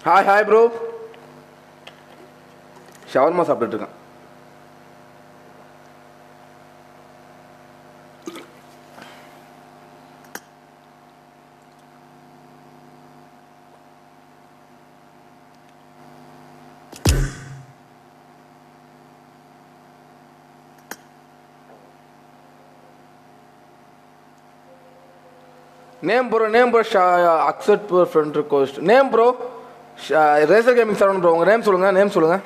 Hi hi bro shawarma சாப்பிட்டுட்டு இருக்கேன் name bro name bro accept friend request name bro Razer gaming seven bro உங்கள் name சொல்லுங்கள் name சொல்லுங்கள்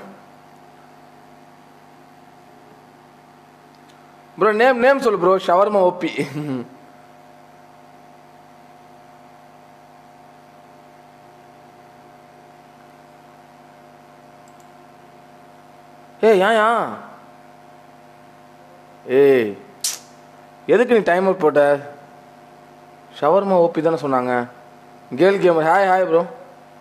bro name name சொல்லு bro shawarma OP ஏய் ஏன் ஏன் ஏய் எதுக்கு நீ டைம் அவுட் போட்ட ஷவர்மா ஓபி தானே சொன்னாங்க girl gamer hi hi bro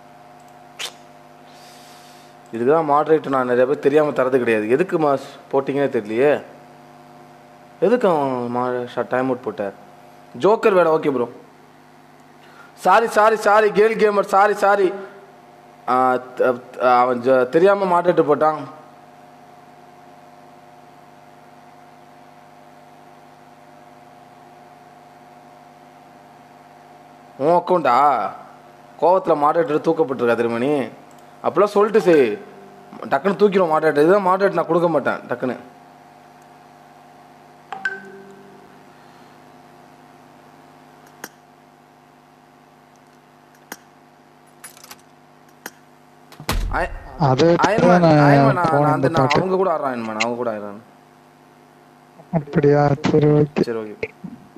இதுக்கு தான் மாட்ரேட் நான் நிறைய பேர் தெரியாமல் தரது கிடையாது எதுக்கு மாஸ் போட்டிங்கன்னே தெரியலையே எதுக்கு அவன் மா டைம் அவுட் போட்டார் ஜோக்கர் வேணும் okay bro sorry sorry sorry girl gamer sorry sorry அவன் ஜ- தெரியாம மாட்டிட்டு போட்டான் உன் அக்கௌண்டா கோவத்தில் மாட்டேட்டு தூக்கப்பட்டிருக்கா திருமணி அப்பெல்லாம் சொல்லிட்டு சரி டக்குன்னு தூக்கிடும் மாட்டேட்டு இதுதான் மாட்டேட்டு நான் கொடுக்க மாட்டேன் டக்குன்னு அய- அது அயன்மேன் நான் அயன்மேன் நான் phone நான் வந்து வந்து நான் பார்த்தேன். அவங்க கூட ஆடுறான் அயன்மேன் அவங்க கூட ஆடுறான் அப்படியா சரி ஓகே சரி okay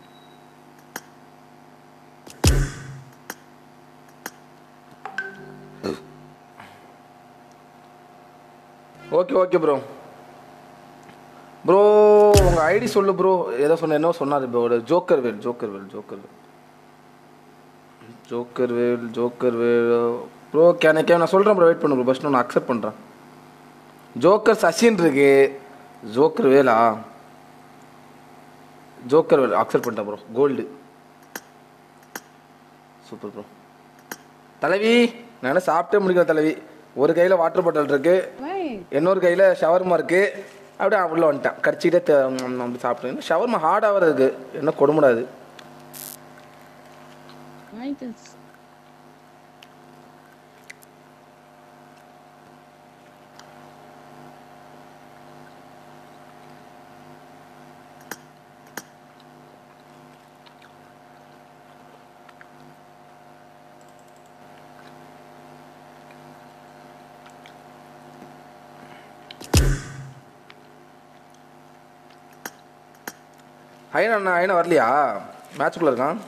okay okay bro bro உங்கள் ஐடி சொல்லு ப்ரோ ஏதோ சொன்ன என்ன சொன்னார் bro joker Vel joker Vel joker Vel joker Vel joker Vel bro கேன கே நான் சொல்கிறேன் ப்ரோ வெயிட் பண்ணு ப்ரோ ஃபஸ்ட் நான் அக்செப்ட் பண்ணுறேன் ஜோக்கர் சசின் இருக்கு ஜோக்கர் வேலா ஜோக்கர் அக்செப்ட் பண்ணிட்டேன் ப்ரோ கோல்டு சூப்பர் ப்ரோ தலைவி நான் என்ன சாப்பிட்டே முடிக்கிற தலைவி ஒரு கையில் வாட்டர் பாட்டில் இருக்கு இன்னொரு கையில் ஷவர்மா இருக்கு அப்படியே உள்ள வந்துட்டேன் கடிச்சிக்கிட்டே த- ம், ம், அப்படி சாப்பிட்டேன் ஷவர்மா ஹார்டாக இருக்கு என்ன கொடுமுடாது ஐனா அண்ணா ஐனா வரலையா மேட்சுக்குள்ளே இருக்கான்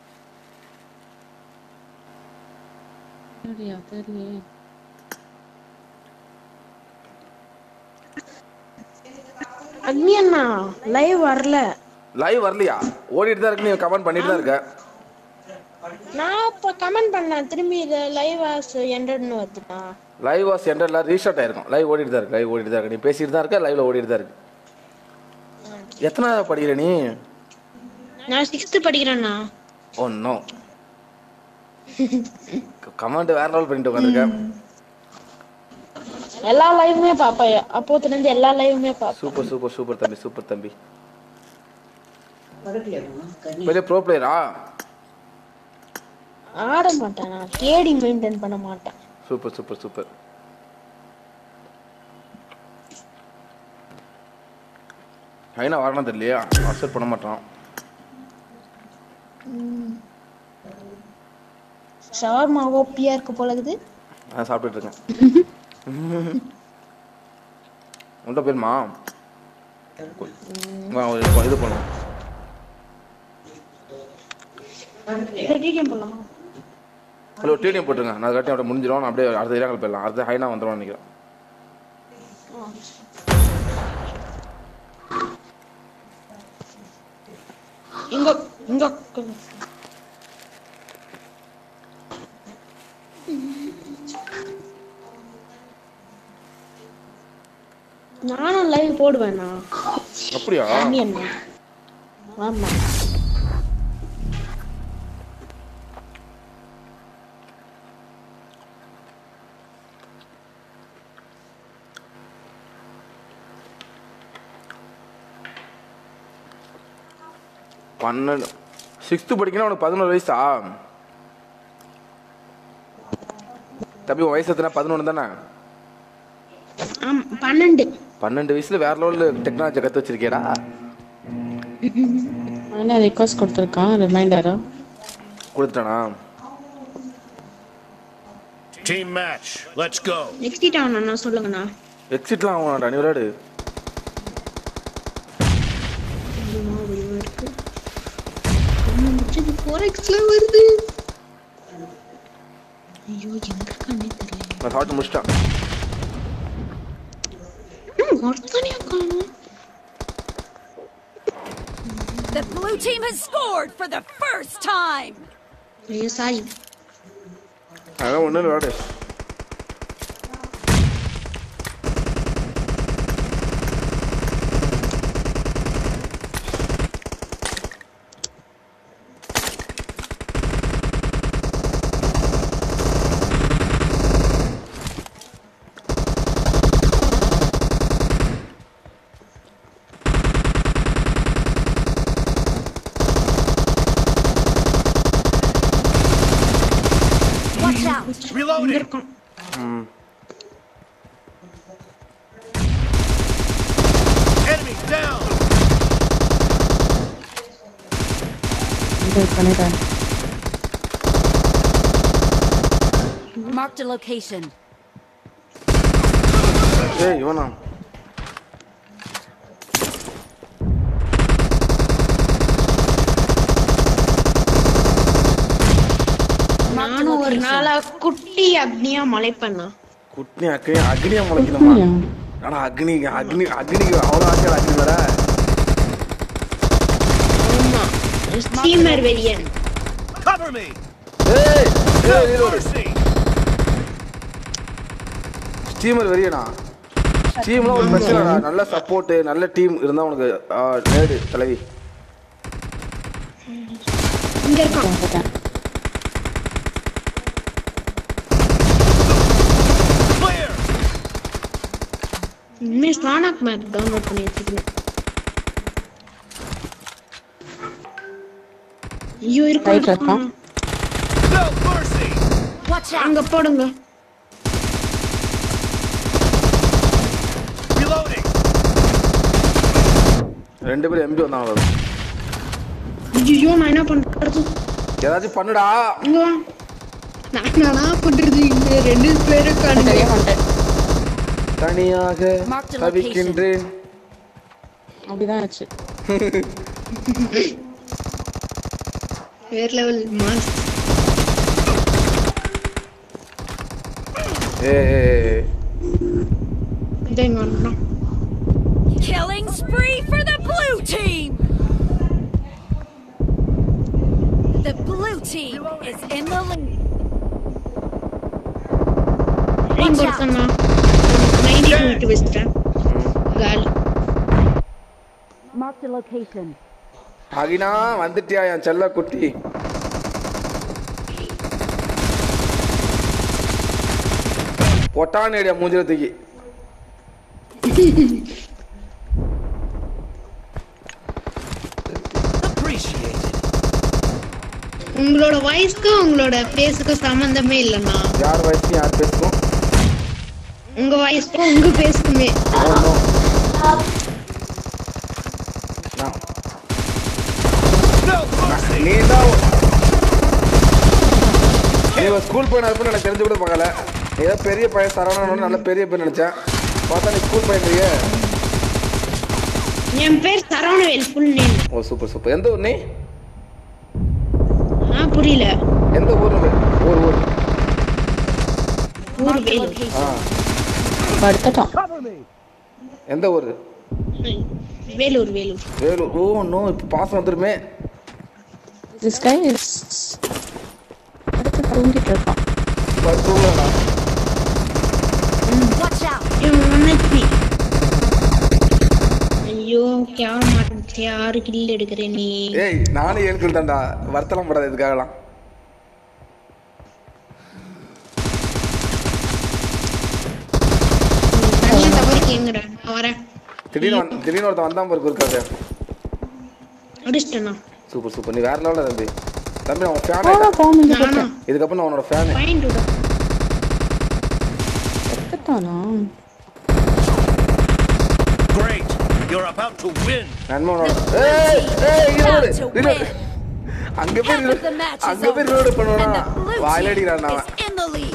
சரியா தெரியலையே அக்னி அண்ணா லைவ் வரல லைவ் வரலையா ஓடிட்டு தான் இருக்கு நீ கமெண்ட் பண்ணிட்டு தான் இருக்க நான் இப்ப கமெண்ட் பண்ணேன் திரும்பி இது லைவ் ஆஸ் எண்டட்னு வருதுண்ணா லைவ் வாஸ் எண்டர்ல ரீஸ்டார்ட் ஆயிருக்கும் லைவ் ஓடிட்டு தான் இருக்கு லைவ் ஓடிட்டு தான் இருக்கு நீ பேசிட்டு தான் இருக்க லைவ்ல ஓடிட்டு தான் இருக்கு எத்தனாவது படிக்கிற நீ நான் சிக்ஸ்த் படிக்கிறேண்ணா ஓ நோ கமெண்ட் வேற லெவல் பண்ணிட்டு உட்காந்துருக்க எல்லா லைவுமே பாப்பேன் அப்போத்துல இருந்து எல்லா லைவுமே பாப்பேன் சூப்பர் சூப்பர் சூப்பர் தம்பி சூப்பர் தம்பி பெரிய ப்ரோ பிளேயரா ஆட மாட்டேன் நான் கேடி மெயின்டைன் பண்ண மாட்டேன் சூப்பர் சூப்பர் சூப்பர் ஐனா வரணும் தெரியலையா அக்செப்ட் பண்ண மாட்டான் ஷவர்மா ஓப்பியா இருக்கு போல இருக்குது நான் சாப்பிட்டுட்டு இருக்கேன் உன்ட்ட பேருமா வா, ஒரு இது பண்ணுவோம் டிடிஎம் பண்ணலாமா ஹலோ டிடிஎம் போட்டுருங்க நான் கட்டி அப்படியே முடிஞ்சிடும் நான் அப்படியே அடுத்த இடங்கள் போயிடலாம் அடுத்த ஹைனா வந்துடும் நினைக்கிறேன் இங்க இங்க நானும் லைவ் போடுவேண்ணா அப்படியா அண்ணி அண்ணா ஆமா பன்னெண்டு சிக்ஸ்த்து படிக்கணும் உனக்கு பதினோரு வயசா தம்பி உன் வயசு எத்தனை பதினொன்று தானே ஆமா பன்னெண்டு பன்னெண்டு வயசுல வேற லெவலில் டெக்னாலஜி கற்று வச்சிருக்கியடா என்ன ரிக்வஸ்ட் கொடுத்துருக்கான் ரிமைண்டரா கொடுத்துட்டானா Team match. Let's go. Next ஆகணும்ண்ணா சொல்லுங்கண்ணா எக்ஸிட்லாம் ஆகணும்டா நீ விளையாடு ஃபோர் எக்ஸ்ல வருது ஐயோ எங்க கண்ணே தெரியல நான் சாப்பிட்டு முடிச்சிட்டேன் ம், ஒருத்தனையும் காணோம் The blue team has scored for the first time. ஐயோ சாரி அதான் ஒன்றும் விளையாடு Watch out. இங்க Reloading. இருக்கான் Enemy down. இது பண்ணிட்டேன் Marked a location. ஏய் இவனா நானும் ஒரு நாளா குட்டி அக்னியா மலை பண்ணா குட்னி அக்னி அக்னியா முளைக்கணுமா ஆனா அக்னி அக்னி அக்னிக்கு அவ்வளோ ஆசையா அக்னி வர ஆமா ஸ்டீமர் வெரியன் Cover me. ஏய் No ஏய் reload. mercy. ஸ்டீமர் வெறியனா ஸ்டீம்லாம் ஒரு பிரச்சனை இல்லடா. நல்ல சப்போர்ட் நல்ல டீம் இருந்தா உனக்கு ஆ, நேடு தலைவி இங்க இருக்கான் வந்துட்டேன் Clear. இனிமே ஸ்டானாக் மேப் டவுன்லோட் பண்ணி வச்சுக்கணும் ஐயோ Right இருக்கான் இருக்கான். No mercy. Watch out. அங்க போடுங்க Reloading. ரெண்டு பேரும் எம்பி வந்தாங்க ஐயோ நான் என்ன பண்றது ஏதாச்சும் பண்ணுடா இங்க வா நான் நானா பண்றது இங்க ரெண்டு பேரும் காணுங்க தெரிய மாட்டேன் தனியாக Marked a தவிக்கின்றேன் அப்படிதான் ஆச்சு வேற லெவல் மாஸ் ஏ இதை இங்க வந்துட்டான் Killing spree for the blue team. The blue team is in the lead. Ring கொடுத்தனா நைன்டி டூ விட்டு வச்சுட்டேன் காலி Marked a location. அகினா வந்துட்டியா என் செல்ல குட்டி பொட்டான் ஏடியா மூஞ்சில தூக்கி Appreciated. உங்களோட வாய்ஸ்க்கும் உங்களோட பேஸுக்கும் சம்பந்தமே இல்லைண்ணா யார் வயசு யார் பேசுவோம் உங்க வாய்ஸ்க்கும் உங்க பேஸுக்குமே No mercy. நீ தான் நீ ஸ்கூல் பையனா இருப்பேன்னு எனக்கு தெரிஞ்சு கூட பார்க்கல நீ ஏதோ பெரிய பையன் சரவணன் நல்ல பெரிய பையன் நினைச்சேன் பார்த்தா நீ ஸ்கூல் பையன் இல்லையே என் பேர் Saravanavel full name oh super super எந்த ஊர் நீ ஆ புரியல எந்த ஊர் ஊர் ஊர் ஊர் Marked a வேலூர் location. ஆ படுத்துட்டோம் எந்த ஊர் வேலூர் வேலூர் வேலூர் ஓ நோ இப்போ பாசம் வந்துருமே திஸ் கை இஸ் அடுத்து தூங்கிட்டு இருக்கான் தூங்கலாம் Watch out. இவன் ஒன் ஹெச்பி ஐயோ கேவ மாட்டேன் யாரு கில் எடுக்கிற நீ ஏய் நானே ஏழு கில் தான்டா வருத்தலாம் படாது இதுக்காகலாம் தனியா தவறு கேங்குற நான் வரேன் திடீர்னு வந்து- திடீர்னு ஒருத்தன் வந்தான் பாருக்கு இருக்காது அடிச்சிட்டேண்ணா சூப்பர் சூப்பர் நீ வேற லெவலில் தம்பி தம்பி நான் ஃபேன் போக ஆயிட்டேன் போக முடிஞ்சு போட்டேன் இதுக்கப்புறம் நான் உன்னோட ஃபேன் ஃபைன் டுடா எடுத்துட்டானா Great. You're about to win. நண்பனோட ஏய் ஏய் reload, About to reload. win. அங்க போய் Half of the reload- match is அங்க போய் over. ரிலோட் And பண்ணுவானா the blue வாயில team அடிக்கிறான் அவன் is in the lead.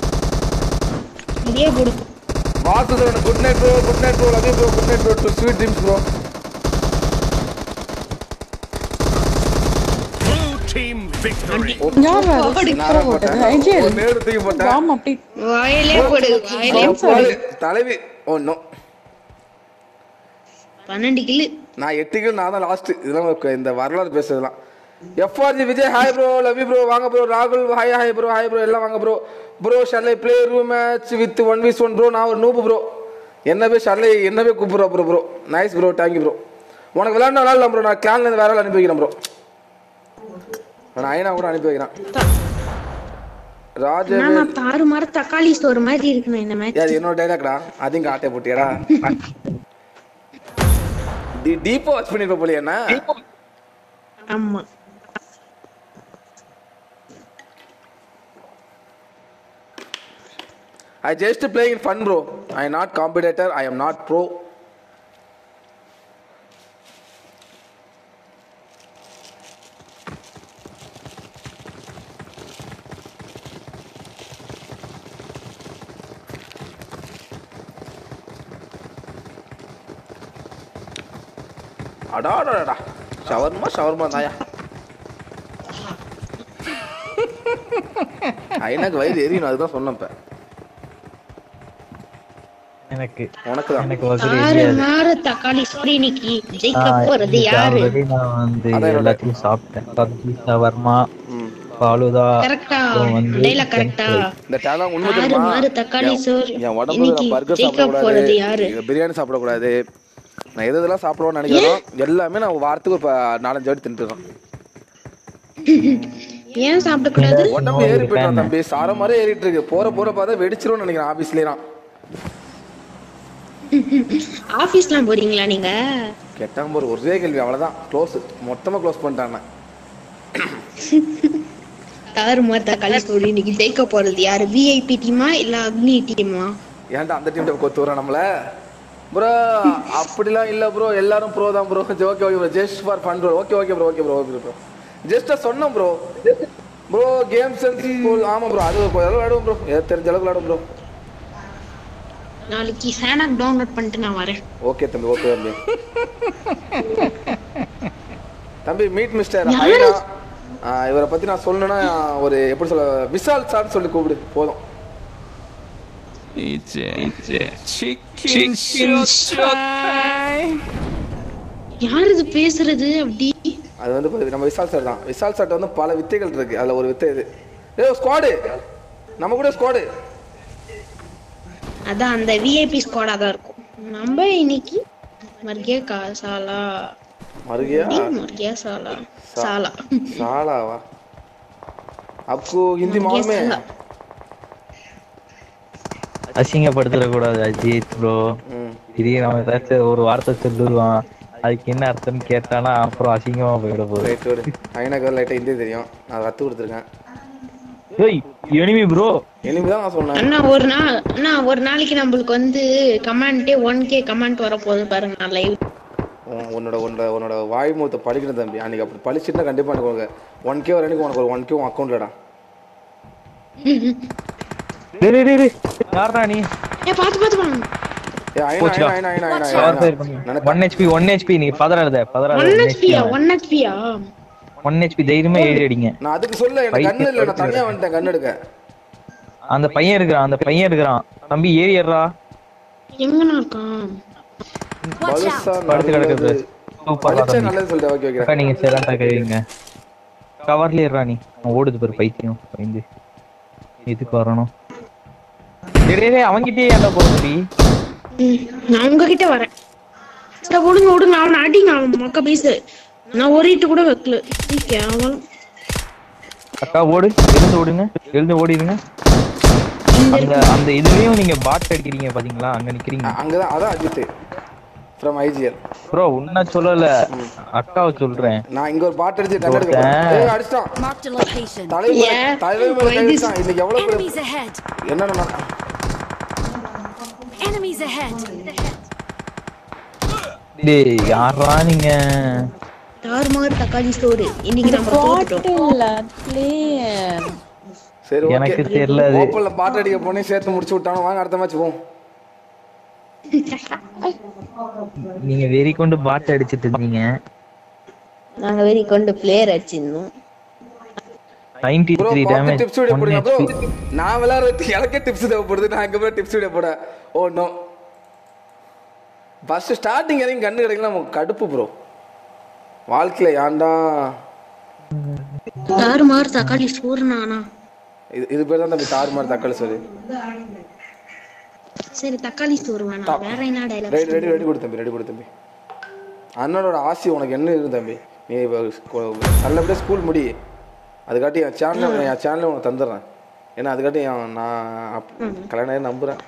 இதே போடு Vasudevan good night bro good night bro love you bro good night bro to sweet dreams bro Blue team victory. யார் வேறு நாரா போட்டது போட்டேன் ஐஜிஎல் ஒரு நேரு தூக்கி போட்டேன் பாம் அப்படி வாயிலே போடு வாயிலே போடு. தலைவி ஓ நோ பன்னெண்டு கில்லு நான் எட்டு கிலோ நான் தான் லாஸ்ட் இதெல்லாம் க- இந்த வரலாறு பேசுறதுலாம் FRG Vijay hi bro love bro வாங்க ப்ரோ ராகுல் hi hi bro hi bro எல்லாம் வாங்க ப்ரோ ப்ரோ ஷர்லை play room match with one vs one bro நான் ஒரு நூபு ப்ரோ என்ன போய் ஷர்லை என்ன போய் கூப்பிட்றோம் bro bro nice bro thank you bro உனக்கு விளையாட விளையாடலாம் ப்ரோ நான் கிளான்லேருந்து வேற ஆள் அனுப்பி வைக்கிறேன் ப்ரோ நான் ஐனா கூட அனுப்பி வைக்கிறேன் ராஜ நான் தாறு மாறு தக்காளி ஸ்டோர் மாதிரி இருக்கணும் இந்த மேட்ச் அது என்னோட டைலாக்டா அதையும் ஆட்டை போட்டியடா டீப்பா வாட்ச் பண்ணிருப்ப போலியா என்ன ஆமா I just playing fun, bro. I am not competitor. I am not pro. அடாடா ஷவர்மா ஷவர்மா தாயா ஐநாக்கு வயிறு எரியணும் அதுதான் சொன்னேன் இப்ப எனக்கு உனக்கு தான் எனக்கு வசதி தாறு தெரியாது மாறு தக்காளி ஸ்டோர் இன்னைக்கு ஜெயிக்க ஆஹ் போறது இன்னைக்கு யாரு already நான் வந்து அதான் என்னோட- எல்லாத்தையும் சாப்பிட்டேன் பப்ஜி சவர்மா ம். பாலுதா கரெக்டா அப்புறம் வந்து டைலாக் கரெக்டா இந்த டேலாம் உண்மை ஆறு தெரியுமா மாறு தக்காளி என் சோறு. என் உடம்புல இன்னைக்கு நான் பர்கர் ஜெயிக்க சாப்பிடக்கூடாது போறது யாரு? இது பிரியாணி சாப்பிடக்கூடாது நான் எது எதெல்லாம் சாப்பிடுவேன்னு நினைக்கிறோம் எல்லாமே நான் வாரத்துக்கு இப்போ நாலஞ்சு வாட்டி தின்ட்டுறேன் ஏன் சாப்பிடக்கூடாது உடம்பு ஏறி போயிட்டான் தம்பி சார மாதிரி ஏறிட்டு இருக்கு போற போற பார்த்தா வெடிச்சிரும்னு நினைக்கிறேன் ஆபீஸ்லலாம் ஆபீஸ்லாம் போறீங்களா நீங்க கெட்டாம போற ஒரே கேள்வி அவ்வளவுதான் க்ளோஸ் மொத்தமா க்ளோஸ் பண்ணிட்டாங்க தாறு மாறு தக்காளி ஸ்டோர் இன்னைக்கு ஜெயிக்க போறது யாரு விஐபி டீமா இல்ல அக்னி டீமா ஏன்டா அந்த டீம் கொத்து வர நம்மள ப்ரோ அப்படிலாம் இல்ல ப்ரோ எல்லாரும் ப்ரோ தான் bro okay okay bro just for fun bro okay okay bro okay bro okay bro ஜஸ்ட்டாக சொன்னோம் ப்ரோ ப்ரோ கேம் சென்ஸ் ஆமாம் ப்ரோ அது கொஞ்சம் விளையாடுவோம் ப்ரோ ஏதோ தெரிஞ்ச அளவுக்கு விளையாடும் ப்ரோ நாளைக்கு சேனாக் டவுன்லோட் பண்ணிட்டு நான் வரேன் ஓகே தம்பி ஓகே தம்பி தம்பி மீட் மிஸ்டர் ஹைனா இவரை பத்தி நான் சொல்லணும்னா ஒரு எப்படி சொல்ல விசால் சார்னு சொல்லி கூப்பிடு போதும் யார் இது பேசுறது அப்படி அது வந்து பாரு, நம்ம விசால் சார் தான் விசால் சார்ட்ட வந்து பல வித்தைகள் இருக்கு அதுல ஒரு வித்தை இது ஏ ஸ்குவாடு நம்ம கூட ஸ்குவாடு அதான் அந்த விஐபி ஸ்குவாடா தான் இருக்கும் நம்ம இன்னைக்கு மர்கியா காசாலா மருகியா மர்கியா சாலா சாலா சாலாவா आपको हिंदी मालूम है साला। அசிங்கப்படுத்திட கூடாது அஜித் ப்ரோ ம். திடீர்னு நம்ம ஏதாச்சும் ஒரு வார்த்தை சொல்லுவான் அதுக்கு என்ன அர்த்தம்னு கேட்டானா அப்புறம் அசிங்கமா போயிட போகுது ரைட் ஒரு ஐநாக்கு லைட்டாக ஹிந்தி தெரியும் நான் கற்று கொடுத்துருக்கேன் ஏய் எனிமி ப்ரோ இனிமே தான் நான் சொன்னேன் அண்ணா ஒரு நாள் அண்ணா ஒரு நாளைக்கு நம்மளுக்கு வந்து கமெண்டே ஒன் கே கமெண்ட் வர போகுது பாருங்க நான் லைவ் உன்- உன்னோட உன்னோட உன்னோட வாய்மூத்தை படிக்கணும் தம்பி அன்னைக்கு அப்படி படிச்சுட்டுனா கண்டிப்பாக எனக்கு உனக்கு ஒன் கே வர உனக்கு ஒரு ஒன் கே உன் அக்கௌண்ட்லடா டேய் டேய், டேய் டேய் யாரா நீ ஏ பாத்து பாத்து பாருங்க ஏ ஐநா போச்சுடா. ஐநா ஐநா ஐநா கவர் ஃபயர் ஐநா பண்ணி நினைக்க ஒன் ஹெச்பி ஒன் ஹெச்பி நீ பதறாத பதறாத ஒன் ஹெச்பியா ஒன் ஹெச்பியா ஒன் ஹெச்பி தைரியமா ஏறி அடிங்க நான் அதுக்கு சொல்ல எனக்கு கண்ணு இல்லை நான் தனியாக வந்துட்டேன் கண்ணு எடுக்க அந்த பையன் இருக்கிறான் அந்த பையன் இருக்கிறான் தம்பி ஏறி ஏறா எங்கண்ணா இருக்கான் பலுசா படுத்து கிடக்குது சூப்பரா படிச்சா தம்பி நல்லது சொல்லிட்டு ஓகே அக்கா வைக்கிறேன் நீங்க சேலண்டா கைவிங்க கவர்ல ஏறா நீ அவன் ஓடுது பாரு பைத்தியம் பயந்து எதுக்கு வரணும் டேய், டேய், டேய், அவன்கிட்டயே ஏன்டா போற தம்பி ம், நான் உங்ககிட்ட வரேன் சரி விடுங்க விடுங்க அவனை அடிங்க அவன் மொக்க பீஸ் நான் ஒரு இட்டு கூட வைக்கல சீ, கேவலம் அக்கா ஓடு எழுந்து ஓடுங்க எழுந்து ஓடிடுங்க அந்த அந்த இதுலயும் நீங்க பாட் அடிக்கிறீங்க பாத்தீங்களா அங்க நிக்கிறீங்க அங்கதான் அதான் அஜித் ஃப்ரம் ஐஜிஎல் ப்ரோ உன்ன சொல்லல அக்காவை சொல்றேன் நான் இங்க ஒரு பாட்டு அடிச்சு கண்ணெடுக்க ஒருத்தன். ஏய் அடிச்சிட்டான் Marked a location. தலைவர் ஏன்? தலைவர் மேல கை Why this- வச்சான் இன்னைக்கு எவ்வளவு பெரிய- Enemies ahead. என்னடா நான் Enemies ahead. டேய் யாரா நீங்க தாறுமாறு தக்காளி ஸ்டோரு இன்னைக்கு நம்ம தோத்துட்டோம் பாட்டில் பிளேயர் சரி ஓகே எனக்கு தெரியல அது. ஓப்பன்ல பாட்டு அடிக்க போனே சேர்த்து முடிச்சு விட்டானோ வாங்க அடுத்த மேட்ச் போவோம் நீங்க வெறி கொண்டு பாட்டு அடிச்சிட்டு இருந்தீங்க நாங்க வெறி கொண்டு பிளேயர் அடிச்சிருந்தோம் நைன்டி ப்ரோ த்ரீ பார்த்து டேமேஜ் டிப்ஸ் வீடியோ போடுங்க ப்ரோ நான் விளையாடுறதுக்கு எனக்கே டிப்ஸ் தேவைப்படுது நான் எங்க ப்ரோ டிப்ஸ் வீடியோ போட ஓ நோ ஃபர்ஸ்ட் ஸ்டார்டிங் இறங்கி கண்ணு கிடைக்கல நமக்கு கடுப்பு ப்ரோ வாழ்க்கையில ஏன்டா தாறுமாறு தக்காளி ஸ்டோர் நானா இது இது பேர் தான் தம்பி தாறுமாறு தக்காளி சொல்லி சரி தக்காளி ஸ்டோர் வேணாம் வேற என்ன டைலாக் ரெடி ரெடி ரெடி கொடு தம்பி ரெடி கொடு தம்பி அண்ணனோட ஆசை உனக்கு என்ன இருக்கு தம்பி நீ இப்ப ஸ்கூ- நல்லபடியா ஸ்கூல் முடி அதுக்காட்டி என் சேனல் என் சேனலை உனக்கு தந்துடுறேன் ஏன்னா அதுக்காட்டி என் நான் அப்- கல்யாணம் ஆகி நம்புறேன்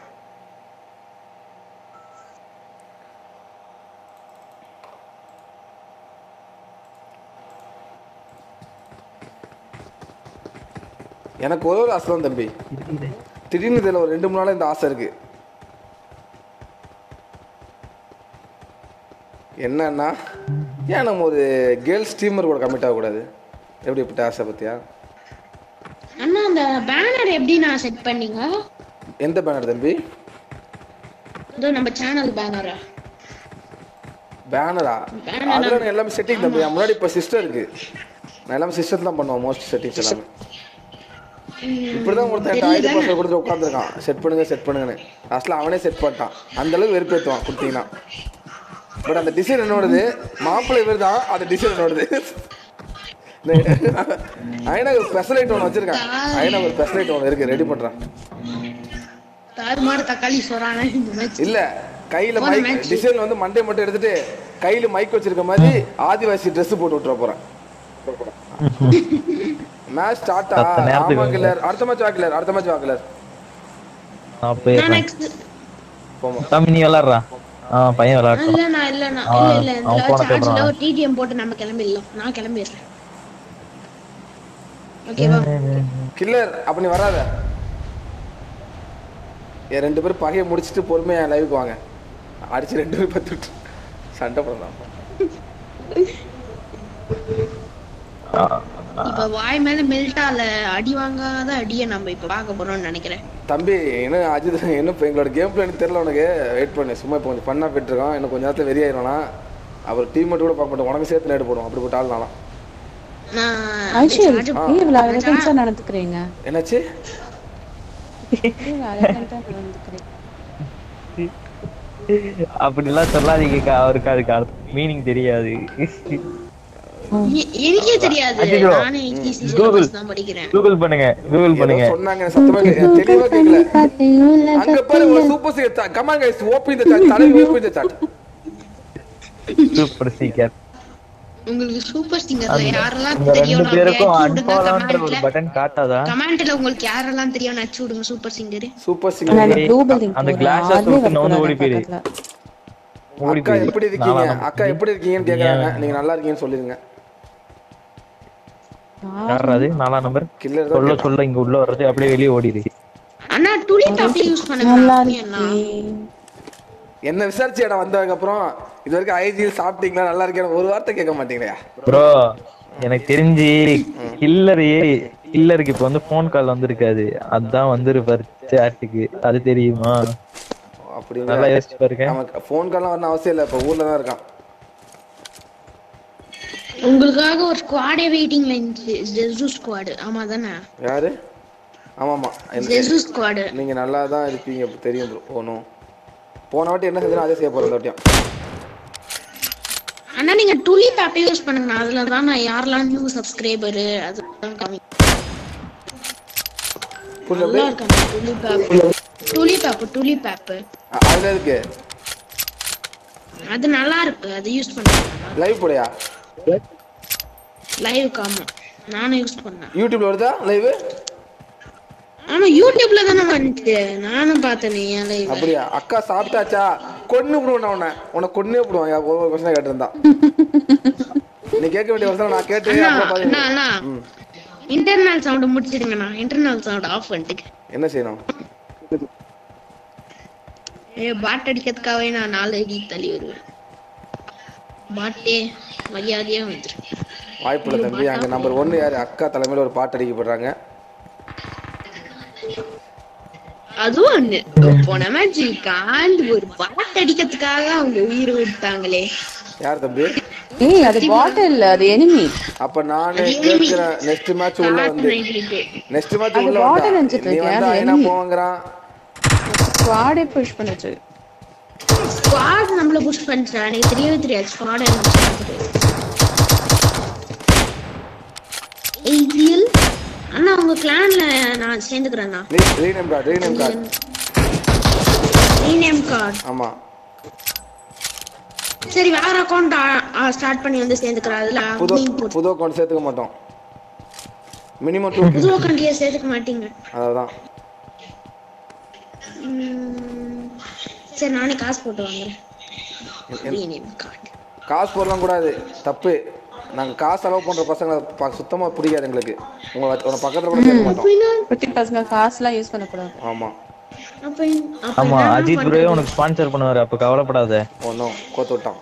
எனக்கு ஒரே ஒரு ஆசை தான் தம்பி திடீர்னு இதில் ஒரு ரெண்டு மூணு நாளாக இந்த ஆசை இருக்கு என்னன்னா ஏன் நம்ம ஒரு கேர்ள்ஸ் ஸ்டீமர் கூட கமிட் ஆகக்கூடாது எப்படி இப்படி ஆசை பத்தியா அண்ணா அந்த பேனர் எப்படி நான் செட் பண்ணீங்க எந்த பேனர் தம்பி இதோ நம்ம சேனல் பேனரா பேனரா அதெல்லாம் எனக்கு எல்லாமே செட்டிங் தம்பி என் முன்னாடி இப்போ சிஸ்டர் இருக்கு நான் எல்லாமே சிஸ்டர் தான் பண்ணுவேன் மோஸ்ட் செட்டிங்ஸ் எல்லாமே இப்படிதான் ஒருத்தன் என்கிட்ட ஐடி பாஸ்வேர்ட் கொடுத்து உட்காந்துருக்கான் செட் பண்ணுங்க செட் பண்ணுங்கன்னு லாஸ்ட்ல அவனே செட் பண்ணிட்டான் அந்த அளவுக்கு வெறுப்பேற்றுவான் கொடுத்தீங்கன்னா பட் அந்த டிசைன் என்னோடது மாப்பிள்ளை இவர் தான் அந்த டிசைன் என்னோடது ஐனா ஒரு ஸ்பெஷலைட் ஒன்று வச்சிருக்கேன் ஐனா ஒரு ஸ்பெஷலைட் ஒன்று இருக்கு ரெடி பண்றேன் தாறுமாறு தக்காளி ஸ்டோரான இந்த மேட்ச் இல்ல கையில போன மைக் match. டிசைன் வந்து மண்டே மட்டும் எடுத்துட்டு கையில மைக் வச்சிருக்க மாதிரி ஆதிவாசி Dress போட்டு விட்டுற போறேன் மேட்ச் ஸ்டார்ட் பத்து நேரத்துக்கு ஆமா கில்லர் அடுத்த மேட்ச் வா கில்லர் அடுத்த மேட்ச் வா கில்லர் நான் நான் போயிடுறேன் நெக்ஸ்ட் போமா தம்பி நீ விளாடுறா ஆ பையன் விளாட்டும் இல்லண்ணா இல்லண்ணா ஆ, இல்ல இல்ல அவன் இந்த போன சார்ஜ்ல கேட்கறான். ஒரு டிடிஎம் போட்டு நம்ம கிளம்பிடலாம் நான் கிளம்பிடுறேன் ஓகேவா கில்லர் அப்ப நீ வராத ஏன் ரெண்டு பேரும் பகையை முடிச்சிட்டு பொறுமையா லைவுக்கு வாங்க அடிச்சு ரெண்டு பேரும் பத்து விட்டு சண்டை போடலாம் இப்ப வாய் மேல மெல்டால அடி வாங்காத அடிய நம்ம இப்ப பார்க்க போறோம்னு நினைக்கிறேன் தம்பி என்ன அஜித் என்ன இப்போ எங்களோட கேம் பிளான் தெரியல உனக்கு வெயிட் பண்ணு சும்மா இப்போ கொஞ்சம் பண்ணா போயிட்டுருக்கோம் இன்னும் கொஞ்ச நேரத்தில் வெறியாயிடும்னா அவர் டீம் மட்டும் கூட பார்க்க மாட்டோம் உனக்கு சேர்த்து நேடு போடுவோம் அப்படி போட்டு ஆள்னாலாம் நான் ஐஷல் charge- ஏன் இவ்வளவு அரகன்ஸா நடந்துக்கிறீங்க என்னாச்சு ஏன் இவ்வளவு அரகன்ஸா நடந்துக்கிறீங்க அப்படிலாம் சொல்லாதீங்கக்கா அவருக்கு அதுக்கு மீனிங் தெரியாது எ- எனக்கே தெரியாது ஐயோ. நானே ECC Google. syllabus தான் படிக்கிறேன் கூகுள் பண்ணுங்க கூகுள் ஏதோ பண்ணுங்க சொன்னாங்க எனக்கு சத்தமா கே- தெளிவா கேட்கல அங்க பாரு ஒரு super seeker come on guys open the chat தலைவி open the chat super seeker உங்களுக்கு சூப்பர் சிங்கர்ல யாரெல்லாம் உங்க தெரியும் ரெண்டு பேருக்கும் அடிச்சு விடுங்க அன்பாலான்ற ஒரு கமெண்ட்ல பட்டன் காட்டாதா கமெண்ட்ல உங்களுக்கு யாரெல்லாம் தெரியும் அடிச்சு விடுங்க சூப்பர் சிங்கர் சூப்பர் நான் சிங்கர் அந்த ப்ளூ பில்டிங் அந்த போறேன் glass அதுவே விட்டு நவுந்து ஓடி போயிரு. பக்கத்துல ஓடி அக்கா போயிரு. எப்படி இருக்கீங்க நாலாம் அக்கா எப்படி இருக்கீங்கன்னு கேக்குறாங்க நீங்க நல்லா இருக்கீங்கன்னு சொல்லிருங்க யார் அது நாலாம் நம்பர் கில்லர் சொல்ல தான் சொல்ல இங்க உள்ள வர்றது அப்படியே வெளியே ஓடிடு அண்ணா துளி அப்படி யூஸ் நல்லா பண்ணுங்க அண்ணா இருக்கேன் என்ன விசாரிச்சு இடம் வந்ததுக்கு அப்புறம் இது வரைக்கும் ஐஜியில் சாப்பிட்டீங்களா நல்லா இருக்கேன் ஒரு வார்த்தை கேட்க மாட்டீங்களா ப்ரோ எனக்கு தெரிஞ்சு கில்லர் கில்லருக்கு இப்ப வந்து ஃபோன் கால் வந்திருக்காது அதான் வந்திருப்பாரு சேட்டுக்கு அது தெரியுமா அப்படின்னு நல்லா யோசிச்சு பாருங்க நமக்கு ஃபோன் கால்லாம் வரணும் அவசியம் இல்லை இப்போ ஊர்ல தான் இருக்கான் உங்களுக்காக ஒரு ஸ்குவாடே வெயிட்டிங்ல இருந்துச்சு ஜெசு ஸ்குவாடு ஆமா தானே யாரு ஆமாமா எனக்கு- ஜெசு ஸ்குவாடு நீங்க நல்லா தான் இருப்பீங்க இப்ப தெரியும் ப்ரோ போகணும் போன வாட்டி என்ன செஞ்சோம் அதே செய்ய போறோம் இந்த வாட்டியும் அண்ணா நீங்க துளி ஆப் யூஸ் பண்ணுங்க அதுல தான் நான் யாரெல்லாம் நியூ சப்ஸ்கிரைபர் அதுதான் காமி புரியல நல்லா இருக்காங்க துளி ஆப் துளி ஆப் துளி ஆப் அ- அதுல இருக்கு அது நல்லா இருக்கு அது யூஸ் பண்ணுங்க லைவ் போடையா லைவ் ஆமா நானும் யூஸ் பண்ணேன் யூடியூப்ல வருதா லைவ் ஆமா யூடியூப்ல தானே வந்துச்சு நானும் பார்த்தேனே என் லைவ் அப்படியா அக்கா சாப்பிட்டாச்சா கொன்னு விடுவேன் உன்னை உன்னை கொன்னே விடுவான் யா, ஒவ்வொரு கொஸ்டின் கேட்டிருந்தா நீ கேட்க வேண்டிய கொஸ்டின் நான் கேட்டு அண்ணா அப்புறம் பாரு. அண்ணா அண்ணா இன்டர்னல் சவுண்ட் முடிச்சிடுங்கண்ணா இன்டர்னல் சவுண்ட் ஆஃப் பண்ணிட்டு என்ன செய்யணும் ஏ பாட் அடிக்கிறதுக்காகவே நான் நாலு அடி தள்ளி வருவேன் பாட்டே மரியாதையா வந்துரு வாய்ப்புள்ள தம்பி அங்க நம்பர் ஒன்னு யாரு அக்கா தலைமையில ஒரு பாட்டு அடிக்கப்படுறாங்க அதுவும் ஒண்ணு போன மேட்ச் காண்டு ஒரு பாட் அடிக்கிறதுக்காக அவங்க உயிர் விட்டாங்களே யார் தம்பி ஏய் அது பாட்டில் அது எனிமி அப்ப நானே கேட்கிறேன் நெக்ஸ்ட் மேட்ச் உள்ள வந்து நெக்ஸ்ட் மேட்ச் அது உள்ள water வந்தா நினைச்சிட்டு நீ இருக்கேன், வந்து அது ஐநா enemy. போவாங்கிறான் ஸ்குவாடே புஷ் பண்ணுச்சு ஸ்குவாட் நம்மள புஷ் பண்ணிட்டா எனக்கு தெரியவே தெரியாது ஸ்குவாட் ஏஜிஎல் அண்ணா உங்க கிளான்ல நான் சேர்ந்துக்கிறேண்ணா நீ rename card rename card rename card ஆமா சரி வேற அக்கௌண்ட் ஸ்டார்ட் பண்ணி வந்து சேர்ந்துக்கிறேன் அதுல புது admin போட்டு. புது அக்கௌண்ட் சேர்த்துக்க மாட்டோம் மினிமம் டூ புது அக்கௌண்ட்லயே சேர்த்துக்க மாட்டீங்க அதான் உம், சரி நானே காசு போட்டு வாங்குறேன் ரீநேம் கார்டு காசு போடலாம் கூடாது தப்பு நாங்க காசு செலவு பண்ற பசங்களை ப- சுத்தமா பிடிக்காது எங்களுக்கு உங்களை உன பக்கத்துல கூட சேர்க்க மாட்டோம் குட்டி பசங்க காசுலாம் யூஸ் பண்ணக்கூடாது ஆமா அப்ப அப்ப ஆமா என்ன அஜித் பண்றது? ப்ரோவே உனக்கு ஸ்பான்சர் பண்ணுவாரு அப்ப கவலைப்படாத ஒன்றும் கோத்து விட்டான்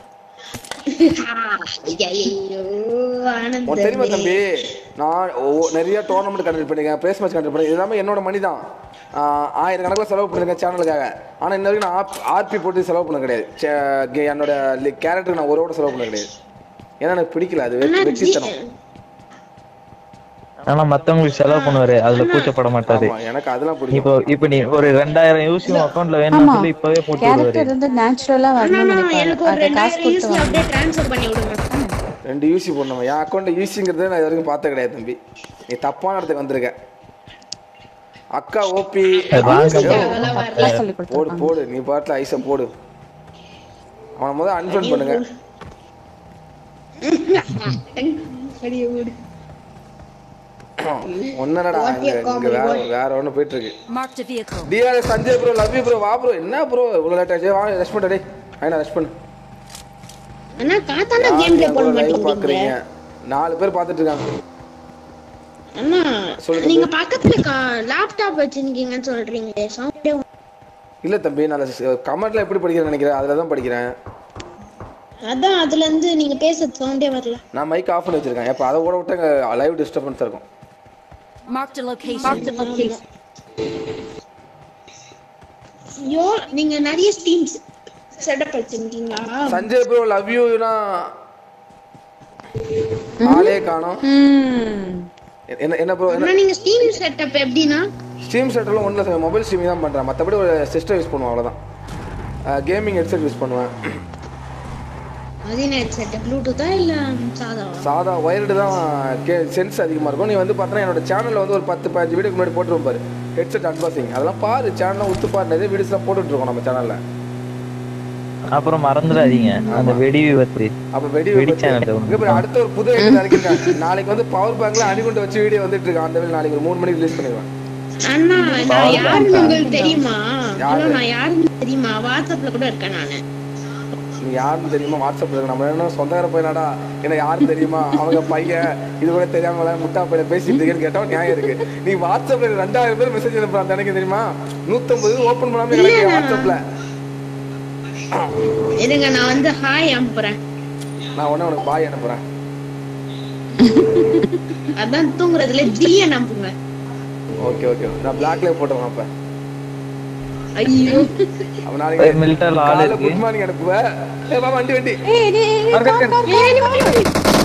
ஐயையோ, ஆனந்த் உனக்கு தெரியுமா தம்பி நான் ஒவ்வொ- நிறைய டோர்னமெண்ட் கண்டக்ட் பண்ணிருக்கேன் பிரேஸ் மேட்ச் கண்டக்ட் பண்ணி எல்லாமே என்னோட மணி தான் ஆஹ் ஆயிரம் கணக்கில் செலவு பண்ணிருக்கேன் சேனலுக்காக ஆனால் இன்ன வரைக்கும் நான் ஆர்பி போட்டு செலவு பண்ண கிடையாது சே- கே- என்னோட கேரக்டருக்கு நான் ஒரு கூட செலவு பண்ண கிடையாது ஏன்னா எனக்கு பிடிக்கல அது வெ- வெற்றித்தனம் ஆனா மத்தவங்களுக்கு செலவு பண்ணுவாரு அதுல கூச்சப்பட மாட்டாரு ஆமா எனக்கு அதெல்லாம் பிடிக்கும் இப்போ இப்ப நீ ஒரு ரெண்டாயிரம் யூசி அக்கௌண்ட்ல வேணும்னு ஆமா சொல்லி இப்பவே போட்டு விடுவாரு கேரக்டர் வந்து நேச்சுரலா வரணும்னு அண்ணா, எனக்கு ஒரு நினைப்பாரு அதை காசு ரெண்டாயிரம் கொடுத்து யூசி வாங்க அப்படியே ட்ரான்ஸ்ஃபர் பண்ணி விடுங்க ரெண்டு யூசி போடணும் என் அக்கௌண்ட்டில் யூசிங்கிறதே நான் இது வரைக்கும் பார்த்தே கிடையாது தம்பி நீ தப்பான இடத்துக்கு வந்திருக்க அக்கா ஓபி வாங்க தப்பா சொல்லி போடு கொடுத்துருக்காங்க போடு நீ பாட்டில் ஐஸை போடு அவனை முதல்ல அன்ஃபன் பண்ணுங்க அடியே ஓடு. ஒன்னடா இங்க இங்க வேற வேற ஒன்று போயிட்டு இருக்கு Marked a vehicle. TRS Sanjay bro love you bro வா ப்ரோ என்ன ப்ரோ இவ்வளோ லேட் ஆச்சு வா ரெஸ்ட் பண்ண டே ஐனா ரெஸ்ட் பண்ணு அண்ணா காத்தானா கேம் பிளே போட லைவ் மாட்டேங்கிறீங்க பார்க்குறீங்க நாலு பேர் பார்த்துட்டு இருக்காங்க அண்ணா சொல்லுங்க நீங்க பக்கத்துல லேப்டாப் வச்சிருக்கீங்கன்னு சொல்றீங்களே சவுண்டே இல்லை தம்பி நான் கமெண்ட்ல எப்படி படிக்கிறேன்னு நினைக்கிறேன் அதில் தான் படிக்கிறேன் அதான் அதுல இருந்து நீங்க பேசுறது சவுண்டே வரல நான் மைக் ஆஃப் பண்ணி வச்சிருக்கேன் இப்போ அதை கூட விட்டு லைவ் டிஸ்டர்பன்ஸ் இருக்கும் Marked a location. ஐயோ நீங்க நிறைய ஸ்டீம்ஸ் செட்டப் வச்சிருக்கீங்களா சஞ்சய் ப்ரோ லவ் யூனா ஆளே காணோம் ம் என்ன என்ன ப்ரோ என்ன அண்ணா நீங்க ஸ்டீம் செட்டப் எப்படின்னா ஸ்ட்ரீம் செட்டெல்லாம் ஒன்றும் இல்லை மொபைல் ஸ்ட்ரீமிங் தான் பண்ணுறேன் மற்றபடி ஒரு சிஸ்டம் யூஸ் பண்ணுவேன் அவ்வளோதான் கேமிங் ஹெட்செட் யூஸ் பண்ணுவேன் அது என்ன செட்டப் ப்ளூடூத்தா இல்ல சாதாவா சாதா ஒயர்டு தான் கே சென்ஸ் அதிகமாக இருக்கும் நீ வந்து பார்த்தோன்னா என்னோட சேனலில் வந்து ஒரு பத்து பதினஞ்சு வீடியோக்கு முன்னாடி போட்டுருவோம் பாரு ஹெட்செட் அன்பாக்சிங் அதெல்லாம் பாரு சேனலில் உத்து பாரு நிறைய வீடியோஸ்லாம் போட்டுட்ருக்கோம் நம்ம சேனலில் அப்புறம் மறந்துடாதீங்க அந்த வெடி விபத்து அப்போ வெடி வெடி விபத்து. channel ஒண்ணு. இங்க பாரு, அடுத்த ஒரு புது ஐடியா இறக்கிருக்காங்க நாளைக்கு வந்து பவர் பேங்க்ல அணிகுண்டு வச்சு வீடியோ வந்துட்டு இருக்கு அந்த வேலை நாளைக்கு ஒரு மூணு மணிக்கு ரிலீஸ் பண்ணிடுவேன் அண்ணா நான் யாருன்னு உங்களுக்கு தெரியுமா யாரு? ஹலோ நான் யாருன்னு தெரியுமா வாட்ஸ்அப்ல கூட இருக்கேன் நானு நீ யாருன்னு தெரியுமா வாட்ஸ்அப்ல இருக்கு நம்ம என்ன சொந்தக்கார பையனாடா என்ன யாருன்னு தெரியுமா அவங்க பையன் இது கூட தெரியாமல முட்டா பையன் பேசிட்டு இருக்கேன்னு கேட்டா நியாயம் இருக்கு நீ வாட்ஸ்அப்ல எனக்கு ரெண்டாயிரம் பேர் மெசேஜ் அனுப்புறான் எனக்கு தெரியுமா நூத்தம்பது ஓபன் பண்ணாம எனக்கு வாட்ஸ்அப்ல இருங்க நான் வந்து ஹாய் அனுப்புறேன் நான் உடனே உனக்கு பாய் அனுப்புறேன் அதான் தூங்குறதுல ஜிய அனுப்புங்க ஓகே ஓகே நான் பிளாக்ல போட்டுருவேன் அப்ப ஐயோ அவன் நாளைக்கு மிலிட்டரில் ஆள் காலைல இருக்கு குட் மார்னிங் அனுப்புவேன் ஏ வா வண்டி வண்டி ஏய் டேய், ஏய், அங்க கார், இருக்கு. Car, car, car,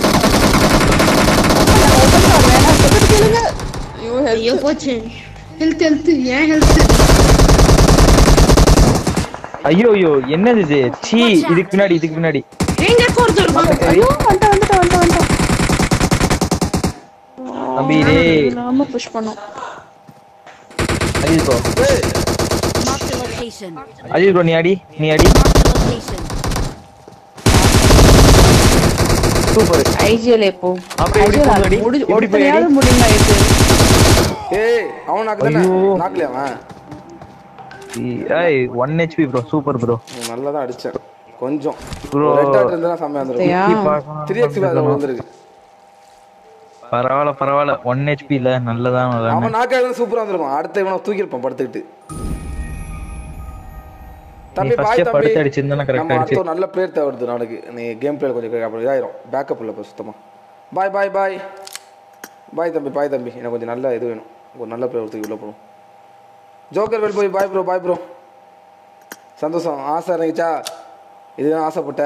car. open door வேணாம், சொல்றது கேளுங்க. ஐயோ, help. ஐயோ போச்சு ஹெல்த் ஹெல்த் ஏன் ஹெல்த் ஐயோ ஐயோ என்னது இது சீ இதுக்கு பின்னாடி இதுக்கு பின்னாடி எங்க இருக்க ஒருத்தர் இருக்கான். ஐயோ, வந்துட்டேன், வந்துட்டேன், வந்துட்டேன், வந்துட்டேன். தம்பி டேய் இல்லாம push பண்ணோம். Ajith bro Marked a location. Ajith bro நீ அடி நீ அடி Marked a location. Super IGL எப்போ? அப்ப எப்படி IGL போகுது அடி? முடி- எப்படி போய் ஒருத்தனையாவது அடி? முடியுமா இது? ஏய் அவன் நாக்கு தானே ஐயோ. நாக்குல அவன் ஏய் one HP bro super bro நல்லா தான் அடிச்சேன் கொஞ்சம் Bro. ரெட் டாட் இருந்தா செம்மையா சரியா? இருந்திருக்கும் த்ரீ எக்ஸ் அதில் வந்திருக்கு பரவாயில்ல பரவாயில்ல ஒன் ஹெச்பில நல்லதான் விளையாடுனேன். அவன் நாக்காக சூப்பரா இருந்திருக்கும் அடுத்த இவனை தூக்கியிருப்பான் படுத்துக்கிட்டு தம்பி first பாய் ஏ தம்பி படுத்து அடிச்சிருந்தா correct நம்ம ஆயிடுச்சு. அடுத்த ஒரு நல்ல பிளேயர் தேவைப்படுது நாளைக்கு நீ கேம் பிளே கொஞ்சம் அப்புறம் இதாயிரும் பேக்கப் இல்லை இப்போ சுத்தமா பாய் பாய் பாய் பாய் தம்பி பாய் தம்பி எனக்கு கொஞ்சம் நல்ல இது வேணும் ஒரு நல்ல பிளேயர் தூக்கி உள்ள போகணும் ஜோக்கர் வெல் போய் பாய் ப்ரோ பாய் ப்ரோ சந்தோஷம் ஆசை இறங்கிச்சா இதுதான் ஆசைப்பட்ட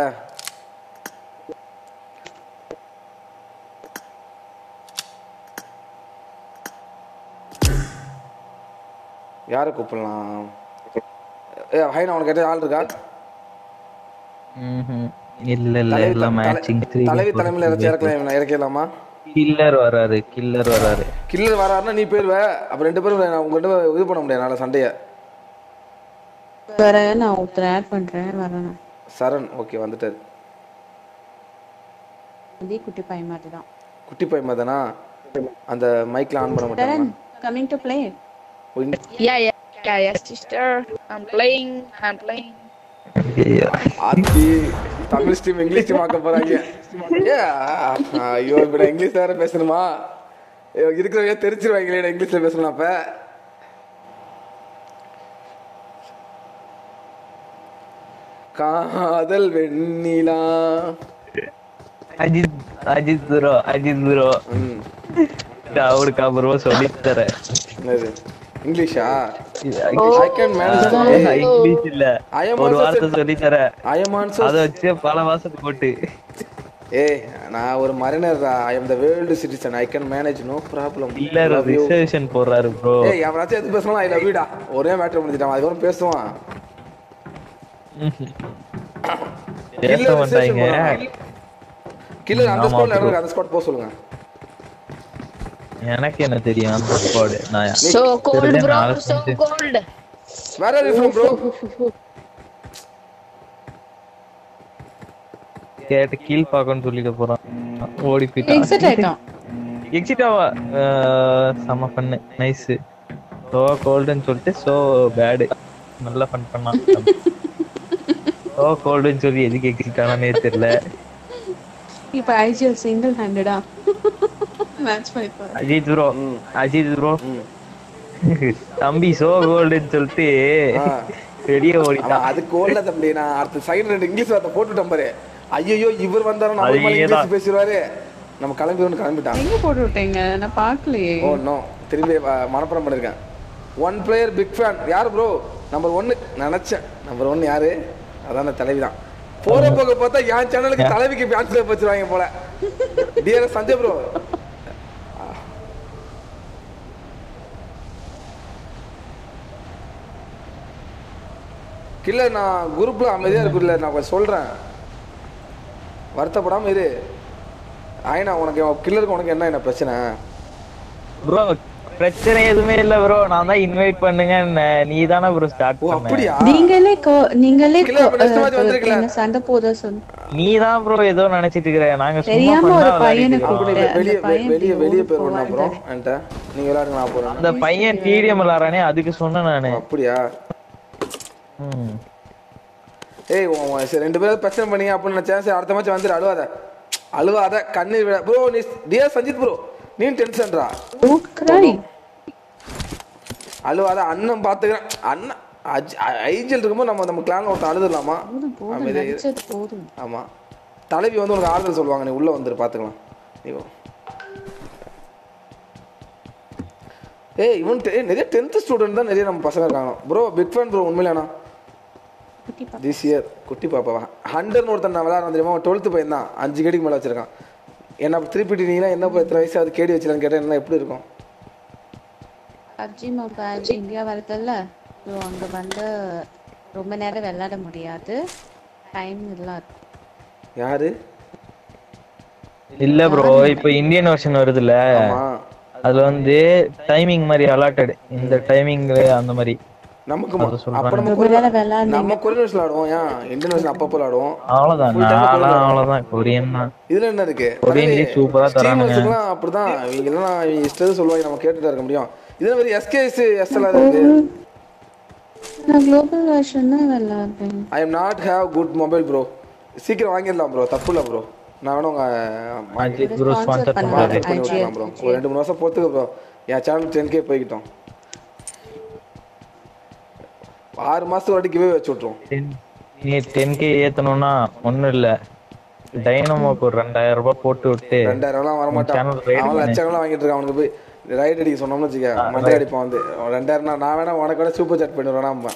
யாரை கூப்பிடலாம் ஏ ஹைனா உனக்கு கேட்ட ஆள் இருக்கா ம்ஹும். இல்ல இல்ல தலைவி எல்லாம் தலை- மேட்சிங் தலைவி தலைமையில் இறச்சி இறக்கலாம் இறக்கலாமா கில்லர் வராரு கில்லர் வராரு கில்லர் வராருன்னா நீ போயிருவ அப்ப ரெண்டு பேரும் நான் உங்க ரெண்டு பேரும் இது பண்ண முடியாது நாளை சண்டைய வேற நான் ஒருத்தர் ஆட் பண்றேன் வரேன் சரண் ஓகே வந்துட்டாரு அதே குட்டி பையன் மாதிரி தான் குட்டி பையன் தானா அந்த மைக்ல ஆன் பண்ண மாட்டாங்க Charan coming to play Yeah, yeah, yeah, yes, sister. I'm playing. I'm playing. ஐயோ. ஆத்தி தமிழ் ஸ்டீம் இங்கிலீஷ் டீம் ஆக்க போறாங்க ஏ, ஐயோ இப்ப நான் இங்கிலீஷ் வேற பேசணுமா ஐயோ இருக்கிறவங்க தெரிச்சிருவாங்களே நான் இங்கிலீஷ்ல பேசணும் அப்ப காதல் வெண்ணிலா அஜித் அஜித் ப்ரோ அஜித் ப்ரோ ம் அவருக்கு அப்புறமா சொல்லி தரேன் என்னது இங்கிலீஷா ஐ கேன் மேனேஜ் இங்கிலீஷ் இல்ல I am ஒரு also வார்த்தை சொல்லி தரேன் ஐ எம் ஆல்சோ அத வச்சு பல மாசத்துக்கு போட்டு ஏய் நான் ஒரு mariner I am the world citizen I can manage no problem இல்ல ரிசர்வேஷன் போடுறாரு ப்ரோ ஏய் எவனாச்சும் எது பேசணும் ஐ லவ் யூடா ஒரே மேட்டர் முடிஞ்சிட்டான் அதுக்கப்புறம் பேசுவான் பேச மாட்டாங்க கில்லர் அந்த ஆமா ஸ்பாட்ல bro. இருக்கு அந்த ஸ்பாட் போக சொல்லுங்க எனக்கு என்ன தெரியும் அந்த ஸ்குவாடு நான் So cold, தெரிஞ்ச bro. நாலு So செஞ்சு- cold. வேற ஆர் யூ ஃப்ரம் ப்ரோ கேட்டு கீழ் பாக்கன்னு சொல்லிட்டு போறான் ஓடி போயிட்டான் எக்ஸிட் ஆயிட்டான் எக்ஸிட் ஆவா செம பண்ணு நைஸ் சோ கோல்டுன்னு சொல்லிட்டு சோ பேடு நல்லா ஃபன் பண்ணான் சோ கோல்டுன்னு சொல்லி எதுக்கு எக்ஸிட் ஆனானே தெரியல இப்ப ஐஜிஎல் சிங்கிள் ஹேண்டடா மேட்ச் பண்ணிப்பாரு அஜித் ப்ரோ அஜித் ப்ரோ தம்பி சோ கோல்டுன்னு சொல்லிட்டு வெளியே ஓடிட்டான் அவன் அதுக்கு ஓடல தம்பி நான் அடுத்த சைடு ரெண்டு இங்கிலீஷ் வார்த்தை போட்டுட்டேன் பாரு ஐயோ இவர் வந்தாலும் நம்ம மேல அதேதான். இங்கிலீஷ் பேசிடுவாரு நம்ம கிளம்பி ஒன்று கிளம்பிட்டான் எங்க போட்டு விட்டீங்க நான் பார்க்கலையே ஓ நோ திரும்பி அஹ், மனப்பாடம் பண்ணிருக்கேன் ஒன் பிளேயர் பிக் ஃபேன் யார் ப்ரோ நம்பர் ஒன்னு நினைச்சேன் நம்பர் ஒன் யாரு அதான் அந்த தலைவி தான் போற போக பார்த்தா என் சேனலுக்கு தலைவிக்கு ஃபேன்ஸ் வச்சிருவாங்க போல டியர் சஞ்சய் ப்ரோ கில்ல நான் குரூப்ல அமைதியா இருக்குல்ல நான் கொஞ்சம் சொல்றேன் வருத்தப்படாம இரு ஆயினா உனக்கு கில்லருக்கு உனக்கு என்ன என்ன பிரச்சனை ப்ரோ பிரச்சனை எதுவுமே இல்ல ப்ரோ நான் தான் இன்வைட் பண்ணுங்க நீ தானே ப்ரோ ஸ்டார்ட் ஓ பண்ண அப்படியா நீங்களே கோ- நீங்களே இல்ல, இப்ப next match கோ- வந்திருக்குல்ல. என்ன சண்டை போதா சொல்லு நீ தான் ப்ரோ ஏதோ நினைச்சிட்டு இருக்கிற நாங்க சும்மா தெரியாம ஒரு பண்ணா பையனை விளையாடிட்டு இருக்கோம். கூப்பிட்டு- வெளியே அந்த பையன் வெளியே இப்படி வெளியே ஓடி பேர் ஒண்ணா ப்ரோ போவான் என்கிட்ட நீங்க விளையாடுங்க நான் போறேன் அந்த பையன் டிடிஎம் விளாடுறானே அதுக்கு சொன்னேன் நானு அப்படியா ம். ஏய் உன் உன் சரி ரெண்டு பேரும் பிரச்சனை பண்ணீங்க அப்படின்னு நினைச்சேன் சரி அடுத்த மேட்ச் வந்துரு அழுவாத அழுவாத கண்ணீர் விட ப்ரோ நீ டியர் சஞ்சித் ப்ரோ நீ டென்ஷன்ரா Don't cry. அழுவாத அண்ணன் பாத்துக்கிறேன் அண்ணன் அஜ்- ஐ- ஐஜிஎல் இருக்கும்போது நம்ம நம்ம கிளான் ஒருத்தன் அழுதுடலாமா போதும் போதும் அமைதியா இரு. நடிச்சது போதும் ஆமா தலைவி வந்து உனக்கு ஆறுதல் சொல்லுவாங்க நீ உள்ள வந்துரு பாத்துக்கலாம் நீ வா. ஏய் இவன் டெ- ஏய், நிறைய டென்த் ஸ்டூடெண்ட் தான் நிறைய நம்ம பசங்க இருக்காங்க ப்ரோ பிக் ஃபேன் ப்ரோ உண்மையிலேண்ணா குட்டி பாப்பா. திஸ் இயர் குட்டி பாப்பாவா ஹண்டர்னு ஒருத்தன் நான் விளையாட தெரியுமா டுவெல்த்து பையன் தான் அஞ்சு கேடிக்கு மேலே வச்சிருக்கான் என்ன திருப்பிட்டு நீங்களா என்ன எத்தனை வயசு அது கேடி வச்சிருக்கான்னு கேட்டால் என்ன எப்படி இருக்கும் பப்ஜி மொபைல் இந்தியா வருதுல்ல ஸோ அங்க வந்து ரொம்ப நேரம் விளையாட முடியாது டைம் எல்லாம் இருக்கும் யாரு இல்ல ப்ரோ இப்ப இந்தியன் வெர்ஷன் வருதுல்ல ஆமா அதுல வந்து டைமிங் மாதிரி அலாட்டட் இந்த டைமிங்ல அந்த மாதிரி நமக்கு அது சொல்றாங்க. அப்ப நம்ம ரொம்ப கொரியன் நேரம் விளையாடுனீங்க நம்ம கொரியன் வருஷம் விளாடுவோம் ஏன் இந்தியன் வருஷம் அப்பப்போ விளாடுவோம் அவ்வளவுதான் Full time நான்லாம் கொரியன் அவ்வளவுதான் கொரியன் தான் இதுல என்ன இருக்கு கொரியன்லயே super ஆ தரானுங்க. ஸ்ட்ரீமர்ஸ்க்குலாம் அப்படிதான் இவங்க எல்லாம் இவங்க இஷ்டத்தை சொல்லுவாங்க நம்ம கேட்டுட்டு இருக்க முடியும் இதே மாதிரி எஸ்கேஎஸ் எஸ்எல் இருக்கு நான் குளோபல் வெர்ஷன் தான் விளையாடுறேன் I am not have good mobile bro சீக்கிரம் வாங்கிடலாம் ப்ரோ தப்பு இல்லை ப்ரோ நான் வேணும் உங்க அஜித் ப்ரோ ஸ்பான்சர் பண்ணலாம். பண்ணாரு பண்ணி விட்டுலாம் ப்ரோ ஒரு ரெண்டு மூணு வருஷம் பொறுத்துக்கு ப்ரோ என் சேனல் டென் கே போய்கிட்டோம் ஆறு மாசத்துக்கு வாட்டி கிவே வச்சு விட்ருவோம் நீ டென் கே ஏத்தணும்னா ஒண்ணும் இல்ல டைனமோக்கு ஒரு ரெண்டாயிரம் ரூபாய் போட்டு விட்டு ரெண்டாயிரம்லாம் வர மாட்டான் channel raid அவன் பண்ணு. லட்சங்கள்லாம் வாங்கிட்டு இருக்கான் அவனுக்கு போய் ரைட் அடிக்க சொன்னோம்னு வச்சுக்க மண்டை அடிப்பான் வந்து அவன் ரெண்டாயிரம்னா நான் வேணா உனக்கு கூட சூப்பர் சாட் பண்ணிடுவேன்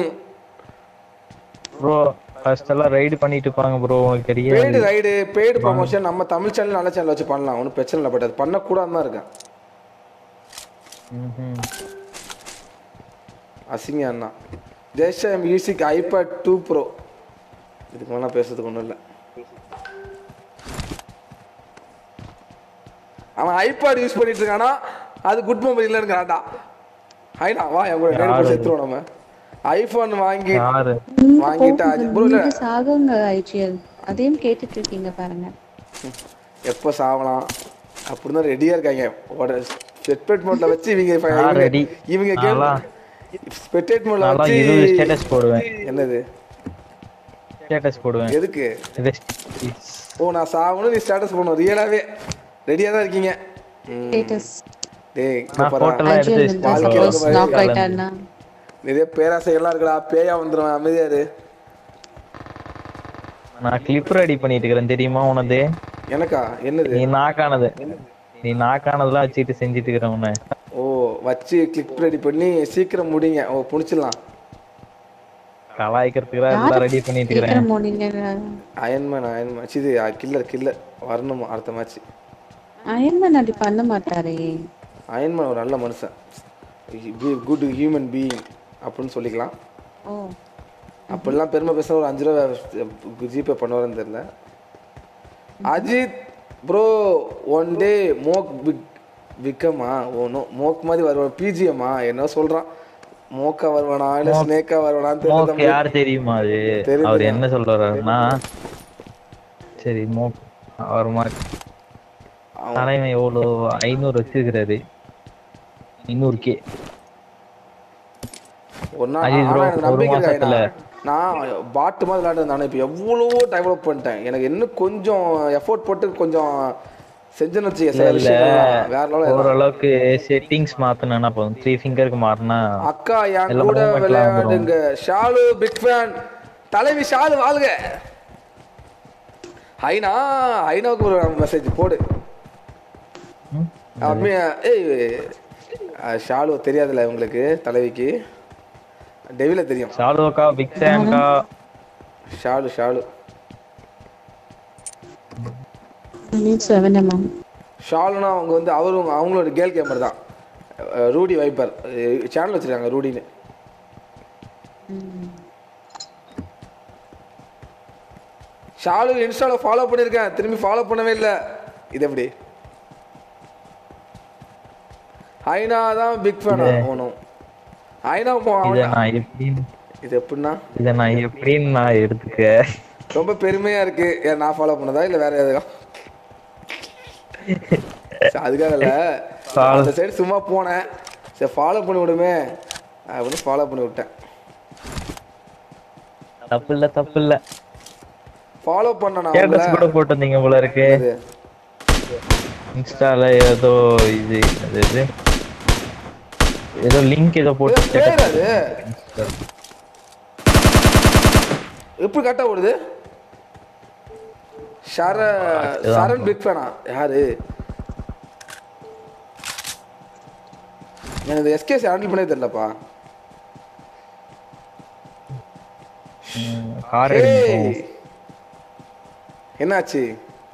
ப்ரோ ஃபர்ஸ்ட் எல்லாம் ரைடு பண்ணிட்டு இருப்பாங்க ப்ரோ உங்களுக்கு பெய்டு தெரியாது ரைடு பெய்டு ப்ரொமோஷன் நம்ம தமிழ் சேனல் நல்ல சேனல் வச்சு பண்ணலாம் ஒன்றும் பிரச்சனை இல்லை பட் அது பண்ணக்கூடாது தான் இருக்கேன் ம்ஹும். அசிங்க அண்ணா ஜெய்ஷம் மியூசிக் ஐபேட் டூ ப்ரோ இதுக்கு மேலே பேசுறதுக்கு ஒன்றும் இல்லை அவன் ஐபேட் யூஸ் பண்ணிட்டு இருக்கானா அது குட் மொபைல் இல்லைங்கிறான்டா ஹைனா வா என் கூட நேரம் போய் சேர்த்துருவோம் நம்ம ஐஃபோன் வாங்கி யாரு வாங்கிட்டா ப்ரோ இல்லை நீங்க சாகுங்க ஐஜிஎல் அதையும் கேட்டுட்டு இருக்கீங்க பாருங்க எப்போ சாவலாம் அப்படின்னு தான் ரெடியாக இருக்காங்க உட ஸ்பெட்பேட் மோட்ல வச்சு இவங்க இப்ப நான் இவங்க- ready. இவங்க கேம் நான்லாம் ஸ்பெட்டேட் மோட்ல நான்லாம் வச்சு இருபது ஸ்டேட்டஸ் போடுவேன் என்னது ஸ்டேட்டஸ் போடுவேன் எதுக்கு Rest- ஓ நான் சாவணும் நீ ஸ்டேட்டஸ் போடணும் ரியலாவே ரெடியாக தான் இருக்கீங்க ம். ஸ்டேட்டஸ் டேய் இங்க நான் பாரா. போட்டோலாம் எடுத்து ஐஜிஎல் இருந்தா வாழ்க்கையில சப்போஸ் ஒரு நாக் மாதிரி ஆயிட்டான்னா நிறைய பேராசைகள்லாம் இருக்குடா பேயா வந்துடும் அமைதியா இரு நான் கிளிப் ரெடி பண்ணிட்டு இருக்கிறேன் தெரியுமா உனது எனக்கா என்னது நீ நாக்கானது நீ நாக்கானதெல்லாம் வச்சுக்கிட்டு செஞ்சுட்டு இருக்கிற உன்னை ஓ வச்சு கிளிக் ரெடி பண்ணி சீக்கிரம் முடிங்க ஓ புடிச்சிடலாம் கலாய்க்கிறதுக்கு எல்லாம் ரெடி பண்ணிட்டு இருக்கிறேன் சீக்கிரம் போனீங்க அயன்மேன் அயன்மேன் இது கில்லர் கில்லர் வரணும் அடுத்த மேட்ச் அயன்மேன் அப்படி பண்ண மாட்டாரே அயன்மேன் ஒரு நல்ல மனுஷன் குட் ஹியூமன் பீயிங் அப்படின்னு சொல்லிக்கலாம் ஓ அப்படிலாம் பெருமை பேசுன ஒரு அஞ்சு ரூபா ஜிபே பண்ணுவாருன்னு தெரியல Ajith bro one day mock பிக் விக்கமா ஓனோ மோக் மாதிரி வருவான் பிஜிஎம்மா என்ன சொல்றான் மோக்கா வருவானா இல்ல ஸ்னேக்கா வருவானான்னு தெரியல மோக் தம்பி. யார் தெரியுமா அது தெரியுது. அவர் என்ன சொல்றாருன்னா சரி மோக் அவர் மாதிரி அவன் தலைவன் எவ்வளோ ஐநூறு வச்சிருக்கிறாரு ஐநூறு கே ஒரு நாள் அஜித் ஆனா bro, எனக்கு ஒரு நம்பிக்கை இருக்கா மாசத்துல. நான் பாட்டு மாதிரி விளையாடுறேன் நானே இப்போ எவ்வளவோ டெவலப் பண்ணிட்டேன் எனக்கு இன்னும் கொஞ்சம் எஃபோர்ட் போட்டு கொஞ்சம் செஞ்சேன்னு வச்சுக்க சில இல்ல விஷயங்கள்லாம் வேற level ஓரளவுக்கு செட்டிங்ஸ் மாத்தினா போதும் த்ரீ ஃபிங்கருக்கு மாறினா அக்கா என் எல்லாம் கூட movement எல்லாம் விளையாடுங்க ஷாலு பிக் ஃபேன் தலைவி ஷாலு வாழ்க ஹைனா ஹைனாவுக்கு ஒரு மெசேஜ் போடு அம்மி ஏய் அஹ், ஷாலு தெரியாதுல்ல உங்களுக்கு தலைவிக்கு டெவில தெரியும் ஷாலுக்கா பிக் ஃபேன்கா ஷாலு ஷாலு செவன் எம்எம் ஷாலுனா அவங்க வந்து அவரும் அவங்களோட கேல் கேமர் தான் அஹ், ரூடி வைப்பர் சேனல் வச்சிருக்காங்க ரூடின்னு ஷாலு இன்ஸ்டால ஃபாலோ பண்ணியிருக்கேன் திரும்பி ஃபாலோ பண்ணவே இல்லை இது எப்படி ஐனா தான் பிக் ஃபேன் ஆகணும் ஐனா இதை நான் எப்படின்னு இது எப்படின்னா இதை நான் எப்படின்னு நான் எடுத்துக்க ரொம்ப பெருமையா இருக்கு ஏன் நான் ஃபாலோ பண்ணதா இல்ல வேற எதுவும் சரி, அதுக்காக இல்ல Follow. அந்த சைடு சும்மா போனேன் சரி ஃபாலோ பண்ணி விடுமே அப்படின்னு ஃபாலோ பண்ணி விட்டேன் தப்பு இல்ல தப்பு இல்ல ஃபாலோ பண்ண நான் ஸ்டேட்டஸ் உங்களை கூட போட்டிருந்தீங்க போல இருக்கு இது, இன்ஸ்டால ஏதோ இது அது இது ஏதோ லிங்க் ஏதோ போட்டு இது பேர் status அது எப்படி கரெக்டா ஓடுது ஷர சரண் பிக் ஃபேனா யாரு எனக்கு இந்த எஸ்கேஸ் ஹேண்டில் பண்ணே தெரியலப்பா கார் ஏய் எடுப்போம் என்னாச்சு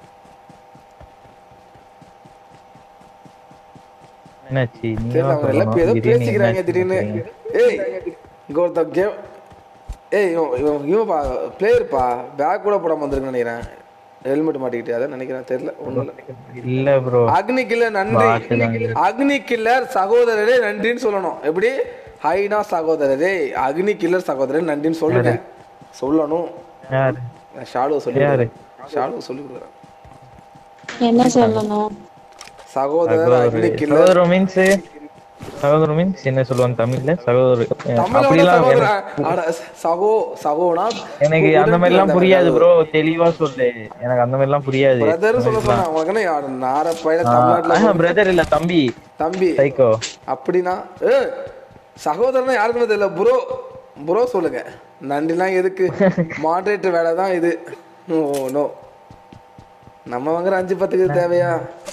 என்னாச்சு நீங்க தெரியல அவங்க எல்லாம் இப்ப ஏதோ பேசிக்கிறாங்க திடீர்னு ஏய் இங்க ஒருத்தன் கேம் ஏய் இவன் இவன் இவன்ப்பா பிளேயர்ப்பா பேக் கூட போடாம வந்திருக்குன்னு நினைக்கிறேன் ஹெல்மெட் மாட்டிக்கிட்டு அதான் நினைக்கிறேன் தெரியல ஒண்ணும் இல்லை இல்ல ப்ரோ அக்னி கில்லர் நன்றி பாத்துதாங்க. அக்னி கில்லர் சகோதரரே நன்றின்னு சொல்லணும் எப்படி ஹைனா சகோதரரே அக்னி கில்லர் சகோதரரே நன்றின்னு சொல்லுங்க சொல்லணும் யாரு நான் ஷாலு சொல்லி யாரு? ஷாலு சொல்லி கொடுக்குறேன் என்ன சொல்லணும் சகோதரர் அக்னி கில்லர் சகோதரம் மீன்ஸ் சகோதரர் மீன்ஸ் என்ன சொல்லுவாங்க தமிழ்ல சகோதரர் அஹ் தமிழ்ல வந்து அப்படிலாம் சகோதரன். எனக்கு- அட, சகோ சகோனா எனக்கு அந்த மாதிரி எல்லாம் புரியாது ப்ரோ தெளிவா சொல்லு எனக்கு அந்த மாதிரி எல்லாம் புரியாது பிரதர் சொல்ல சொன்னா உனக்கு என்ன யாரு நார பையன தமிழ்நாட்டுல பிரதர் இல்ல தம்பி தம்பி சைக்கோ அப்படின்னா ஏ சகோதரனா யாருக்குமே தெரியல ப்ரோ ப்ரோ சொல்லுங்க நன்றிலாம் எதுக்கு மாடரேட்டர் வேலை தான் இது ஓ நோ நம்ம வாங்குற அஞ்சு பத்துக்கு இது தேவையா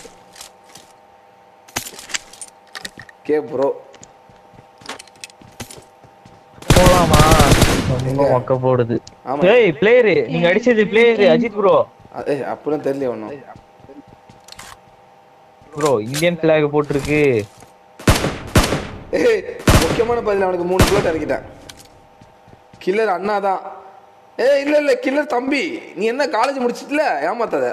கே ப்ரோ போலாமா ரொம்ப மொக்க போடுது ஆமா. ஏய் பிளேயரு நீங்க அடிச்சது பிளேயரு அஜித் ப்ரோ ஏ அப்படிலாம் தெரியல ஒன்றும் ப்ரோ இந்தியன் பிளாக் போட்டிருக்கு ஏய் முக்கியமான பதில் அவனுக்கு மூணு பிளேட் இறக்கிட்டேன் கில்லர் அண்ணா தான் ஏய் இல்ல இல்ல கில்லர் தம்பி நீ என்ன காலேஜ் முடிச்சிட்டல ஏமாத்தாத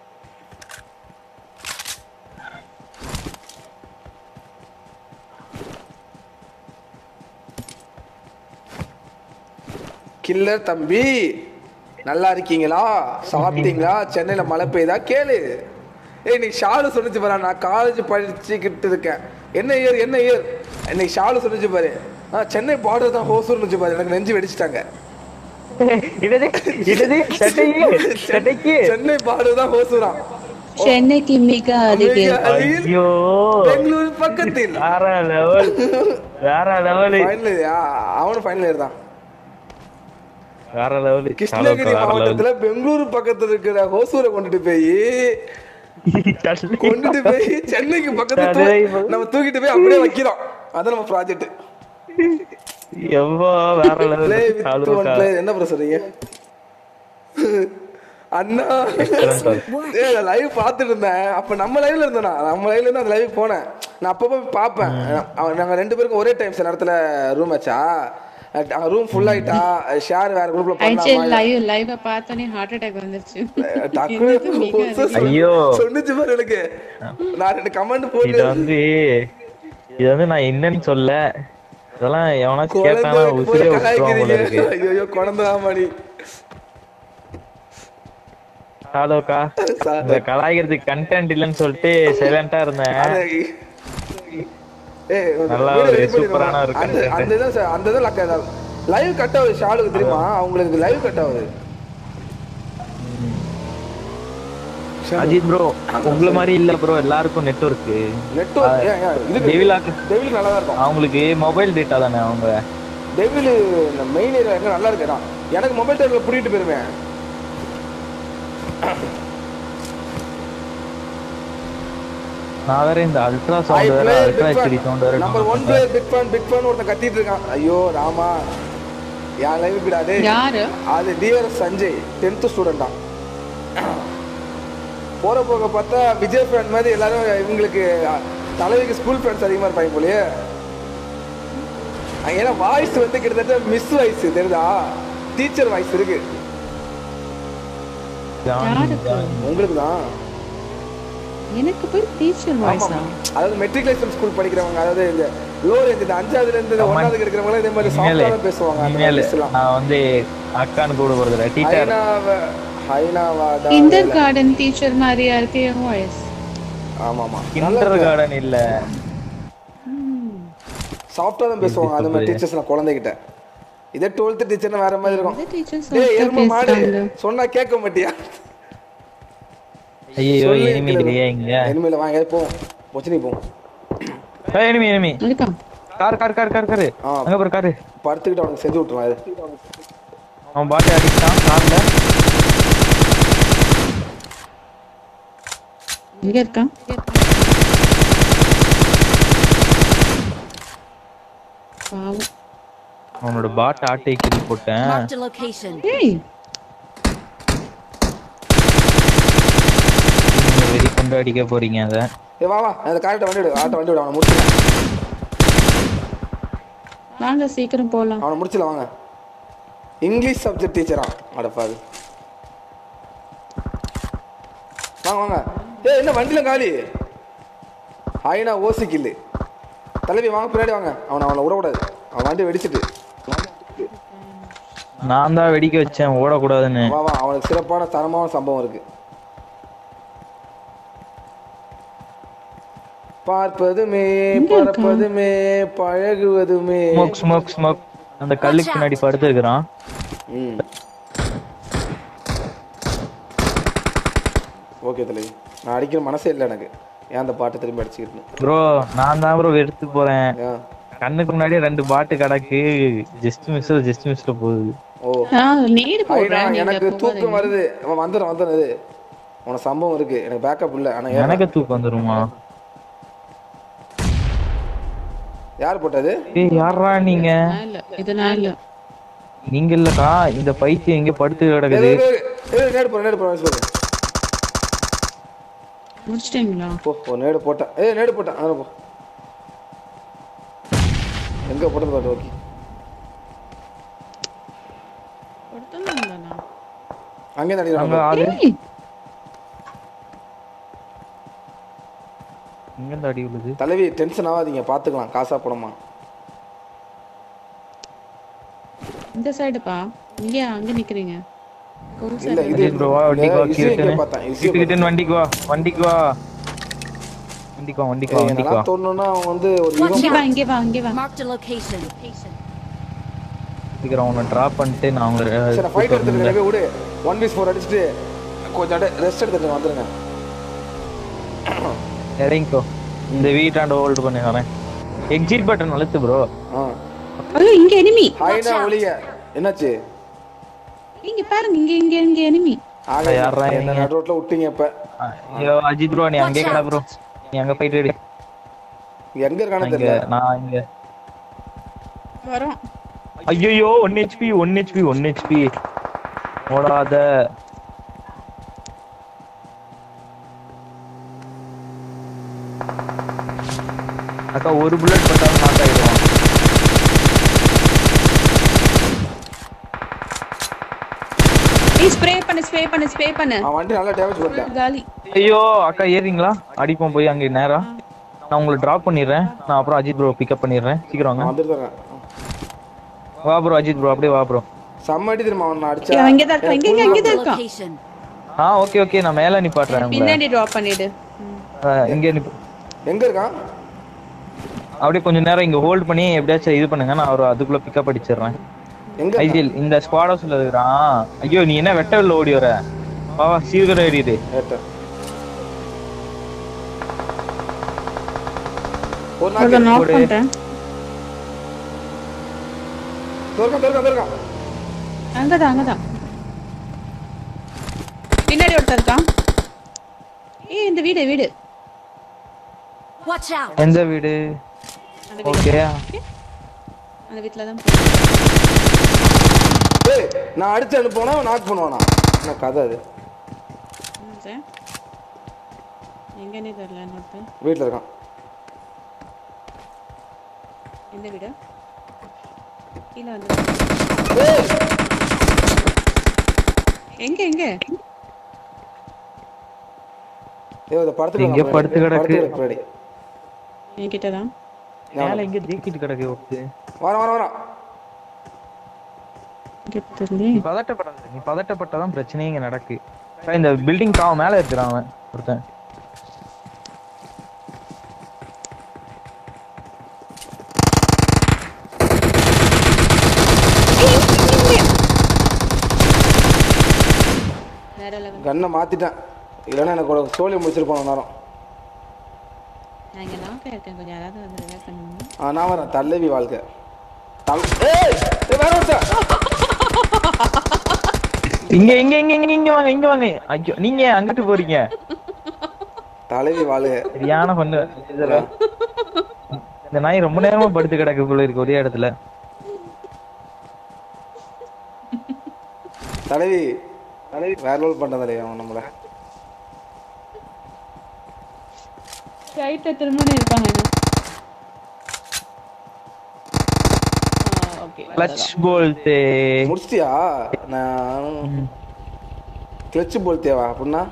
கில்லர் தம்பி நல்லா இருக்கீங்களா சாப்பிட்டீங்களா சென்னையில மழை பெய்யுதா கேளு ஏய் இன்னைக்கு ஷாலு சொன்னிச்சு பாரு நான் காலேஜ் படிச்சுக்கிட்டு இருக்கேன் என்ன இயர் என்ன இயர் இன்னைக்கு ஷாலு சொன்னிச்சு பாரு ஆ சென்னை பார்டர் தான் ஹோசூர்னு பாரு எனக்கு நெஞ்சு வெடிச்சிட்டாங்க இடது இடது சட்டைக்கு சட்டைக்கு சென்னை பார்டர் தான் ஹோசூரா சென்னைக்கு மிக அருகில் அருகில் ஐயோ பெங்களூர் பக்கத்தில் வேற லெவல் வேற லெவல் ஃபைனல் அவனும் ஃபைனல் இயர் தான் வேற லெவல் கிருஷ்ணகிரி மாவட்டத்துல பெங்களூர் பக்கத்துல இருக்கிற ஹோசூரை கொண்டுட்டு போய் கொண்டுட்டு போய் சென்னைக்கு பக்கத்துல தூ- நம்ம தூக்கிட்டு போய் அப்படியே வைக்கிறோம் அதான் நம்ம ப்ராஜெக்ட் எவ்வளோ வேற play level with one play என்ன ப்ரோ சொல்றீங்க அண்ணா ஏய் லைவ் பார்த்துட்டு இருந்தேன் அப்ப நம்ம லைவ்ல இருந்தேனா நம்ம லைவ்ல இருந்து அந்த லைவ் போனேன் நான் அப்பப்போ போய் பார்ப்பேன் அவன் நாங்க ரெண்டு பேருக்கும் ஒரே டைம் சில நேரத்துல ரூம் ஆச்சா அங்க ரூம் ஃபுல் ஆயிட்டா ஷேர் வேற குரூப்ல ஆயிடுச்சு பண்ணலாமா லைவ் லைவ் பார்த்தோன்னே ஹார்ட் அட்டாக் வந்துருச்சு டக்குனு மிக சொ- ஐயோ. சொன்னுச்சு பாரு எனக்கு நான் ரெண்டு கமெண்ட் இது போட்டு வந்து இது வந்து நான் என்னன்னு சொல்ல இதெல்லாம் எவனாச்சும் குழந்தை கேட்டானா உசிரே போய் விட்டுருவான் போல இருக்கு கலாய்க்கிறீங்க ஐயோ குழந்தை ஆமாடி ஹலோக்கா இந்த கலாய்க்கிறதுக்கு கண்டென்ட் இல்லைன்னு சொல்லிட்டு சைலண்டா இருந்தேன் ஏய், ஒரு நல்லா video ஒரு ready பண்ணிடுமா? சூப்பரான ஒரு அந்த content. அந்த இதான் சார் அந்த இதான் லக்க லைவ் கட் ஆகுது ஷாலுக்கு தெரியுமா அவங்களுக்கு லைவ் கட் ஆகுது அஜித் ப்ரோ உங்கள மாதிரி இல்ல ப்ரோ எல்லாருக்கும் நெட்வொர்க் நெட்வொர்க் ஏன் ஏன் இதுக்கு டெவிலாக்கு டெவில் நல்லா தான் இருக்கும் அவங்களுக்கு மொபைல் டேட்டா தானே அவங்க டெவில் இந்த மெயின் ஏரியா எங்க நல்லா இருக்குடா எனக்கு மொபைல் டேபிள் புடிட்டு போயிருவேன் நான் வேற இந்த அல்ட்ரா ஐ சவுண்ட் வேற பிளே அல்ட்ரா ஹெச்டி சவுண்ட் வேற number one player big fan big fan ஒருத்தன் கத்திட்டு இருக்கான் ஐயோ ராமா என் லைவ் கிடாது யாரு அது டிஆர்எஸ் சஞ்சய் டென்த்து ஸ்டூடெண்ட் தான் போற போக பார்த்தா விஜய் ஃபேன் மாதிரி எல்லாரும் இவங்களுக்கு அஹ், தலைவிக்கு ஸ்கூல் ஃப்ரெண்ட்ஸ் அதிகமா இருப்பாங்க போலயே அங்க ஏன்னா வாய்ஸ் வந்து கிட்டத்தட்ட மிஸ் வாய்ஸ் தெரியுதா டீச்சர் வாய்ஸ் இருக்கு யாருக்கு உங்களுக்கு தான் எனக்கு போய் டீச்சர் வாய்ஸா அதாவது மெட்ரிகுலேஷன் ஸ்கூல் படிக்கிறவங்க அதாவது இந்த லோ ரேஞ்ச் இந்த அஞ்சாவதுல இருந்து இந்த ஒன்னாவது இருக்கிறவங்க இதே மாதிரி இனிமேல் சாஃப்டா பேசுவாங்க அந்த இனிமேல் மாதிரி பேசலாம் நான் வந்து அக்கான்னு கூட போறது டீச்சர் ஹைனாவ ஹைனாவாடா கிண்டர் கார்டன் டீச்சர் மாதிரியா இருக்கு என் வாய்ஸ் ஆமா ஆமா கிண்டர் கார்டன் இல்ல சாஃப்டா தான் பேசுவாங்க அந்த மாதிரி டீச்சர்ஸ் குழந்தைகிட்ட இதே டுவெல்த் டீச்சர்னா வேற மாதிரி இருக்கும் டீச்சர்ஸ் டேய் எருமை மாடு பேசுறாங்க சொன்னா கேட்க மாட்டியா ஐயோ சொல்லி இனிமே கேளு. இல்லையா இங்க இனிமேல வாங்க போவோம் பொச்சினி போவோம் ஏய், enemy enemy இருக்கா car car car car car ஆ. அங்க பாரு கார் படுத்துக்கிட்டு அவனுக்கு செஞ்சு விட்டுருலாம் இது அவன் பாட்டு அடிச்சான் கார்ல இங்க இருக்கா பாவம் அவனோட பாட் ஆட்டை கிளி போட்டேன் Marked a location. ஏய் நீங்க வெறி கொண்டு அடிக்க போறீங்க அத ஏ வா வா அந்த கார்ட்ட வண்டி விடு ஆட்ட வண்டி விடு அவனை முடிச்சிடலாம் வாங்க சீக்கிரம் போலாம் அவனை முடிச்சிடலாம் வாங்க இங்கிலீஷ் சப்ஜெக்ட் டீச்சரா அடப்பாது வாங்க வாங்க ஏய் என்ன வண்டியில காலி ஹைனா ஓசி கில்லு தலைவி வாங்க பின்னாடி வாங்க அவனை அவனை விடக்கூடாது அவன் வண்டி வெடிச்சிட்டு நான் தான் வெடிக்க வச்சேன் ஓடக்கூடாதுன்னு வா வா அவனுக்கு சிறப்பான தரமான சம்பவம் இருக்கு பார்ப்பதுமே பறப்பதுமே பழகுவதுமே ஸ்மோக் ஸ்மோக் ஸ்மோக் அந்த கல்லுக்கு பின்னாடி படுத்து இருக்கிறான் ம் ஓகே தலைவி நான் அடிக்கிற மனசே இல்லை எனக்கு ஏன் அந்த பாட்டை திரும்பி அடிச்சுக்கிட்டு ப்ரோ நான் தான் ப்ரோ எடுத்து போறேன் ஏன் கண்ணுக்கு முன்னாடியே ரெண்டு பாட்டு கிடக்கு ஜஸ்ட் மிஸ் ஜஸ்ட் மிஸ்ல போகுது ஓ நேடு ஐயா, போடுறேன் நீங்க எனக்கு போகாதீங்க. தூக்கம் வருது அவன் வந்துடும் வந்துடும் இது உனக்கு சம்பவம் இருக்கு எனக்கு பேக்கப் இல்லை ஆனா ஏன் எனக்கு தூக்கம் வந்துருமா யார் போட்டது ஏய் யாரா நீங்க நான் இல்ல இது நான் இல்ல நீங்க இல்லக்கா இந்த பைத்தியம் எங்க படுத்து ஏய், கிடக்குது ஏய், ஏய், ஏய், நேடு போறேன் நேடு போறேன் சொல்லு முடிச்சிட்டீங்களா போ ஒரு நேடு போட்டேன் ஏய் நேடு போட்டேன் அதில் போ எங்க போட்டது பாட்டு ஓகே கொடுத்துருந்தாங்களா அங்கே தான் அங்க அடிக்கிறான் ஆளு ஏய் இங்க இருந்து அடி விழுது தலைவி டென்ஷன் ஆகாதீங்க பார்த்துக்கலாம் காசா பணமா இந்த சைடுப்பா இங்க அங்க நிக்கிறீங்க ஒரு இல்ல side. இது ப்ரோ வா வண்டிக்கு வா இந்த இசையை கிட்ட இங்க பார்த்தேன் இசையை கிட்ட வண்டிக்கு வா வண்டிக்கு வா வண்டிக்கு வா வண்டிக்கு வா ஏய், வண்டிக்கு வா என்னடா தோணுன்னா அவன் வந்து ஒரு Watch இவன் இங்க வா இங்க வா இங்க வா Marked a location. சீக்கிரம் அவனை டிராப் பண்ணிட்டு நான் அவங்களை சரி ஃபைட் எடுத்துட்டு போய் விடு ஒன் பீஸ் ஃபோர் அடிச்சுட்டு கொஞ்சம் ரெஸ்ட் எடுத்துட்டு வந்துருங்க இறங்கிக்கோ இந்த வீட்டாண்ட ஹோல்டு பண்ணி வரேன் எக்ஸிட் பட்டன் அழுத்து ப்ரோ ஆ ஐயோ இங்க எனிமி ஹாய்னா ஒளிய என்னாச்சு இங்க பாருங்க இங்க இங்க இங்க எனிமி ஆக யார்ரா என்ன நீங்க? நடு ரோட்ல விட்டீங்க இப்ப ஐயோ அஜித் ப்ரோ நீ அங்கே கடை ப்ரோ நீ அங்க போயிட்டு இரு. எங்க இருக்கானு இங்க தெரியல நான் இங்க வரோம் ஐயோ one HP one HP one HP ஓடாத அக்கா ஒரு புல்லட் பட்டாலும் நாக் ஆயிடுவான் ஏய் ஸ்ப்ரே பண்ணு ஸ்ப்ரே பண்ணு ஸ்ப்ரே பண்ணு அவன் வண்டி நல்லா டேமேஜ் பண்ணிட்டான் காலி ஐயோ அக்கா ஏறிங்களா அடிப்போம் போய் அங்க நேரா நான் உங்களை டிராப் பண்ணிடுறேன் நான் அப்புறம் அஜித் ப்ரோ பிக்கப் பண்ணிடுறேன் சீக்கிரம் வாங்க நான் வந்துட்டு இருக்கேன் வா ப்ரோ அஜித் ப்ரோ அப்படியே வா ப்ரோ செம்ம அடி தெரியுமா அவன் அடிச்சா ஏய், இங்க தான் இருக்கான் இங்க இங்க இங்க தான் இருக்கான் Location. ஆ ஓகே ஓகே நான் மேல நிப்பாட்டுறேன் உங்களை பின்னாடி டிராப் பண்ணிடு ஆ, இங்க நிப்ப எங்க இருக்கான் அப்படியே கொஞ்ச நேரம் இங்க ஹோல்ட் பண்ணி எப்படியாச்சும் இது பண்ணுங்க நான் ஒரு அதுக்குள்ள பிக்கப் அடிச்சிடுறேன் எங்க இருக்கான்? ஐஜிஎல் இந்த ஸ்குவாட் ஹவுஸ்ல இருக்கிறான் ஐயோ நீ என்ன வெட்ட வெளில ஓடி வர வா வா சீக்கிரம் ஏறிடு ஏத்த. ஒரு அத நாள் நாக் பண்றேன் தோற்கான் தோற்கான் தோற்கான் அங்கதான் அங்கதான் பின்னாடி ஒருத்தர் இருக்கான் ஏய் இந்த வீடு வீடு Watch out. எந்த வீடு அந்த ஓகே அந்த வீட்ல தான் ஏய் நான் அடிச்சு அனுப்புனா நாக் பண்ணுவானா என்ன கதை அது எங்கன்னே தெரியல என்னது வீட்டில் இருக்கான் எந்த வீடு கீழே வந்து ஏய் எங்க எங்க ஏய் இந்த படத்துக்கு இங்க வாங்க, படுத்து கிடக்கு. படுத்து கிடக்கு பின்னாடி. என்கிட்ட தான் மேல இங்க ஜீக்கிட்டு கிடக்கு ஒட்டு வரான் வரான் வரான் இங்க தெரியல நீ பதட்டப்படாத நீ பதட்டப்பட்டாதான் பிரச்சனையே இங்க நடக்கு அக்கா, இந்த பில்டிங் காவ மேல இருக்கிறான் அவன் ஒருத்தன் வேற லெவல் கண்ணை மாத்திட்டேன் இல்லைன்னா எனக்கு ஒரு சோழி முடிச்சிருப்பான் நேரம் நான் இங்க லாக் இருக்கேன் கொஞ்சம் யாராவது வந்து ரிவைவ் பண்ணுங்க ஆ நான் வரேன் தள்ளவி வாழ்க்கை தல் ஏய் ஏய், வேற ஒருத்தன் இங்க இங்க இங்க இங்க இங்க வாங்க இங்க வாங்க ஐயோ நீங்க அங்கிட்டு போறீங்க தலைவி வாழ்க சரியான பண்ணு இதுல இந்த நாய் ரொம்ப நேரமா படுத்து கிடக்கு போல இருக்கு ஒரே இடத்துல தலைவி தலைவி வேற லெவல் பண்ண தலைவி அவன் நம்மள ரைட்ட திரும்பனே இருப்பாங்க என்ன ஓகே கிளச் போல்ட்டு முடிச்சிட்டியா நான் கிளச்சு போல் தேவா அப்படின்னா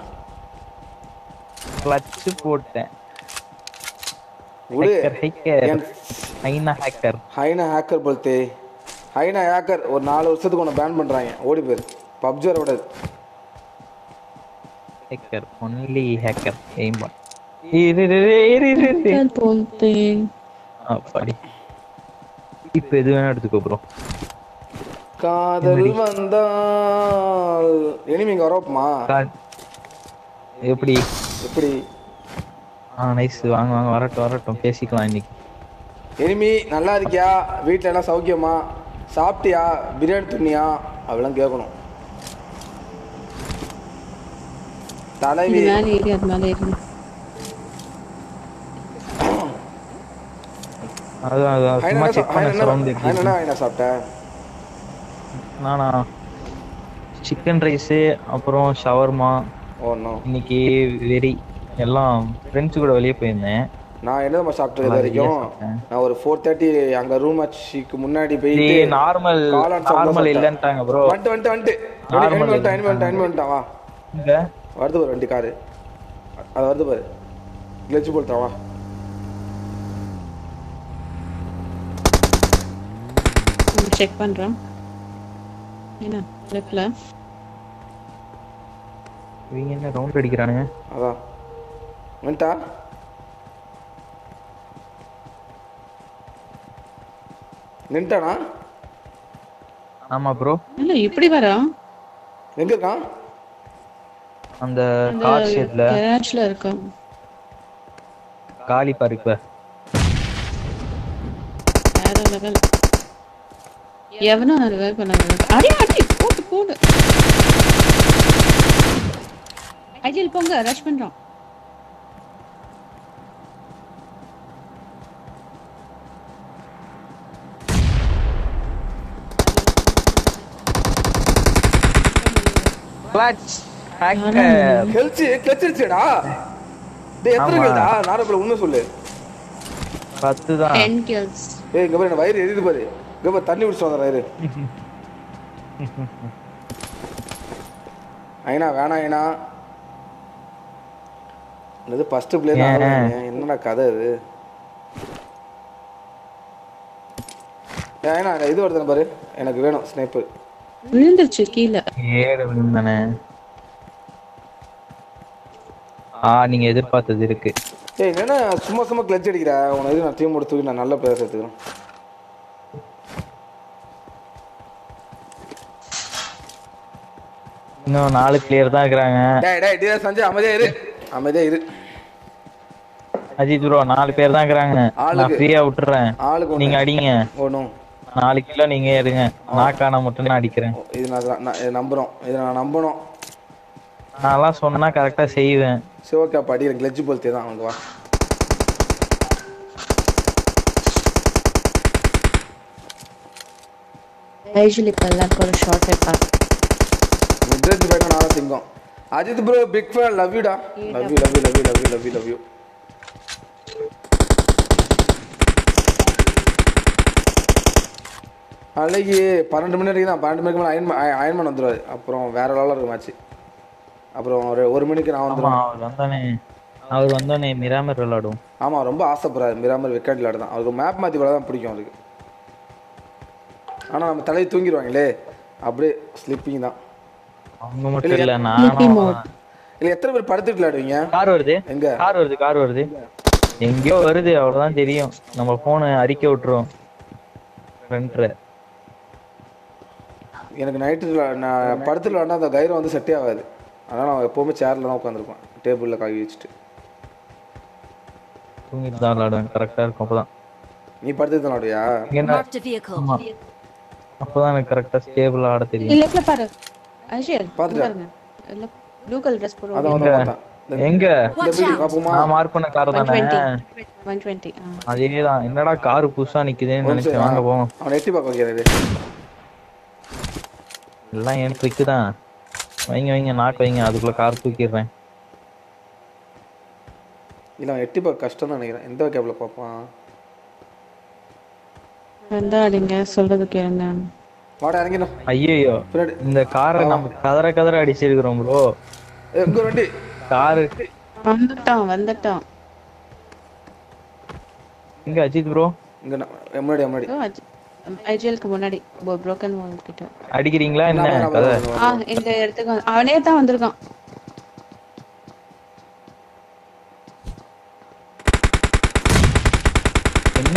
கிளச் போட்டேன் விடு ஹேக்கர் ஹேக்கர் என் ஐநா ஹேக்கர் ஹைனா ஹேக்கர் போல்தே ஹைனா ஹேக்கர் ஒரு நாலு வருஷத்துக்கு உன்னை பேன் பண்றாங்க ஓடி போயிரு பப்ஜி வர விடாது ஹேக்கர் ஒன்லி ஹேக்கர் எய்ம் இரு, இரு, இரு, இரு, இரு, இரு. போல்தே அப்பாடி இப்ப எது வேணா எடுத்துக்கோ ப்ரோ காதல் வந்தால் எனிமி இங்க வரப்போமா எப்படி எப்படி ஆ நைஸ் வாங்க வாங்க வரட்டும் வரட்டும் பேசிக்கலாம் இன்னைக்கு எனிமி நல்லா இருக்கியா வீட்டில் எல்லாம் சௌக்கியமா சாப்பிட்டியா பிரியாணி துண்ணியா அப்படிலாம் கேட்கணும் தலைவி இது மேலே ஏறி அது மேலே ஏறி அதான் அதான் சும்மா செக் பண்ண சவுண்ட் என்ன என்ன சாப்பிட்டேன் நானா சிக்கன் ரைஸு அப்புறம் ஷவர்மா ஒன்றும் இன்னைக்கு வெரி எல்லாம் ஃப்ரெண்ட்ஸ் கூட வெளியே போயிருந்தேன் நான் என்ன சாப்பிட்டது இது வரைக்கும் நான் ஒரு ஃபோர் தேர்ட்டி அங்க ரூம் ஆச்சுக்கு முன்னாடி போயிட்டு நார்மல் காளான் சாப்பிட்டு நார்மல் சாப்பிட்டேன். இல்லன்ட்டாங்க ப்ரோ வந்துட்டு வந்துட்டு வந்துட்டு Normal எனிமி வந்துட்டான் இல்ல. எனிமி வந்துட்டான் எனிமி வந்துட்டான் வா இங்க வருது பாரு வண்டி காரு அது வருது பாரு கிளச்சு போட்டான் வா செக் பண்றோம் என்ன லெஃப்ட்ல இவங்க என்ன ரவுண்ட் அடிக்கிறானுங்க அதான் வந்துட்டா நின்ட்டானா ஆமா ப்ரோ இல்ல இப்படி வரா எங்க இருக்கான் அந்த அந்த கார் ஷெட்ல கராஜ்ல இருக்கும் காலி பாரு இப்ப வேற லெவல் எவனும் ரிவைவ் பண்ணாங்க அடி அடி போட்டு போடு ஐஜில் போங்க ரஷ் பண்றோம் கிளட்ச் கெல்ச்சி கிளச்சிருச்சுடா டேய் எத்தனை ஆமா. கேள்டா நாரப்பல உண்மை சொல்லு பத்து தான் டென் கில்ஸ் ஏய் இங்க பாரு என்ன வயிறு எரியுது பாரு இங்க பாரு தண்ணி குடிச்சு வந்த வயிறு ஐனா வேணாம் ஐனா இது ஃபர்ஸ்ட் பிளேயர் ஏன்? என்னடா கதை இது ஏன் ஐனா இது வருதுன்னு பாரு எனக்கு வேணும் ஸ்னைப்பர் விழுந்துருச்சு கீழே ஏழு விழுந்தானே ஆ நீங்க எதிர்பார்த்தது இருக்கு ஏய் என்ன சும்மா சும்மா கிளச் அடிக்கிற உனக்கு இது நான் டீம் தூக்கி நான் நல்ல பிளேயர் எடுத்துக்கிறேன் இன்னும் நாலு கிளியர் தான் இருக்கிறாங்க டேய் டேய் டேய் சஞ்சய் அமைதியா இரு அமைதியா இரு அஜித் ப்ரோ நாலு பேர் தான் இருக்கிறாங்க நான் ஆளுக்கு- ஃப்ரீயா விட்டுறேன் ஆளுக்கு ஒண்ணு. நீங்க அடிங்க ஒன்றும் நாலு கிலோ நீங்க எடுங்க நாக்கான மட்டும் நான் அடிக்கிறேன் இது நான் நான் இதை நம்புறோம் இதை நான் நம்பணும் நான்லாம் சொன்னா கரெக்டா செய்வேன் சரி ஓகே அப்போ அடிக்கிறேன் கிளச்சு போல்த்தே தான் அவங்க வா ஐஜில் இப்போ எல்லாருக்கும் ஒரு ஷார்ட் வைப்பாங்க மிட்ரேஜ் பையன் நானும் திங்கம் Ajith bro big fan love யூடா love you love you love you love you love you love you அன்னைக்கு பன்னெண்டு மணி வரைக்கும் தான் பன்னெண்டு மணிக்கு மேலே அயன் அயன்மன் வந்துடுவார் அப்புறம் வேற லெவலில் இருக்கும் மேட்ச் அப்புறம் ஒரு ஒரு மணிக்கு நான் ஆமா வந்துடுவேன் அவர் வந்தானே அவர் வந்தோடனே மிராமர் விளையாடும் ஆமாம் ரொம்ப ஆசைப்படுறாரு மிராமர் வெக்காட் விளையாடு தான் அவருக்கு மேப் மாற்றி விளையாட தான் பிடிக்கும் அவருக்கு ஆனால் நம்ம தலையை தூங்கிடுவாங்களே அப்படியே ஸ்லிப்பிங் தான் அவங்க மட்டும் இல்ல Sleepy நானும் mode. இல்லை எத்தனை பேர் படுத்துட்டு விளையாடுவீங்க கார் வருது எங்க கார் வருது கார் வருது எங்கேயோ வருது அவ்வளவுதான் தெரியும் நம்ம போனை அறிக்கை விட்டுரும் ஃப்ரண்ட்ல எனக்கு நைட்டு நான் படுத்துட்டு விளாண்டா அந்த கயிறு வந்து செட்டே ஆகாது அதனால் நான் எப்போவுமே சேரில் தான் உட்காந்துருப்பேன் டேபிளில் காய் வச்சுட்டு தூங்கிட்டு தான் விளையாடுவேன் கரெக்டா இருக்கும் அப்பதான் நீ படுத்துட்டு தான் விளாடுவியா இங்க என்ன Marked a vehicle. ஆமா அப்பதான் எனக்கு கரெக்டா ஸ்டேபிளா ஆட தெரியும் லெஃப்ட்ல பாரு அஜில் பாத்துட்டேன். பாருங்க இல்ல ப்ளூ கலர் ட்ரெஸ் அதான் போடுவாங்க வந்து பார்த்தேன் இந்த- எங்க இந்த building பார்ப்போமா நான் மார்க் பண்ண கார் தானே 120 120 ஆ அதேதான் என்னடா கார் புதுசா நிக்குதுன்னு நினைச்சேன் வாங்க போவோம் அவனை எட்டி பார்க்க வைக்கிறது எல்லாம் என் ட்ரிக்கு தான் வைங்க வைங்க நாக்கு வைங்க அதுக்குள்ள கார் தூக்கிடுறேன் இல்லை அவன் எட்டி பார்க்க கஷ்டம் தான் நினைக்கிறேன் எந்த கேபில் பார்ப்பான் வந்தா அடிங்க சொல்றது கேளுங்க வாடா இறங்கிடும் ஐயோ பின்னாடி இந்த காரை நம்ம கதற கதற அடிச்சிருக்கிறோம் ப்ரோ ஏய், இங்க ஒரு வண்டி காரு வந்துட்டான் வந்துட்டான் எங்க அஜித் ப்ரோ இங்கே முன்னாடி முன்னாடி ஓ, அஜி- ஐஜிஎலுக்கு முன்னாடி புரோக்கன் வால் கிட்ட அடிக்கிறீங்களா என்ன நான் வரேன், கதை வரேன், ஆ வரேன். இந்த இடத்துக்கு வந்து- அவனே தான் வந்திருக்கான்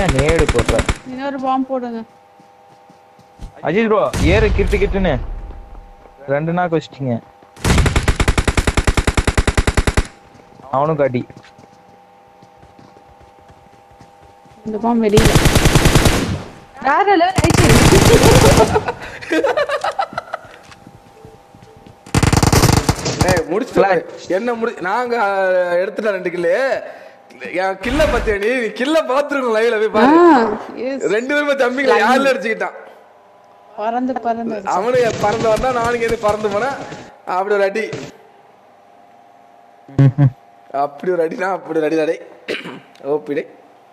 என்ன நேடு போடுற இன்னொரு பாம்பு போடுங்க அஜித் ப்ரோ ஏறு கிட்டு கிட்டுன்னு ரெண்டு நாக்கு வச்சிட்டீங்க அவனும் காட்டி இந்த பாம்பு வெளியில வேற லெவல் ஆயிடுச்சு ஏய் முடிச்சுட்டு என்ன முடி நாங்க அஹ், எடுத்துட்டோம் ரெண்டு கில்லு என் கில்ல பத்தியா நீ கில்ல பாத்துருக்கோம் லைவ்ல போய் பாரு yes. ரெண்டு பேருமே தம்பிங்களை யாருல அடிச்சுக்கிட்டான் பறந்து பறந்து அடிச்சு. அவனு பறந்து வந்தா நானும் எது பறந்து போனேன் அப்படி ஒரு அடி அப்படி ஒரு அடினா அப்படி ஒரு அடி அடை ஓப்பிடை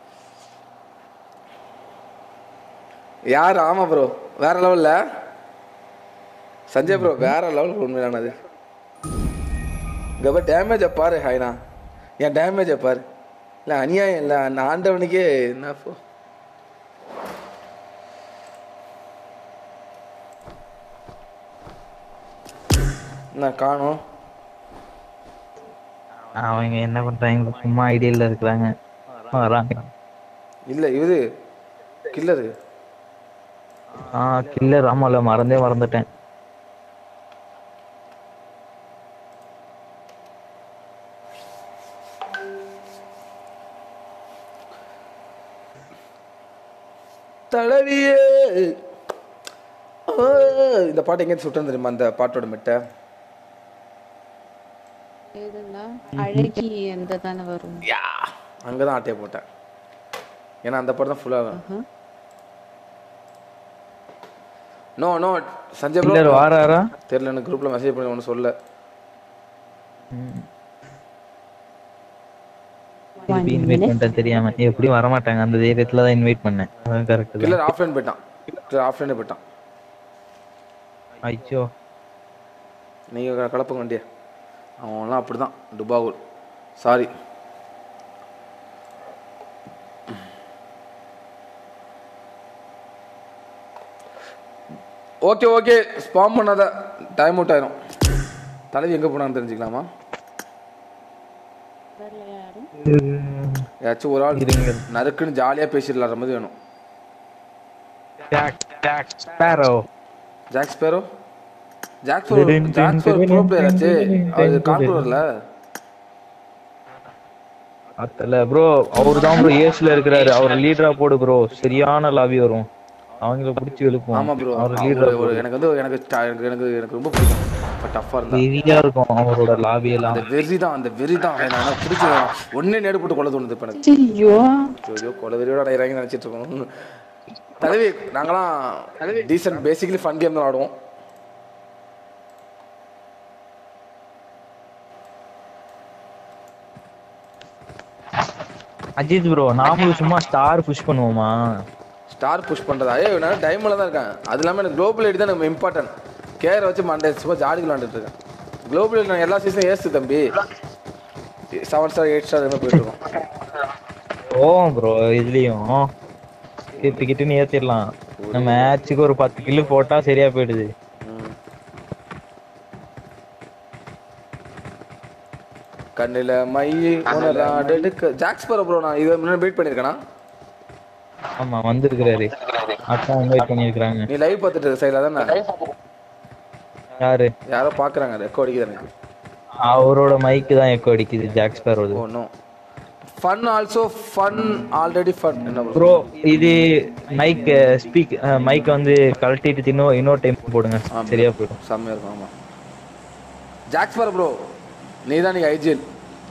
யார் ஆமா ப்ரோ வேற லெவல்ல சஞ்சய் ப்ரோ வேற லெவல் உண்மையானது இங்க டேமேஜ் பாரு ஹாய்னா என் டேமேஜ் பாரு இல்ல அநியாயம் இல்ல அந்த ஆண்டவனுக்கே என்ன போ நான் காணோம் அவங்க என்ன பண்றாங்க சும்மா ஐடியால இருக்கிறாங்க வராங்க இல்ல இது கில்லரு ஆ கில்லர் ஆமால மறந்தே மறந்துட்டேன் தடவியே ஆ, இந்த பாட்டு எங்க சுட்டம் தெரியுமா அந்த பாட்டோட மெட்டை எதுன்னா அழகி எந்த தானே வரும் யா அங்கதான் ஆட்டையை போட்டேன் ஏன்னா அந்த படம் தான் ஃபுல்லாக no no Sanjay bro. Killer வாராரா தெரியல எனக்கு குரூப்ல மெசேஜ் பண்ணி ஒன்றும் சொல்ல திருப்பி இன்வைட் பண்ணிட்டேன் தெரியாம எப்படியும் வரமாட்டாங்க அந்த தைரியத்துல தான் இன்வைட் பண்ணேன் அதான் கரெக்ட் தான் கில்லர் ஆஃப்லைன் போயிட்டான் கில்லர் ஆஃப்லைனே போயிட்டான் ஐயோ நீங்க கலப்பங்க வண்டிய அவன்லாம் அப்படிதான் டுபாகூர் சாரி ஓகே ஓகே ஸ்பாம் பண்ணாத டைம் அவுட் ஆயிரும் தலைவி எங்க போனான்னு தெரிஞ்சுக்கலாமா தெரியல யாரும் ஏதாச்சும் ஒரு ஆள் இருங்க. நறுக்குன்னு ஜாலியா பேசிடலாம் மாதிரி வேணும் Jack Jack Sparrow Jack Sparrow Jack Sparrow Jack Sparrow bro player ஆச்சு அது கான்ட்ரோலர்ல அத்தல ப்ரோ அவர் தான் ப்ரோ ஏஸ்ல இருக்கிறாரு அவர் லீடரா போடு ப்ரோ சரியான லாபி வரும் அவங்கள பிடிச்சி எழுப்போம் ஆமா ப்ரோ அவர் லீடரா ஒரு எனக்கு வந்து எனக்கு ta- எனக்கு எனக்கு எனக்கு ரொம்ப பிடிக்கும் டஃப்பா இருந்தா ஹெவியா இருக்கும் அவரோட லாபி எல்லாம் அந்த வெறி தான் அந்த வெறி தான் எனக்கு எனக்கு பிடிச்சது ஒன்னே நேடு போட்டு கொலை தோணுது இப்ப எனக்கு ஐயோ ஐயோ கொலை வெறியோட அடையிறாங்க நினைச்சிட்டு இருக்கோம் தலைவி நாங்களாம் டீசென்ட் பேசிக்கலி ஃபன் கேம் தான் ஆடுவோம் அஜித் ப்ரோ நாமளும் சும்மா ஸ்டார் புஷ் பண்ணுவோமா ஸ்டார் புஷ் பண்றதா ஏ நான் டைம்ல தான் இருக்கேன் அது இல்லாம எனக்கு குளோபல் ஐடி தான் நம்ம இம்பார்ட்டன்ட் கேர் வச்சு மண்டே சும்மா ஜாடி விளாண்டுட்டு இருக்கேன் குளோபல் நான் எல்லா சீசனும் ஏசு தம்பி செவன் ஸ்டார் எயிட் ஸ்டார் மாதிரி போயிட்டு இருக்கோம் ஓ ப்ரோ இதுலயும் கிட்டு கிட்டுன்னு ஏத்திடலாம் நம்ம மேட்சுக்கு ஒரு பத்து கிலோ போட்டா சரியா போயிடுது கண்ணில மை உணராடு எடுக்க ஜாக்ஸ் பரோ ப்ரோ நான் இதை முன்னாடி வெயிட் பண்ணியிருக்கேனா ஆமா வந்திருக்கிறாரு அக்கா இன்வைட் பண்ணிருக்காங்க நீ லைவ் பார்த்துட்டு இருக்க சைடில் தானே யாரு யாரோ பார்க்குறாங்க ரெக்கோ அடிக்குது எனக்கு அவரோட மைக்கு தான் எக்கோ அடிக்குது ஜாக் ஸ்பேரோது oh no fun also fun already fun என்ன ப்ரோ ப்ரோ இது மைக் ஸ்பீக் மைக் வந்து கழட்டிட்டு இன்னும் இன்னொரு டைம் போடுங்க சரியா போயிடும் செம்மையாக இருக்கும் ஆமாம் ஜாக்ஸ் பரோ ப்ரோ நீ தான் நீ ஐஜிஎல்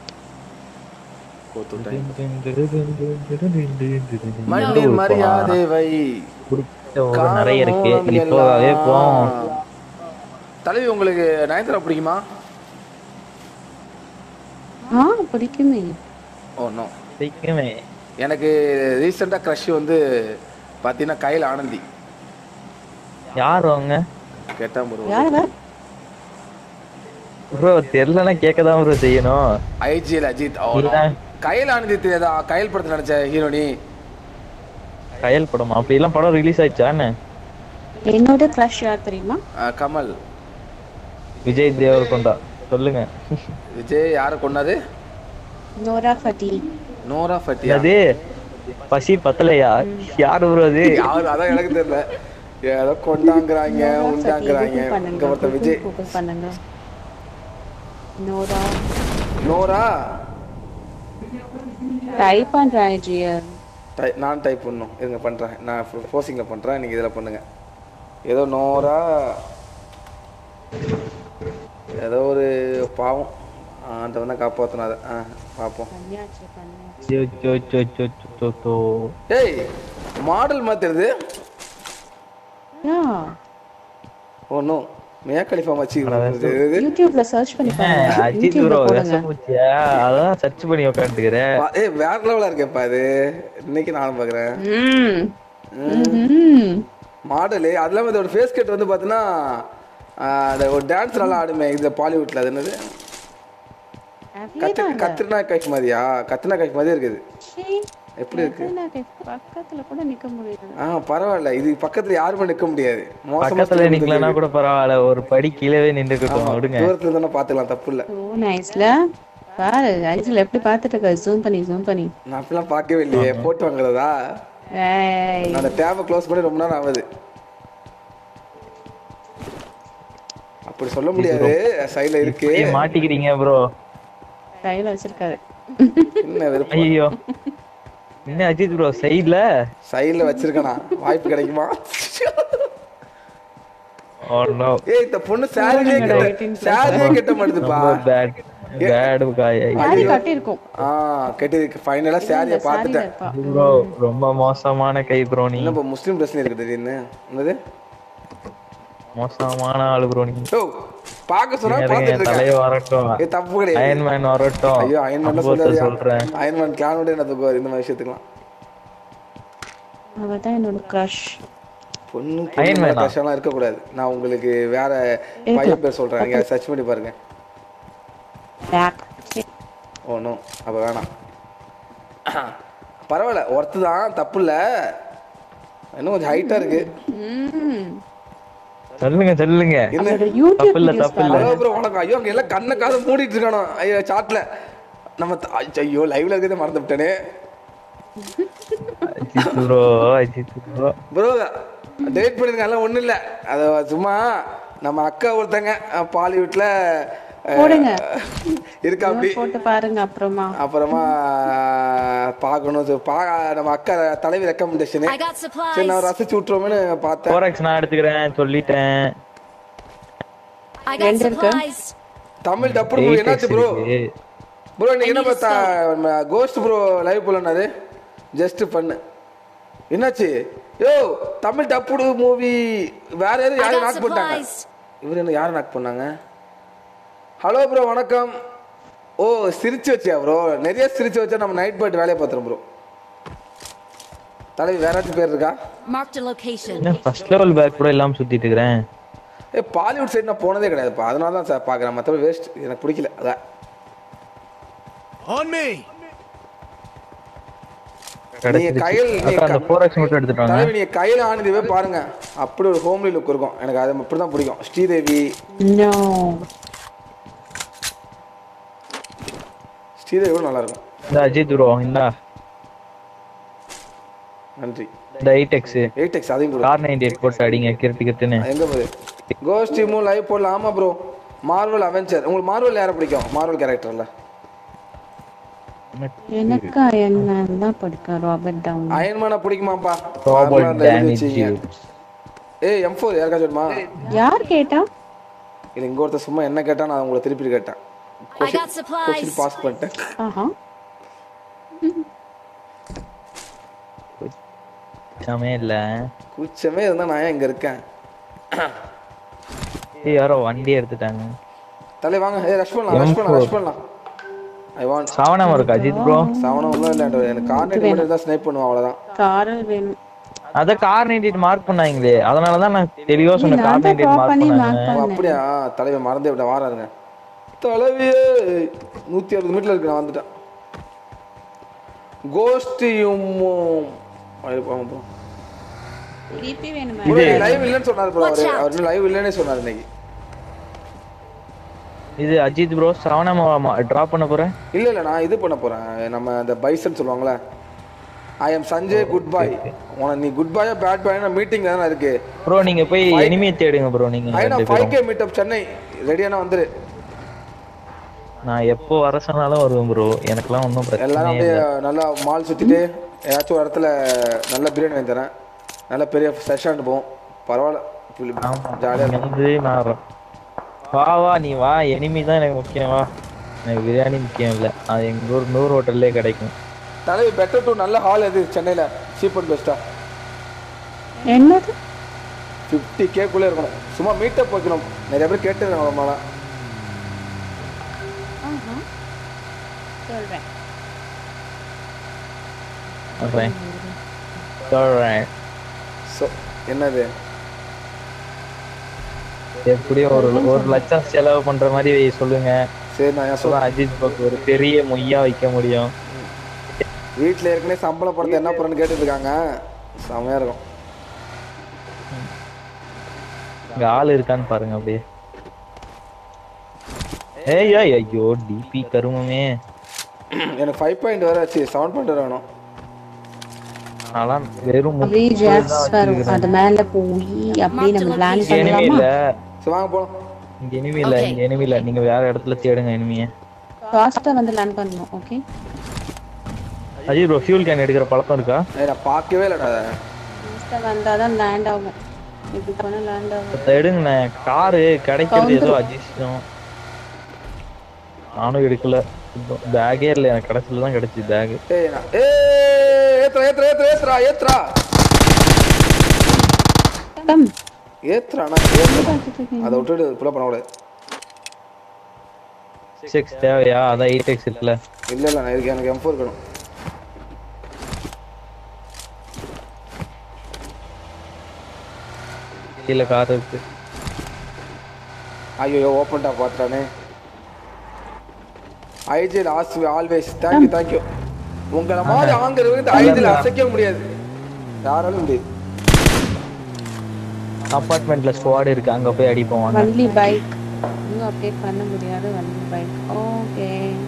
மண்ணி மரியாதை வை பிடிச்ச ஒரு நிறைய இருக்கு இது போகவே போவோம் தலைவி உங்களுக்கு நயன்தாரா பிடிக்குமா ஆ பிடிக்குமே ஓ நோ சீக்கிரமே எனக்கு ரீசெண்டாக க்ரஷ் வந்து பார்த்தீங்கன்னா கையில் ஆனந்தி யார் அவங்க கேட்டா ப்ரோ யார் அவ? ப்ரோ தெரியலன்னா கேட்கதான் ப்ரோ செய்யணும் ஐஜிஎல் அஜித் ஓ இல்ல. கையில் ஆனந்தி தெரியாதா கையில் படத்தில் நடிச்ச ஹீரோனி கயல் படம் அப்படி எல்லாம் படம் ரிலீஸ் ஆயிடுச்சா என்ன என்னோட க்ரஷ் யார் தெரியுமா கமல் விஜய் தேவரகொண்டா சொல்லுங்க விஜய் யாரை கொண்டாது நோரா ஃபட்டி நோரா ஃபட்டியா அது பசி பத்தலையா யாரு ப்ரோ அது யாரு அதான் எனக்கு தெரியல ஏதோ கொண்டாங்கிறாங்க உண்டாங்கிறாங்க இங்க ஒருத்தன் விஜய் கூகுள் பண்ணுங்க நோரா நோரா டைப் பண்றேன் ஜியர் டை நான் டைப் பண்ணும் இருங்க பண்ணுறேன் நான் ஃபோர்ஸிங்கில் பண்ணுறேன் நீங்கள் இதில் பண்ணுங்க ஏதோ நோரா ஏதோ ஒரு பாவம் அந்த வந்து காப்பாற்றணும் அதை ஆ பார்ப்போம் பண்ணியாச்சு பண்ணியாச்சு so, so, so, so, so, so, so. ஏய் மாடல் மாத்திருது யா ஓ நோ மியா கலிஃபா மச்சி யூடியூப்ல சர்ச் பண்ணி ஏன், பாருங்க அஜித் யூடியூப்ல ப்ரோ போடுங்க விஷமூச்சியா அதான் சர்ச் பண்ணி உட்காந்துக்கிறேன் ஏய் வேற லெவலா இருக்கேப்பா இது இன்னைக்கு நானும் பார்க்குறேன் ம் ம் மாடலு அது இல்லாமல் இதோட ஃபேஸ் கட் வந்து பார்த்தீங்கன்னா அந்த ஒரு டான்ஸ் நல்லா ஆடுமே இந்த பாலிவுட்ல அது என்னது கத்து கத்ரினா கைஃப் மாதிரியா கத்ரினா கைஃப் மாதிரியே இருக்குது எப்படி இருக்கு பக்கத்துல கூட நிக்க முடியாது ஆ பரவாயில்ல இது பக்கத்துல யாருமே நிக்க முடியாது மோசமா பக்கத்துல நிக்கலன்னா கூட பரவாயில்ல ஒரு படி கீழே நின்றுக்கிட்டோம் விடுங்க தூரத்துல தானே பாத்துக்கலாம் தப்பு இல்ல ஓ நைஸ்ல பாரு ஐஜில் எப்படி பார்த்துட்டு இருக்க ஜூம் பண்ணி ஜூம் பண்ணி நான் அப்படிலாம் பார்க்கவே இல்லையே போட்டு வாங்குறதா ஏய் நான் அந்த டேபை க்ளோஸ் பண்ணி ரொம்ப நேரம் ஆகுது அப்படி சொல்ல முடியாது சைடுல இருக்கு இப்படியே மாட்டிக்கிறீங்க ப்ரோ கையில வச்சிருக்காரு என்ன விருப்பம் ஐயோ என்ன அஜித் ப்ரோ சைடுல சைடுல வச்சிருக்கனா வாய்ப்பு கிடைக்குமா ஓ நோ ஏய் இந்த பொண்ணு சாரியே கட்ட சாரியே கட்ட மாட்டுதுப்பா ரொம்ப பேட் பேட் காய் சாரி கட்டி இருக்கும் ஆ கட்டி ஃபைனலா சாரியை பார்த்துட்டேன் இருப்பா ப்ரோ ரொம்ப மோசமான கை ப்ரோ நீ என்ன இப்போ முஸ்லீம் ட்ரெஸ்ல இருக்கு திடீர்னு என்னது மோசமான ஆளு ப்ரோ நீ ஓ பார்க்க சொன்னா இருங்க, பார்த்துட்டு என் தலைய இருக்கேன் வரட்டும் ஏ தப்பு கிடையாது அயன்மேன் வரட்டும் ஐயோ அயன்மேன் அப்போதான் சொல்லாதியா சொல்றேன் அயன்மேன் கிளானோட என்ன தூக்குவார் இந்த மாதிரி விஷயத்துக்குலாம் அவ தான் என்னோட க்ரஷ் பொண்ணு Iron பொண்ணு Man-ஆ? கஷ்டம்லாம் இருக்கக்கூடாது நான் உங்களுக்கு வேற பையன் பேர் சொல்றேன் நீங்க சர்ச் பண்ணி பாருங்க பேக் ஓ நோ அப்ப வேணாம் பரவாயில்ல ஒர்த்து தான் தப்பு இல்ல இன்னும் கொஞ்சம் ஹைட்டா இருக்கு ம் சொல்லுங்க சொல்லுங்க என்ன அவரோட யூடியூப் தப்பு இல்ல வீடியோஸ் தப்பு இல்ல ஹலோ ப்ரோ வணக்கம் ஐயோ அங்க எல்லாம் கண்ணை காதை மூடிட்டு இருக்கானோ ஐயோ சாட்ல நம்ம த- ஐயோ லைவ்ல இருக்கிறத மறந்து விட்டேனே Ajith bro Ajith bro bro date பண்ணிருங்க அதெல்லாம் ஒண்ணும் இல்ல அது சும்மா நம்ம அக்கா ஒருத்தங்க அஹ், பாலிவுட்ல அஹ், போடுங்க. இருக்கா அப்படி போட்டு பாருங்க அப்புறமா அப்புறமா அஹ், பார்க்கணும் சரி, பா நம்ம அக்கா தலைவி ரெக்கமெண்டேஷனு I got supplies. சரி நான் ரசிச்சு விட்டுருவோம்னு பார்த்தேன் ஃபோரெக்ஸ் நான் எடுத்துக்கிறேன் சொல்லிட்டேன் I got ரெண்டு இருக்கு. supplies. தமிழ் டப்பு ப்ரோ என்னாச்சு ப்ரோ ப்ரோ நீங்க என்ன பார்த்தா கோஸ்ட் ப்ரோ லைவ் போலனாரு ஜஸ்ட் பண்ணு என்னாச்சு யோ தமிழ் டப்புடு மூவி வேற யாரும் I யாரும் got நாக் பண்ணிட்டாங்க supplies. இவர் என்ன யாரும் நாக் பண்ணாங்க ஹலோ ப்ரோ வணக்கம் ஓ சிரிச்சு வச்சியா ப்ரோ நிறைய சிரிச்சு வச்சா நம்ம நைட் பாட்டு வேலையை பார்த்துறோம் ப்ரோ தலைவி வேற ஏதாச்சும் பேர் இருக்கா Marked a location. என்ன ஃபர்ஸ்ட் லெவல் பேக் கூட இல்லாம சுத்திட்டு இருக்கிறேன் ஏ பாலிவுட் சைடு நான் போனதே கிடையாதுப்பா அதனால தான் சார் பார்க்குறேன் மற்றபடி வேஸ்ட் எனக்கு பிடிக்கல அதான் On me! கிடைச்சிருச்சு கையில் நீ அக்கா அந்த க- ஃபோரெக்ஸ் மட்டும் எடுத்துட்டு வாங்க தலைவி நீங்க கையில ஆனதுவே பாருங்க அப்படி ஒரு ஹோம்லி லுக் இருக்கும் எனக்கு அது அப்படி தான் பிடிக்கும் ஸ்ரீதேவி நோ ஸ்ரீதேவி கூட நல்லா இருக்கும் இந்த அஜித் ப்ரோ இந்தா நன்றி இந்த ஐடெக்ஸ் எயிட் எக்ஸ் அதையும் கூட கார் நைன்டி எயிட் போட்டு அடிங்க கிருட்டு கிருட்டுன்னு எங்க போகுது கோஸ்ட் டீமும் லைவ் போடலாம் ஆமா ப்ரோ மார்வல் அவெஞ்சர் உங்களுக்கு மார்வல் யாரை பிடிக்கும் மார்வல் கேரக்டர்ல எனக்கா என்ன தான் பிடிக்கும் ராபர்ட் டவுன் அயன்மேனை பிடிக்குமாப்பா ரோபோட் Formula ல எழுதி டேமேஜ் வச்சீங்க. ஏய் எம் ஃபோர் யாருக்கா சொல்லுமா யார் கேட்டா இல்லை இங்க ஒருத்தர் சும்மா என்ன கேட்டா நான் உங்களை திருப்பி கேட்டேன் I got supplies. Question pass பண்ணிட்டேன் ஆஹா சமே இல்ல கூச்சமே இருந்தா நான் ஏன் இங்க இருக்கேன் ஏய், யாரோ வண்டி எடுத்துட்டாங்க தலை வாங்க ஏய் ரஷ் பண்ணலாம் ரஷ் பண்ணலாம் ரஷ் பண்ணலாம் ஐ வாண்ட் சவனம் இருக்கு அஜித் ப்ரோ சவனம் ஒன்றும் இல்லை எனக்கு கார்னெட் மட்டும் தான் ஸ்னைப் பண்ணுவோம் அவ்வளோதான் காரல் வேணும் அத கார் நைன்டி மார்க் பண்ணாங்களே அதனாலதான் நான் தெளிவா சொன்னேன் கார் நான் தான் நைன்டி ட்ரா மார்க் பண்ணி பண்ணாங்க மார்க் ஓ, பண்ணேன் அப்படியா தலைவர் மறந்தே விட்ட வாராருங்க தலைவியே நூற்றி அறுபது மீட்டர் இருக்கு நான் வந்துட்டேன் கோஸ்டியும் திருப்பி வேணுமா லைவ் இல்லைன்னு சொன்னார் bro அவரு அவர் லைவ் இல்லைன்னே சொன்னார் இன்னைக்கு இது அஜித் ப்ரோ சவனம் டிராப் பண்ண போறேன் இல்ல இல்ல நான் இது பண்ண போறேன் நம்ம அந்த பைசன் சொல்லுவாங்களே I am Sanjay good boy உனக்கு நீ குட் பாயா பேட் பாயா மீட்டிங் தானே இருக்கு ப்ரோ நீங்க போய் எனிமே தேடுங்க ப்ரோ நீங்க ஐநா ரெண்டு ஃபைவ் பேரும். கே மீட்டப் சென்னை ரெடியான வந்துரு நான் எப்போ வர சொன்னாலும் வருவேன் ப்ரோ எனக்கெல்லாம் ஒன்றும் எல்லாரும் பிரச்சனையே அப்படியே இல்லை நல்லா மால் சுத்திட்டு ஏதாச்சும் ஒரு இடத்துல நல்ல பிரியாணி வாங்கி தரேன் நல்ல பெரிய செஷன் போவோம் பரவாயில்ல ஜாலியாக நீங்க இருக்கும் வந்து நான் வர- வா வா நீ வா எனிமி தான் எனக்கு முக்கியம் வா எனக்கு பிரியாணி முக்கியம் இல்லை அது எங்க ஊர் நூறு ஹோட்டல்லே கிடைக்கும் தலைவி பெட்டர் டு நல்ல ஹால் எது சென்னையில் சீப் அண்ட் பெஸ்ட்டா என்னது ஃபிஃப்டி கேக்குள்ளே இருக்கணும் சும்மா மீட்டப் வைக்கணும் நிறைய பேர் கேட்டுருக்காங்க ரொம்ப நாளா. ஆஹா. சொல்றேன் சொல்றேன் சொல்றேன் ஸோ என்னது எப்படியும் ஒரு ஒரு லட்சம் செலவு பண்ற மாதிரி சொல்லுங்க சரி நான் ஏன் அப்பதான் சொல்றேன் அஜித் பக் ஒரு பெரிய மொய்யா வைக்க முடியும் வீட்டில் ஏற்கனவே சம்பளம் படத்தை என்ன பண்ணுறேன்னு கேட்டுட்டு இருக்காங்க செமையாக இருக்கும் இங்க ஆள் இருக்கான்னு பாருங்க அப்படியே ஏய் ஏய் ஐயோ டிபி கருமமே எனக்கு ஃபைவ் பாயிண்ட் வேறு ஆச்சு செவன் பாயிண்ட் வேறு வேணும் நான்லாம் வெறும் அப்படியே முப்பது ஜாக்ஸ் தான் வரும் வச்சிருக்கிறேன். அது மேல போய் அப்படியே நம்ம பிளான் இங்க enemy பண்ணலாமா இல்ல சரி வாங்க போகலாம் இங்க enemy இல்ல இங்க enemy இல்ல நீங்க வேற இடத்துல தேடுங்க எனிமிய ஃபாஸ்டா வந்து லேண்ட் பண்ணணும் okay Ajay bro fuel can எடுக்கிற பழக்கம் இருக்கா ஏய் நான் பார்க்கவே இல்லைடா அதை ஃபாஸ்டா வந்தாதான் லேண்ட் ஆகும் இப்படி பண்ணா லேண்ட் ஆகும் இப்ப எடுங்கண்ணே காரு கிடைக்கிறது ஏதோ அதிர்ஷ்டம் நானும் எடுக்கல பேக்கே இல்ல எனக்கு கடைசியில தான் கிடைச்சு பேக் ஏய் நான் ஏய் ஏத்துறா ஏத்துறா ஏத்துறா ஏத்துறா ஏத்துறா கம் ஏத்துறா நான் ஏத்துறா அதை விட்டுட்டு ஃபுல்லாக பண்ணக்கூடாது சிக்ஸ் தேவையா அதான் எயிட் எக்ஸ் இருக்குல்ல இல்லை இல்லை நான் இருக்கு எனக்கு எம் இருக்கணும் கீழே கார் இருக்கு ஐயோ ஓப்பன்டா பார்த்துட்டானே ஐஜில் ஆஸ் ஆல்வேஸ் தேங்க்யூ தேங்க்யூ உங்களை மாதிரி ஆங்கிற வந்து ஐஜில் அசைக்க முடியாது யாராலும் முடியாது அபார்ட்மெண்ட்ல ஸ்குவாட் இருக்கு அங்க போய் அடிப்போம் வாங்க வன்லி பைக் இன்னும் அப்டேட் பண்ண முடியாது வன்லி பைக் ஓகே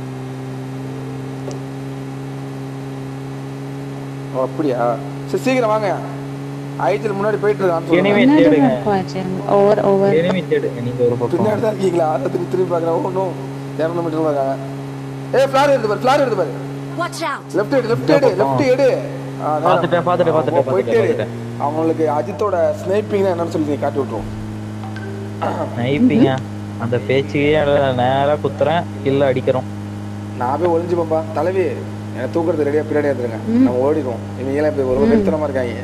ஓ அப்படியா சரி சீக்கிரம் வாங்க ஐஜில் முன்னாடி போயிட்டு இருக்கான்னு Enemy சொல்லுங்க தேடுங்க ஓவர் ஓவர் enemy தேடுங்க நீங்க ஒரு பக்கம் பின்னாடி தான் இருக்கீங்களா அதை திரும்பி திரும்பி பார்க்குறேன் ஒன்றும் இரநூறு மீட்டர் இருக்காங்க ஏய் ஃப்ளார் எடுத்து பாரு ஃப்ளார் எடுத்து பாரு Watch out! லெஃப்ட் எடு லெஃப்ட் எடு லெஃப்ட் எடு ஆ, நேரா. பார்த்துட்டேன், பார்த்துட்டேன், ஆ, பார்த்துட்டேன், போயிட்டே இரு. பார்த்துட்டேன். அவங்களுக்கு அஜித்தோட ஸ்னைப்பிங் என்னன்னு சொல்லி நீ காட்டி விட்டுருவோம் நைப்பிங்க அந்த பேச்சுக்கே இல்ல, நேரா குத்துறேன் இல்ல அடிக்கிறோம் நான் போய் ஒளிஞ்சுப்பேன்ப்பா தலைவி என்னை தூக்குறது ரெடியாக பின்னாடி எடுத்துருங்க நம்ம ஓடிடுவோம் இவங்க எல்லாம் இப்படி ஒரு நிறுத்தனமா இருக்காங்க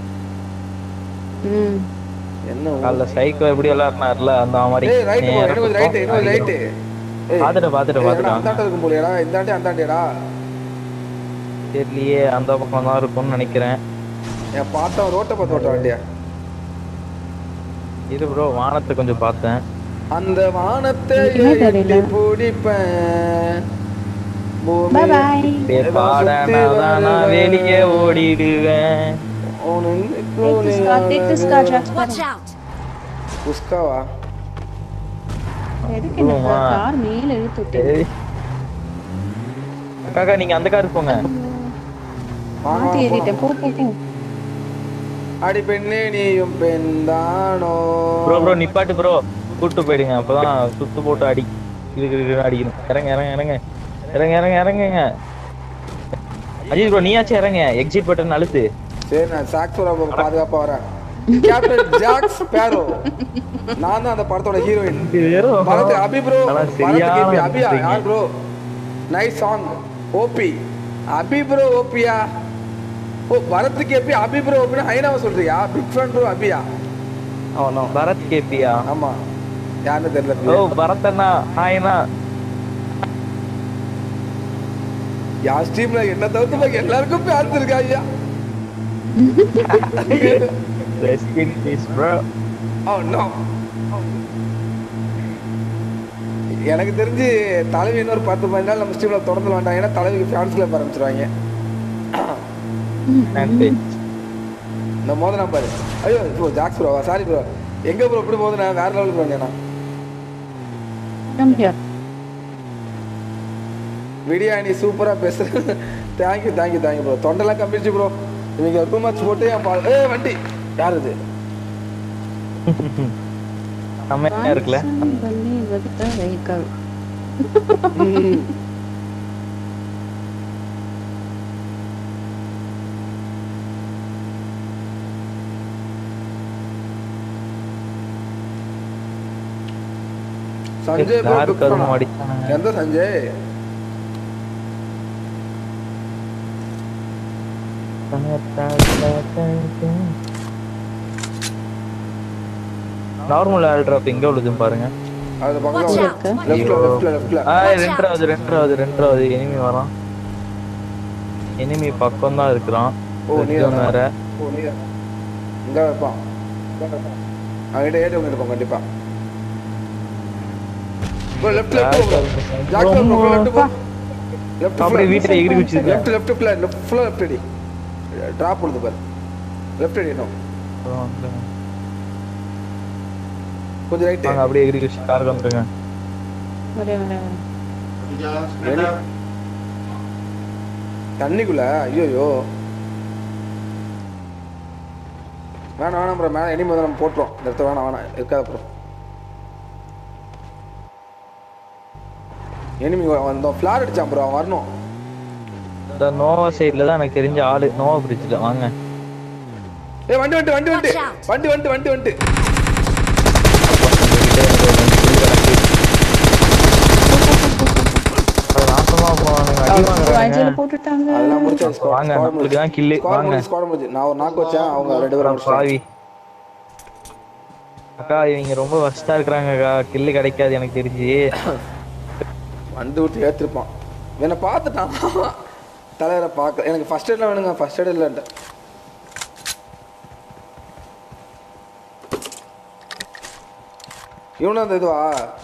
ம் என்ன உங்க- காலைல சைக்கோ எப்படி விளையாடுனார்ல அந்த மாதிரி ஏய் ரைட்டு போ நேரா எனக்கு ரைட்டு குத்துறோம், எனக்கு ரைட்டு அடிக்கிறோம். பார்த்துட்டு பார்த்துட்டு பார்த்துட்டு அந்தாண்ட இருக்கும் போலியடா இந்தாண்டி அந்தாண்டியடா தெரியலையே அந்த பக்கம் தான் இருக்கும்னு நினைக்கிறேன் என் பார்த்தா ரோட்டை பார்த்து ஓட்ட வண்டியா இது ப்ரோ வானத்தை கொஞ்சம் பார்த்தேன் அந்த வானத்தை எனக்குமே தெரியல. எட்டி பிடிப்பேன் பூமி பை பாய் அப்படியே பாடனாதான் நான் வெளியே ஓடிடுவேன் Take this car, take this car, Jack. Watch out! புஸ்காவா எதுக்கு இந்த ஆமா. கார் மேல இழுத்து விட்டீங்க ஏய். காக்கா நீங்க அந்த காருக்கு போங்க வாங்க, மாத்தி வாங்க, ஏறிட்டேன் போ போ போ அடி பெண்ணே நீயும் பெண்தானோ ப்ரோ ப்ரோ நிப்பாட்டு ப்ரோ கூட்டு போயிடுங்க அப்பதான் சுத்து போட்டு அடி இதுக்கு இதுக்கு அடிக்கணும் இறங்க இறங்க இறங்க இறங்க இறங்க இறங்குங்க அஜித் ப்ரோ நீயாச்சும் இறங்க எக்ஸிட் பட்டன் அழுத்து சரி நான் சாக்ஸோட பாதுகாப்பா வரேன் கேப்டன் ஜாக் ஸ்பேரோ நான் தான் அந்த படத்தோட ஹீரோயின் பரத் அபி ப்ரோ அதெல்லாம் பரத் சரியான கேபி அபியா நடிக்கிறீங்க. யார் bro nice song OP Abhi bro ஓபியா ஓ பரத் கேபி அபி ப்ரோ ஓபினா ஐநாவை சொல்றியா பிக் ஃபேன் ப்ரோ அபியா அவனோ பரத் கேபியா ஆமா யாருன்னு ஓ தெரியல பரத் அண்ணா ஹாய்ண்ணா யார் ஸ்ட்ரீம்ல என்ன தவிர்த்து பாக்கி எல்லாருக்கும் பேர்த்து இருக்கா ஐயா rest in peace bro Oh no. எனக்கு தெரிஞ்சு தலைவி இன்னொரு பத்து பதினஞ்சு நாள் நம்ம ஸ்ட்ரீம்ல தொடர்ந்து வேண்டாம் ஏன்னா தலைவிக்கு ஃபேன்ஸ் கிளப் ஆரம்பிச்சிருவாங்க இந்த மோதனா பாரு ஐயோ bro Jax bro sorry bro எங்க ப்ரோ இப்படி மோதனா வேற லெவலுக்கு வேண்டியனா கம் ஹியர் விடியா நீ சூப்பரா பேசுற தேங்க்யூ தேங்க்யூ தேங்க்யூ ப்ரோ தொண்டெல்லாம் கம்பிச்சு ப்ரோ இவங்க டூ மச் போட்டு என் பா ஏ வண்டி யார் இது செம்மையா இருக்குல்ல பண்ணி வித்த வெஹிக்கல் சஞ்சய் ப்ரோ யாரு book கருமம் பண்ணா. அடிச்சானுங்க? எந்த சஞ்சய் நார்மல் ஏர் டிராப் எங்க உள்ளதுன்னு பாருங்க அது Watch பக்கத்துல out. லெஃப்ட்ல லெஃப்ட்ல லெஃப்ட்ல ஆ ரெண்டாவது ரெண்டாவது ரெண்டாவது எனிமி வரான் எனிமி பக்கம் தான் இருக்கிறான் ஓ, நீ Red zone தானா? வேற ஓ நீ இங்க வைப்பான் அவன்கிட்ட ஏடி ஒன்று இருப்பான் கண்டிப்பா bro left left bro Jackson bro left போ லெஃப்ட் அப்படியே வீட்டுல எகிரி வச்சிருக்கேன் லெஃப்ட் லெஃப்ட் ஃபுல்லா லெஃப்ட் ஃபுல்லா லெஃப்ட் அடி டிராப் பண்ணுது பாரு லெஃப்ட் அடி இன்னும் கொஞ்சம் ரைட் நாங்க அப்படியே எகிரி வச்சு கார் வந்துருங்க ஒரே ஒரே வெளி தண்ணிக்குள்ள ஐயோ வேணாம் வேணாம் ப்ரோ மேலே இனிமே நம்ம போட்டுரும் இந்த இடத்த வேணாம் வேணாம் இருக்காத ப்ரோ எனிமி வந்தோம் ஃப்ளார் அடிச்சான் ப்ரோ அவன் வரணும் இந்த நோவா சைடுல தான் எனக்கு தெரிஞ்ச ஆளு நோவா பிடிச்சிட்டு வாங்க ஏய் வண்டி வண்டி வண்டி வண்டி வண்டி வண்டி வண்டி வண்டி அது நாசமா போவானுங்க அடி வாங்குறாங்க வண்டியில போட்டுட்டாங்க அதெல்லாம் முடிச்சாச்சு ஸ்குவாட் வாங்க, நம்மளுக்கு தான் kill. வாங்க. ஸ்குவாட் முடிச்சு நான் ஒரு நாக்கு வச்சேன் அவங்க ரெண்டு பேரும் முடிச்சிட்டாங்க. பாவி அக்கா இவங்க ரொம்ப வஸ்டா இருக்கிறாங்கக்கா கில்லு கிடைக்காது எனக்கு தெரிஞ்சு வண்டி விட்டு ஏற்றிருப்பான் என்னை பார்த்துட்டான் தலைவரை பார்க்க எனக்கு ஃபர்ஸ்ட் எய்ட்லாம் வேணுங்க ஃபர்ஸ்ட் எய்ட் இல்லைன்ட்டு இவனும் அந்த இதுவா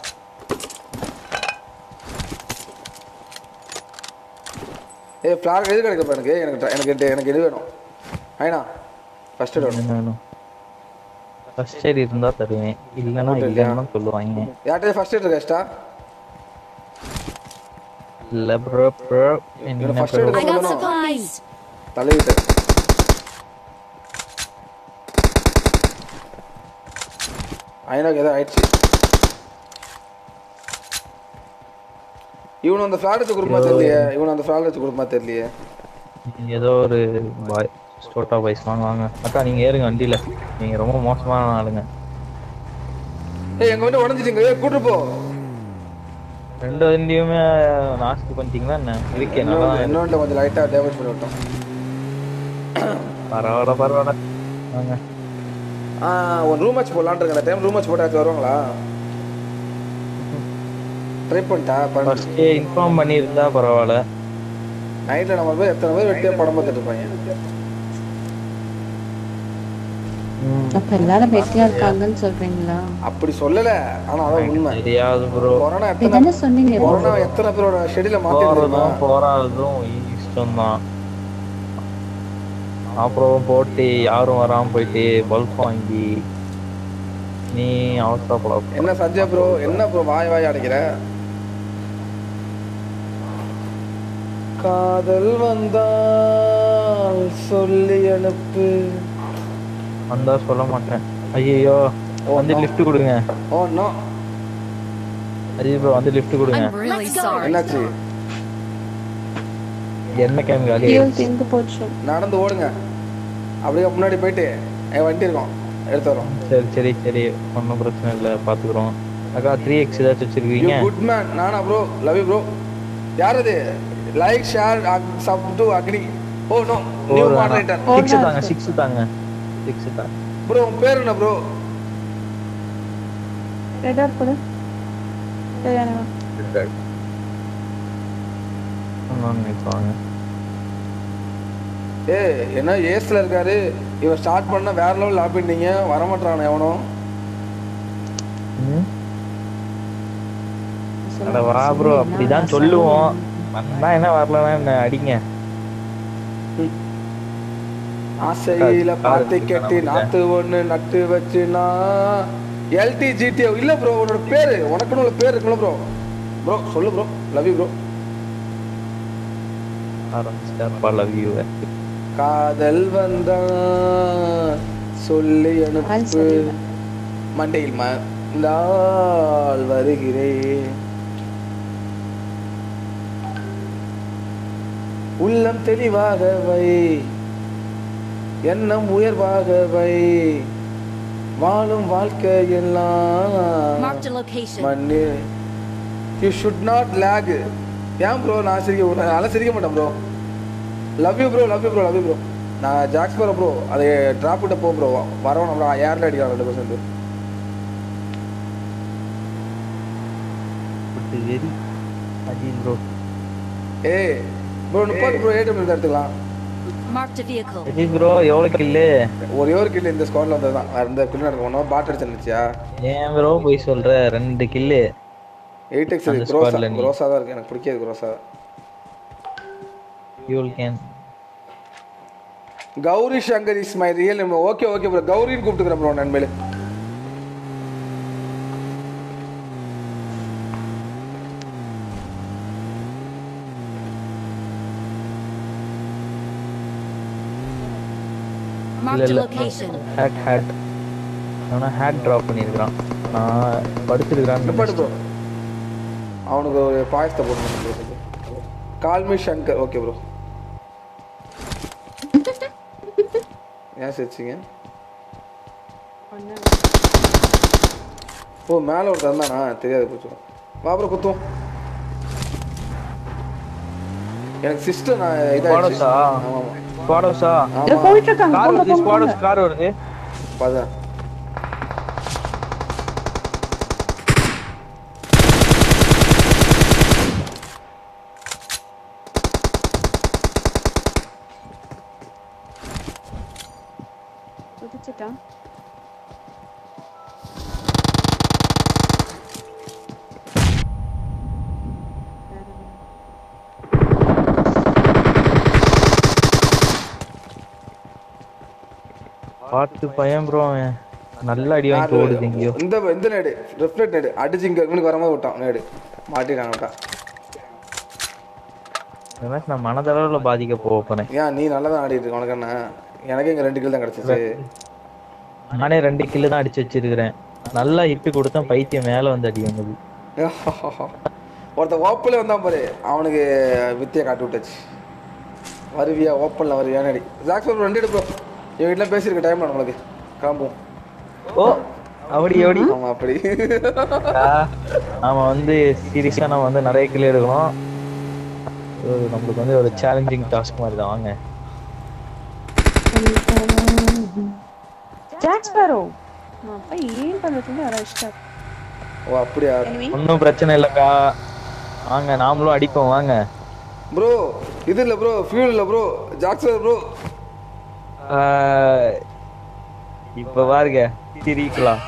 ஏய் ஃப்ளார் எது கிடைக்கப்பா எனக்கு எனக்கு ட- எனக்கு இது- எனக்கு இது வேணும் ஐனா ஃபர்ஸ்ட் எய்ட் வேணும் என்ன வேணும் ஃபர்ஸ்ட் எய்ட் இருந்தா தருவேன் இல்லைன்னா Amount இல்லையா? இல்லைன்னு சொல்லுவாங்க யார்கிட்ட ஃபர்ஸ்ட் எய்ட் இருக்கா எக்ஸ்ட்ரா இல்ல ப்ரோ ப்ரோ என்ன இவனை first bro? aid I got Hello. supplies. தலைவிட்டு ஐநாக்கு ஏதோ ஆயிடுச்சு இவனு அந்த ஃபிளாட் வச்சு கொடுக்குமா தெரியலையே இவனு அந்த ஃபிளாட் வச்சு கொடுக்குமா தெரியலையே ஏதோ ஒரு பாய் ஸ்டோட்டா பாய்ஸ் வாங்க வாங்க அக்கா நீங்க ஏறுங்க வண்டியில நீங்க ரொம்ப மோசமான ஆளுங்க ஏய் எங்க வந்து உடஞ்சிட்டீங்க ஏய் கூட்டு போ ரெண்டு வண்டியுமே நாஸ்தி பண்ணிட்டீங்களா என்ன இருக்கே நல்லா தான் இருக்கு. இன்னொன்று கொஞ்சம் லைட்டா டேமேஜ் பண்ணி விட்டோம் பரவாயில்ல பரவாயில்ல வாங்க ஆ ஒரு ரூம் மேட்ச் போடலான்னு இருக்கேன் டைம் ரூம் மேட்ச் போட்டாச்சு வருவாங்களா ட்ரை பண்ணிட்டா பண்ண ஃபர்ஸ்டே இன்ஃபார்ம் பண்ணியிருந்தா பரவாயில்ல நைட்டில் நம்ம போய் எத்தனை பேர் வெட்டியாக படம் பார்த்துட்டு இருப்பாங்க அப்ப எல்லாரும் வெட்டியா இருக்காங்கன்னு சொல்றீங்களா அப்படி சொல்லல ஆனா அதான் உண்மை தெரியாது ப்ரோ கொரோனா எத்தனை இதானே சொன்னீங்க கொரோனா எத்தனை பேரோட ஷெடியூல மாத்தி போறதும் போறாததும் இஷ்டம் தான் அப்புறம் போட்டு யாரும் வராம போயிட்டு பல்ப் வாங்கி நீ அவசரப்பட என்ன சஞ்சய் ப்ரோ என்ன ப்ரோ வாய் வாய் அடைக்கிற காதல் வந்தால் சொல்லி அனுப்பு வந்தா சொல்ல மாட்டேன் ஐயோ வந்து லிஃப்ட் கொடுங்க ஓ நோ அஜய் ப்ரோ வந்து லிஃப்ட் கொடுங்க I'm really Let's go. sorry. என்னாச்சு என்ன கேம் காலி ஃபியூல் தீர்ந்து போச்சு நடந்து ஓடுங்க அப்படியே முன்னாடி போயிட்டு என் வண்டி இருக்கும் எடுத்து வரோம் சரி சரி சரி ஒன்றும் பிரச்சனை இல்லை பார்த்துக்குறோம் அக்கா த்ரீ எக்ஸ் ஏதாச்சும் யூ வச்சிருக்கீங்க குட் மேன் நானா ப்ரோ லவ் யூ ப்ரோ யார் அது like share sub to Agni oh no new moderator six தாங்க சிக்ஸ் தாங்க சிக்ஸ் தாங்க ப்ரோ உன் பேர் என்ன ப்ரோ ரெட் அவுட் கொடு சரியான வாங்க இப்போ வாங்க ஏய் என்ன ஏஸ்ல இருக்காரு இவர் ஸ்டார்ட் பண்ண வேற லெவல் ஆப்பிட்டீங்க வரமாட்டான எவனும் ம் அட வா ப்ரோ அப்படிதான் சொல்லுவோம் வந்தா என்ன வரலன்னா என்ன அடிங்க ஆசையில பாத்தி கட்டி நாத்து ஒண்ணு நட்டு வச்சுனா எல்டி ஜிடி இல்ல ப்ரோ உன்னோட பேரு உனக்குன்னு உள்ள பேர் இருக்குல்ல ப்ரோ ப்ரோ சொல்லு ப்ரோ லவ் யூ ப்ரோ ஆரம்பிச்சிட்டார் லவ் யூ காதல் வந்தான் சொல்லி அனுப்பு சரியில்லை. மண்டையில் மந்தால் வருகிறேன் உள்ளம் தெளிவாக வை எண்ணம் உயர்வாக வை வாழும் வாழ்க்கை எல்லாம் Marked a location. மண்ணு யூ ஷுட் நாட் லேக் ஏன் ப்ரோ நான் சிரிக்க நான் சிரிக்க மாட்டேன் bro love you bro love you bro love you bro நான் ஜாக்ஸ் ப்ரோ ப்ரோ அதை ட்ராப் விட்ட போ ப்ரோ வரவன் நம்மள ஏர்ல அடிக்கலாம் ரெண்டு பர்சன்ட் வெரி அஜி ப்ரோ ஏய் ப்ரோ முப்பது ப்ரோ ஏடிஎம் இருந்து எடுத்துக்கலாம் Marked a vehicle. Aji bro எவ்வளோ கில்லு ஒரே ஒரு கில் இந்த ஸ்குவாட்ல வந்தது தான் வேற எந்த கில் நடக்க ஒன்றும் பாட் அடிச்சிருந்துச்சியா ஏன் ப்ரோ போய் சொல்ற ரெண்டு கில்லு எயிட் எக்ஸ் அந்த குரோசா squadல நீ. குரோசா தான் இருக்கு எனக்கு பிடிக்காது குரோசா fuel can Gauri Shankar is my real name okay okay bro கௌரின்னு கூப்பிட்டுக்கிறேன் ப்ரோ நண்பேலு Marked a இல்ல. location. ஹேட் ஹேட் ஆனால் ஹேட் ட்ராப் பண்ணியிருக்கிறான் நான் படுத்துருக்கிறான்னு நிப்பாட்டு ப்ரோ அவனுக்கு ஒரு பாயசத்தை போட்டு கால்மி சங்கர் ஓகே ப்ரோ ஏன் சிரிச்சிங்க ஓ மேலே ஒரு தந்தானா தெரியாது போச்சு வா ப்ரோ குத்துவோம் எனக்கு சிஸ்டர் நான் இதாகிடுச்சு ஸ்குவாடோஸா ஆமாம் ஆமாம் ஸ்குவாடோஸா இதோ போயிட்டு இருக்காங்க கார் போங்க, வருது போங்க, போங்க. ஸ்குவாடோஸ் கார் வருது பார்த்தா குதிச்சுட்டான் பார்த்து பையன் ப்ரோ அவன் நல்ல அடி வாங்கி ஓடுது எங்கேயோ இந்த இந்த நேடு ரிஃப்ளெக்ட் நேடு அடிச்சு இங்க இவனுக்கு வரும்போது விட்டான் நேடு மாட்டிட்டாங்க விட்டான் இந்த மேட்ச் நான் மனதளவில் பாதிக்க போக போறேன் ஏன் நீ நல்லா தான் ஆடிட்டு இருக்க உனக்கு என்ன எனக்கே இங்க ரெண்டு கில் தான் கிடைச்சிச்சு நானே ரெண்டு கில்லு தான் அடிச்சு வச்சிருக்கிறேன் நல்லா ஹிட்டு கொடுத்தேன் பைத்தியம் மேல வந்து அடி வந்தது ஒருத்தன் ஓப்பன்ல வந்தான் பாரு அவனுக்கு வித்தியை காட்டி விட்டாச்சு வருவியா ஓப்பன்ல வருவியா அடி ஜாக்ஸ் ரெண்டு எடுப்போம் என் வீட்டில் பேசியிருக்க டைம் நம்மளுக்கு கிளம்புவோம் ஓ அப்படி எப்படி ஆமா அப்படி நாம வந்து சீரியஸா நம்ம வந்து நிறைய கிலோ எடுக்கணும் இது நம்மளுக்கு வந்து ஒரு சேலஞ்சிங் டாஸ்க் மாதிரி தான் வாங்க ஜாக் ஸ்பேரோ நான் அப்ப ஏன் பண்றதுன்னு வர இஷ்டம் ஓ அப்படியா ஒன்றும் பிரச்சனை இல்லைக்கா வாங்க நாமளும் அடிப்போம் வாங்க ப்ரோ இது இல்லை ப்ரோ ஃபியூல் இல்லை ப்ரோ ஜாக்ஸ் ப்ரோ ஆஹ், இப்ப பாருங்க சிரிக்கலாம்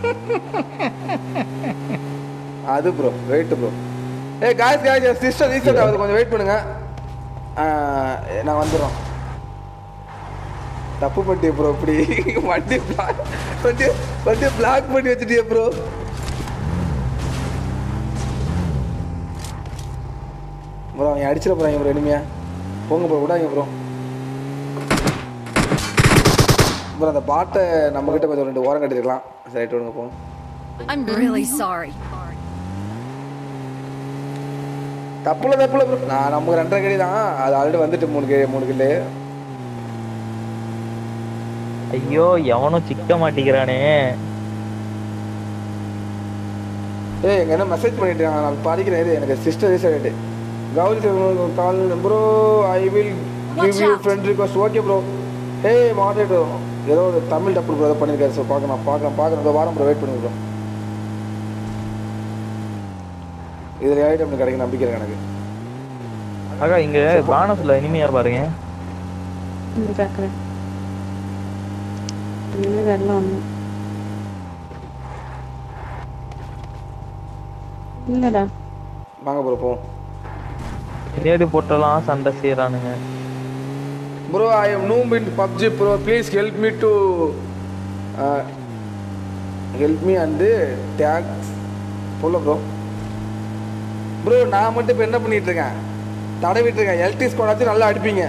அது ப்ரோ வெயிட் ப்ரோ ஏ காய்ஸ் காய்ஸ் சிஸ்டர் ரீசெண்ட் ஆகுது கொஞ்சம் வெயிட் பண்ணுங்க ஆஹ், நான் வந்துடுறோம் தப்பு பண்ணிட்டே ப்ரோ இப்படி வண்டி block- வண்டி வண்டி பிளாக் பண்ணி வச்சுட்டியே ப்ரோ ப்ரோ அவங்க அடிச்சிட போறாங்க ப்ரோ இனிமையா போங்க ப்ரோ விடாங்க ப்ரோ ப்ரோ அந்த பாட்டை நம்ம கிட்ட கொஞ்சம் ரெண்டு ஓரம் கட்டிருக்கலாம் சரி விடுங்க போங்க I'm really sorry. தப்புல தப்புல ப்ரோ நான் நமக்கு ரெண்டரை கடி தான் அது ஆல்ரெடி வந்துட்டு மூணு கே மூணு கில்லு ஐயோ எவனும் சிக்க மாட்டேங்கிறானே ஏய் எங்க என்ன மெசேஜ் பண்ணிட்டு இருக்காங்க நான் படிக்கிறேன் இது எனக்கு sister recent Gauri call bro I will give you friend request okay bro hey moderator ஏதோ ஒரு தமிழ் டப்பு ப்ரோ ஏதோ பண்ணியிருக்காரு ஸோ பார்க்க நான் பார்க்குறேன் பார்க்குறேன் இதோ வாரம் ப்ரோ வெயிட் பண்ணி ப்ரோ இதில் ஐட்டம் கிடைக்கும் நம்பிக்கை இருக்கு எனக்கு அக்கா இங்க பானஸ்ல இனிமையா பாருங்க இந்த பார்க்குறேன் இன்னும் வரல ஒன்றும் இல்லடா வாங்க ப்ரோ போ நேடு போட்டெல்லாம் சண்டை செய்யறானுங்க bro I am noob in PUBG bro please help me to help me and டேக்ஸ் சொல்ல ப்ரோ ப்ரோ நான் மட்டும் இப்போ என்ன பண்ணிட்டு இருக்கேன் தடை விட்டுருக்கேன் எல்டி ஸ்குவாட் வச்சு நல்லா அடிப்பீங்க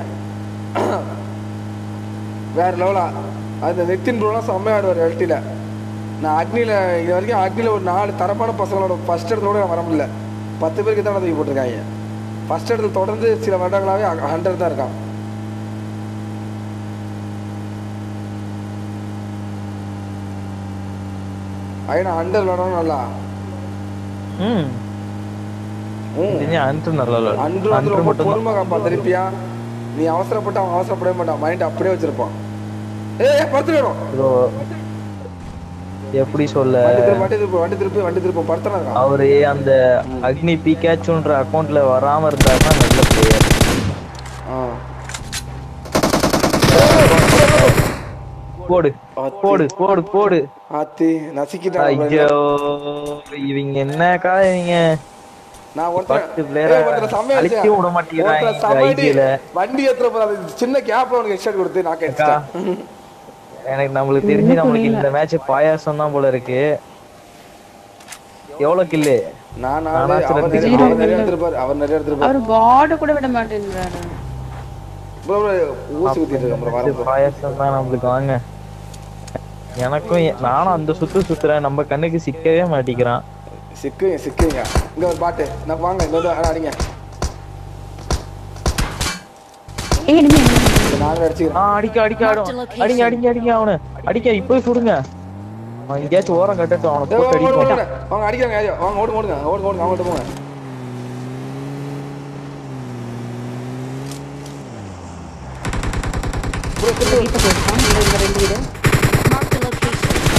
வேற லெவலா அந்த நித்தின் ப்ரோலாம் செம்மையா ஆடுவார் எல்டியில் நான் அக்னியில் இது வரைக்கும் அக்னியில் ஒரு நாலு தரப்பான பசங்களோட ஃபர்ஸ்ட் இடத்துல நான் வர முடியல பத்து பேருக்கு தான் தூக்கி போட்டிருக்காங்க ஃபர்ஸ்ட் இடத்துல தொடர்ந்து சில வருடங்களாகவே ஹண்ட்ரட் தான் இருக்கான் ஐயா ஹண்ட்ரட் விளாடணும் நல்லா ம் ம் இனி அன்று நல்லா விளையாடு. அன்று வந்து அன்று ரொம்ப மட்டும் பொறுமை காப்பான் திருப்பியா நீ அவசரப்பட்டு அவன் அவசரப்படவே மாட்டான் மைண்ட் அப்படியே வச்சிருப்பான் ஏய் படுத்துக்கணும் ப்ரோ எப்படி சொல்ல வண்டி திருப்பி வண்டி திருப்பி வண்டி திருப்பி வண்டி திருப்பி படுத்தனா இருக்கான் அவரு அந்த அக்னி பிகாச்சுன்ற அக்கௌண்ட்ல வராம இருந்தாருன்னா நல்ல பிளேயர் ஆ. போடு போடு போடு போடு ஆத்தி நசிக்கிட்டான் ஐயோ இவங்க என்னக்கா இவங்க நான் பத்து ஒருத்தன் player-அ ஏய், ஒருத்தனை செம்மையா அழிக்க அடிச்சேன். விட மாட்டேங்கிறாங்க ஒருத்தனை செம்மையா அடி. IGL-ல. வண்டி ஏத்துற போது அது சின்ன கேப்ல உனக்கு ஹெட்ஷாட் கொடுத்து நான் அக்கா கேட்டேன் எனக்கு நம்மளுக்கு தெரிஞ்சு நம்மளுக்கு இந்த மேட்ச் பாயாசம் தான் போல இருக்கு எவ்வளவு கில்லு நான் நாலு நானாச்சும் அவர் ரெண்டு நிறைய zero அவர் நிறைய எடுத்திருப்பாரு அவர் நிறைய எடுத்திருப்பாரு அவர் வார்டு கூட விட மாட்டேங்கிறாரு ப்ரோ ப்ரோ ஊசி குத்திட்டு இருக்கேன் ப்ரோ வரேன் bro. பாயாசம் தான் நம்மளுக்கு வாங்க எனக்கும் எ- நானும் அந்த சுத்து சுத்துறேன் நம்ம கண்ணுக்கு சிக்கவே மாட்டிக்கிறான் சிக்குங்க சிக்குங்க இங்க ஒரு பாட்டு நான் வாங்க இங்க வந்து அடிங்க ஏய் இனிமே இங்க நாங்களே அடிச்சுக்கிறோம் ஆ அடிக்க அடிக்க ஆடும் அடிங்க அடிங்க அடிங்க அவனு அடிக்க இப்போய் சுடுங்க அவன் எங்கேயாச்சும் ஓரம் கட்டட்டும் அவனை ஏய், போட்டு ஓடு, ஓடு, அடிப்போம் ஓடு. வாங்க அடிக்கிறாங்க ஐயா வாங்க ஓடுங்க ஓடுங்க ஓடுங்க ஓடுங்க அவங்கள்ட்ட போங்க ப்ரோ திருப்பி வீட்டை போயிருக்கான் இந்த இந்த ரெண்டு வீடு Marked a location.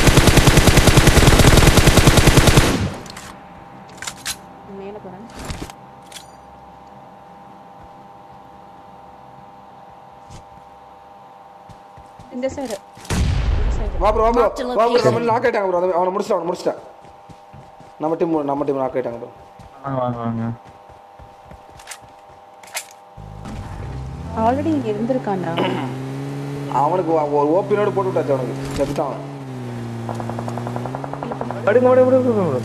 மேல போறேன் இந்த சைடு இந்த சைடு வா ப்ரோ வா ப்ரோ Marked a வா ப்ரோ location. நம்ம நாக் ஆயிட்டாங்க ப்ரோ அவனை முடிச்சிட்டேன் அவனை முடிச்சிட்டேன் நம்ம டீம் நம்ம டீம் நாக் ஆயிட்டாங்க ப்ரோ வாங்க வாங்க வாங்க ஆல்ரெடி இங்க இருந்திருக்கான்டா அவனுக்கு வா- ஒரு ஓபினோட போட்டு விட்டாச்சு அவனுக்கு செத்துட்டான் அவன். அடிங்க விடு விடு விடு விடு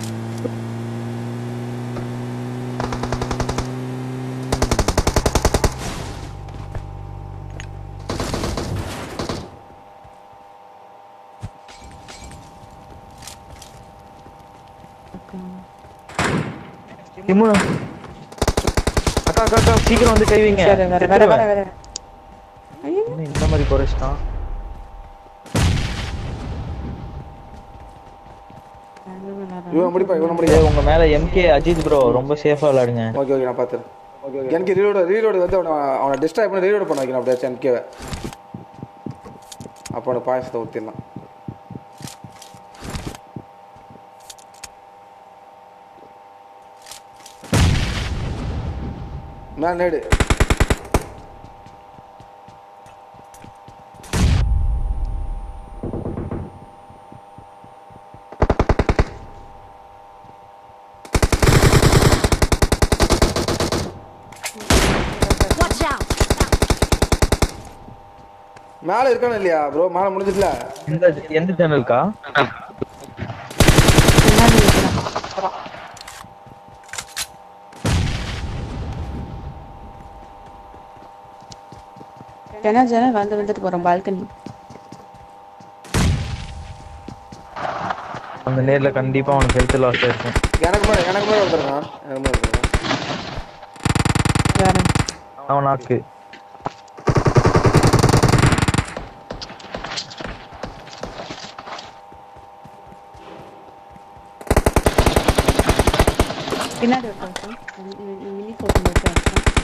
திம்மு அக்கா அக்கா அக்கா சீக்கிரம் வந்து கை வைங்க வேற வேற வேற வேற வேற ஐயோ என்ன இந்த மாதிரி குறைச்சிட்டான் இவன் முடிப்பா இவனை முடிப்பா டேய், உங்க மேல எம்கே அஜித் ப்ரோ ரொம்ப சேஃபா விளையாடுங்க ஓகே ஓகே நான் பார்த்துறேன் ஓகே ஓகே எனக்கு ரீலோடு ரீலோடு வந்து அவனை அவனை டிஸ்ட்ராக்ட் பண்ணி ரீலோடு பண்ண வைக்கணும் அப்படியாச்சும் எனக்கே அப்போ அவனை பாயசத்தை ஊற்றிடலாம் மேல் நேடு Watch out! மேலே இருக்கானு இல்லையா ப்ரோ மேலே முடிஞ்சிட்டல எந்த எந்த சேனலுக்கா பின்னாடி நிக்கிறான் ஜன ஜன வந்து வந்துட்டு போறோம் பால்கனி அந்த நேர்ல கண்டிப்பா அவனுக்கு ஹெல்த் லாஸ் இருக்கும் எனக்கு மேலே எனக்கு மேலே ஒருத்தருக்கான் எனக்கு மேலே ஒருத்தருக்கான் வேற அவன் நாக்கு பின்னாடி ஒருத்தன் மினி போட்டு ஒருத்தன்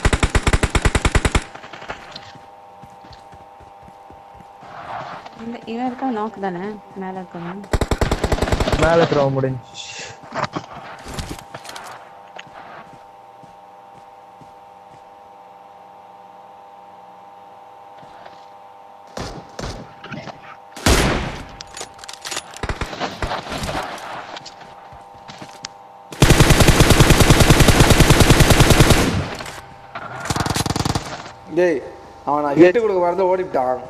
இந்த இவன் இருக்கா நாக்கு தானே மேல இருக்கவன் மேல த்ரோ முடிஞ்சு டேய் அவன் நான் ஹெட்டு கொடுக்க மறந்து ஓடிட்டான்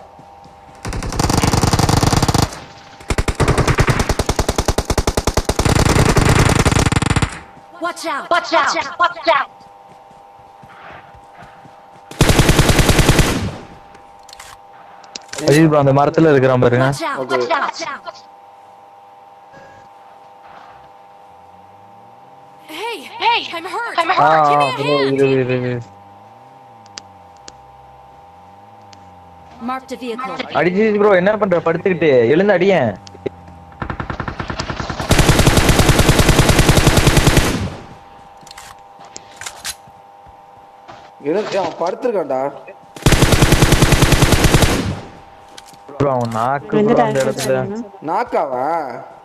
Watch out! Watch out! Watch out! Ajith bro அந்த மரத்துல இருக்கிறான் பாருங்க Watch out! Okay. Watch out! Hey! Hey! I'm hurt! I'm ஆ hurt! Give me a bro hand! இரு இரு இரு. Marked a vehicle. அடிச்சு ப்ரோ என்ன பண்ற படுத்துக்கிட்டு எழுந்து அடியேன் எழு- ஏய், அவன் படுத்திருக்கான்டா ப்ரோ அவன் நாக்கு எந்த bro அந்த direction இடத்துல சொல்லணும்? நாக்காவன்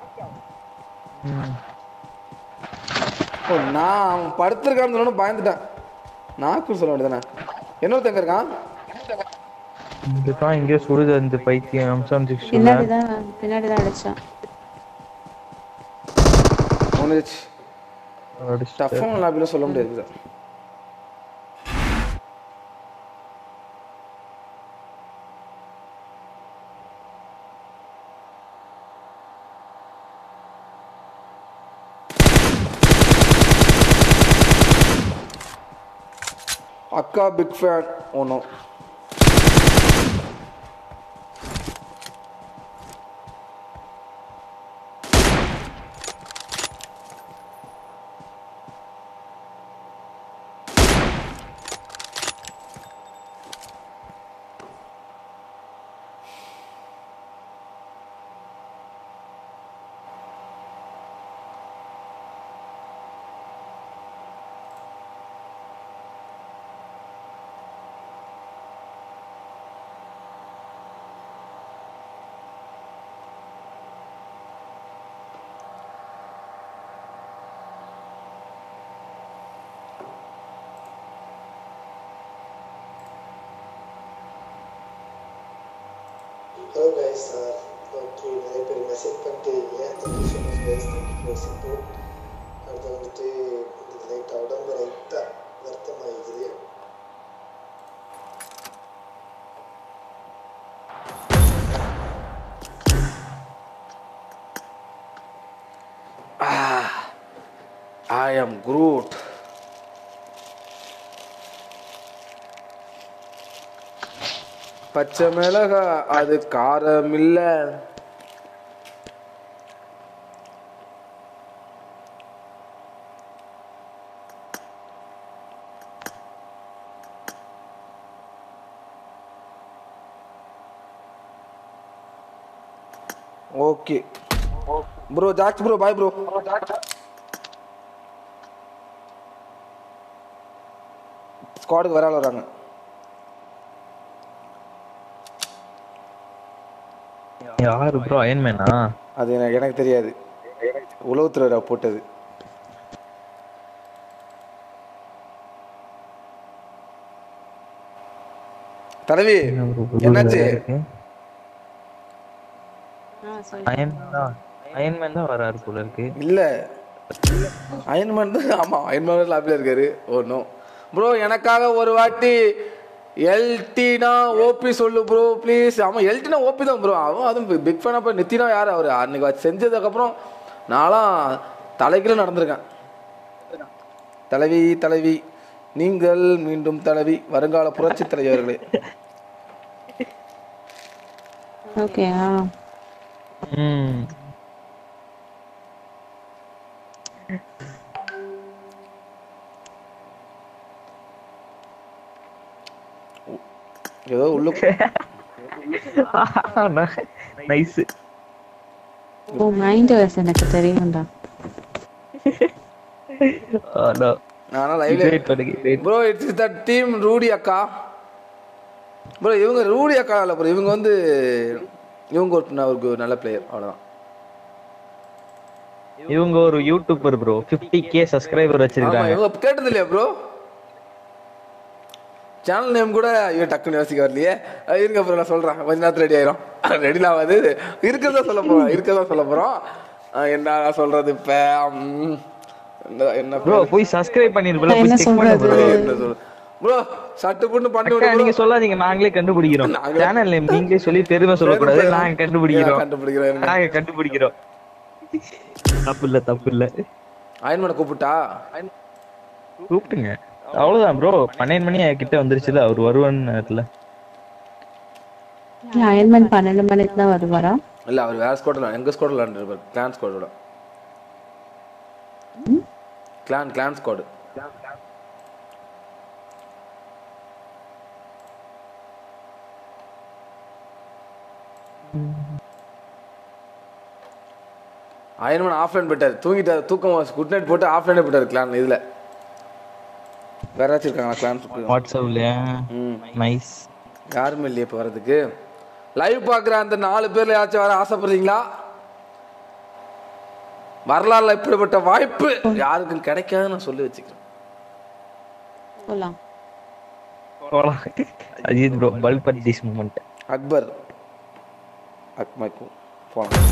ஓ நான் அவன் படுத்திருக்கான்னு சொன்னோன்னு பயந்துட்டேன் நாக்கு சொல்ல வேண்டியதானே இன்னொருத்தன் எங்க இருக்கான் இதுதான் இங்கே சுடுது அந்த பைத்தியம் அம்சம் சிக்ஸ் பின்னாடி தான் பின்னாடி தான் அடிச்சான் ஒன்று டஃப்பான லாபிலாம் சொல்ல முடியாது சார் அக்கா பிக் ஃபேன் ஒன்றும் ஹலோ கைஸ் சார் ஓகே நிறைய பேர் மெசேஜ் பண்ணிட்டு thank you so much guys thank you for support அடுத்து வந்துட்டு இது லைட்டாக உடம்பு லைட்டாக வருத்தமாகிக்குது ஐ ஆம் குரூட் பச்சை மிளகா அது காரம் இல்ல okay bro Jax bro bye bro ஸ்குவாடுக்கு வர ஆள் வராங்க யாரு ப்ரோ அயன்மேனா அது எனக்கு எனக்கு தெரியாது உளவுத்துறை போட்டது தலைவி என்னாச்சு ஆ சொல்லு அயன்மேன் தான் அயன்மேன் தான் வராரு போல இருக்கு இல்ல அயன்மேன் தான் ஆமா அயன்மேன் லாபில இருக்காரு ஓ நோ ப்ரோ எனக்காக ஒரு வாட்டி எல்டினா ஓபி சொல்லு ப்ரோ ப்ளீஸ் ஆமா எல்டினா ஓபி தான் ப்ரோ அவன் அதுவும் பிக் ஃபேனா போய் நித்தினா யார் அவர் அன்னைக்கு அது செஞ்சதுக்கப்புறம் நான்லாம் தலைகீழ நடந்திருக்கேன் தலைவி தலைவி நீங்கள் மீண்டும் தலைவி வருங்கால புரட்சி தலைவர்களே ஓகே ஆ ம் ஏதோ உள்ளுக்கு நைஸ் ஓ மைண்ட் வாய்ஸ் எனக்கு தெரியும்டா நானா லைவ்ல bro it's the team Rudy அக்கா ப்ரோ இவங்க ரூடி அக்கா இல்ல ப்ரோ இவங்க வந்து இவங்க ஒரு ந- ஒரு நல்ல பிளேயர் அவ்வளவுதான் இவங்க ஒரு YouTuber bro 50k K subscriber ஆமா வச்சிருக்காங்க இவங்க கேட்டது இல்லையா ப்ரோ சேனல் நேம் கூட ஐயோ டக்குன்னு யோசிக்க வரலையே அஹ் இருங்க ப்ரோ நான் சொல்றேன் கொஞ்ச நேரத்துல ரெடி ஆயிரும் ரெடிலாம் ஆகாது இருக்கிறதா சொல்ல போறோம் இருக்கிறதா சொல்ல போறோம் அஹ் என்ன சொல்றது இப்ப ம், என்ன- என்ன ப்ரோ போய் சப்ஸ்கிரைப் பண்ணிருப்பல என்ன போய் செக் பண்ணு சொல்றது? ப்ரோ என்ன சொல்றது ப்ரோ சட்டு புண்ணு பண்ணி அக்கா, விடு நீங்க bro. சொல்லாதீங்க நாங்களே கண்டுபிடிக்கிறோம் நாங்களே- சேனல் நேம் நீங்களே சொல்லி பெருமை சொல்லக்கூடாது நாங்க கண்டுபிடிக்கிறோம் கண்டுபிடிக்கிறோம் இருங்க. நாங்க கண்டுபிடிக்கிறோம் தப்பு இல்ல தப்பு இல்ல அயன்மனை கூப்பிட்டா கூப்பிட்டுங்க அவ்வளவுதான் ப்ரோ பன்னெண்டு மணி கிட்ட வந்துருச்சுல அவர் வருவான்னு நேரத்துல அயன்மேன் பன்னெண்டு மணிக்கு தான் வருவாரா இல்லை அவர் வேற ஸ்குவாடில் எங்கள் ஸ்குவாடில் விளாண்டுருப்பார் கிளான் ஸ்குவாடோட clan clan squad Ironman offline போயிட்டார் தூங்கிட்டார் தூக்கம் குட் நைட் போட்டு ஆஃப்லைனே போயிட்டார் கிளான் இதில் வேற ஏதாச்சும் இருக்காங்களா கிளான் வாட்ஸ்அப்லயா ம் நைஸ் யாருமே இல்லையே இப்போ வரதுக்கு லைவ் பார்க்குற அந்த நாலு பேர்ல யாச்சும் வர ஆசைப்படுறீங்களா வரலாறுல இப்படிப்பட்ட வாய்ப்பு யாருக்கும் கிடைக்காதுன்னு நான் சொல்லி வச்சுக்கிறேன் போலாம் போலாம் Ajith bro bulb at this moment Akbar அக்மைக்கும் போலாம்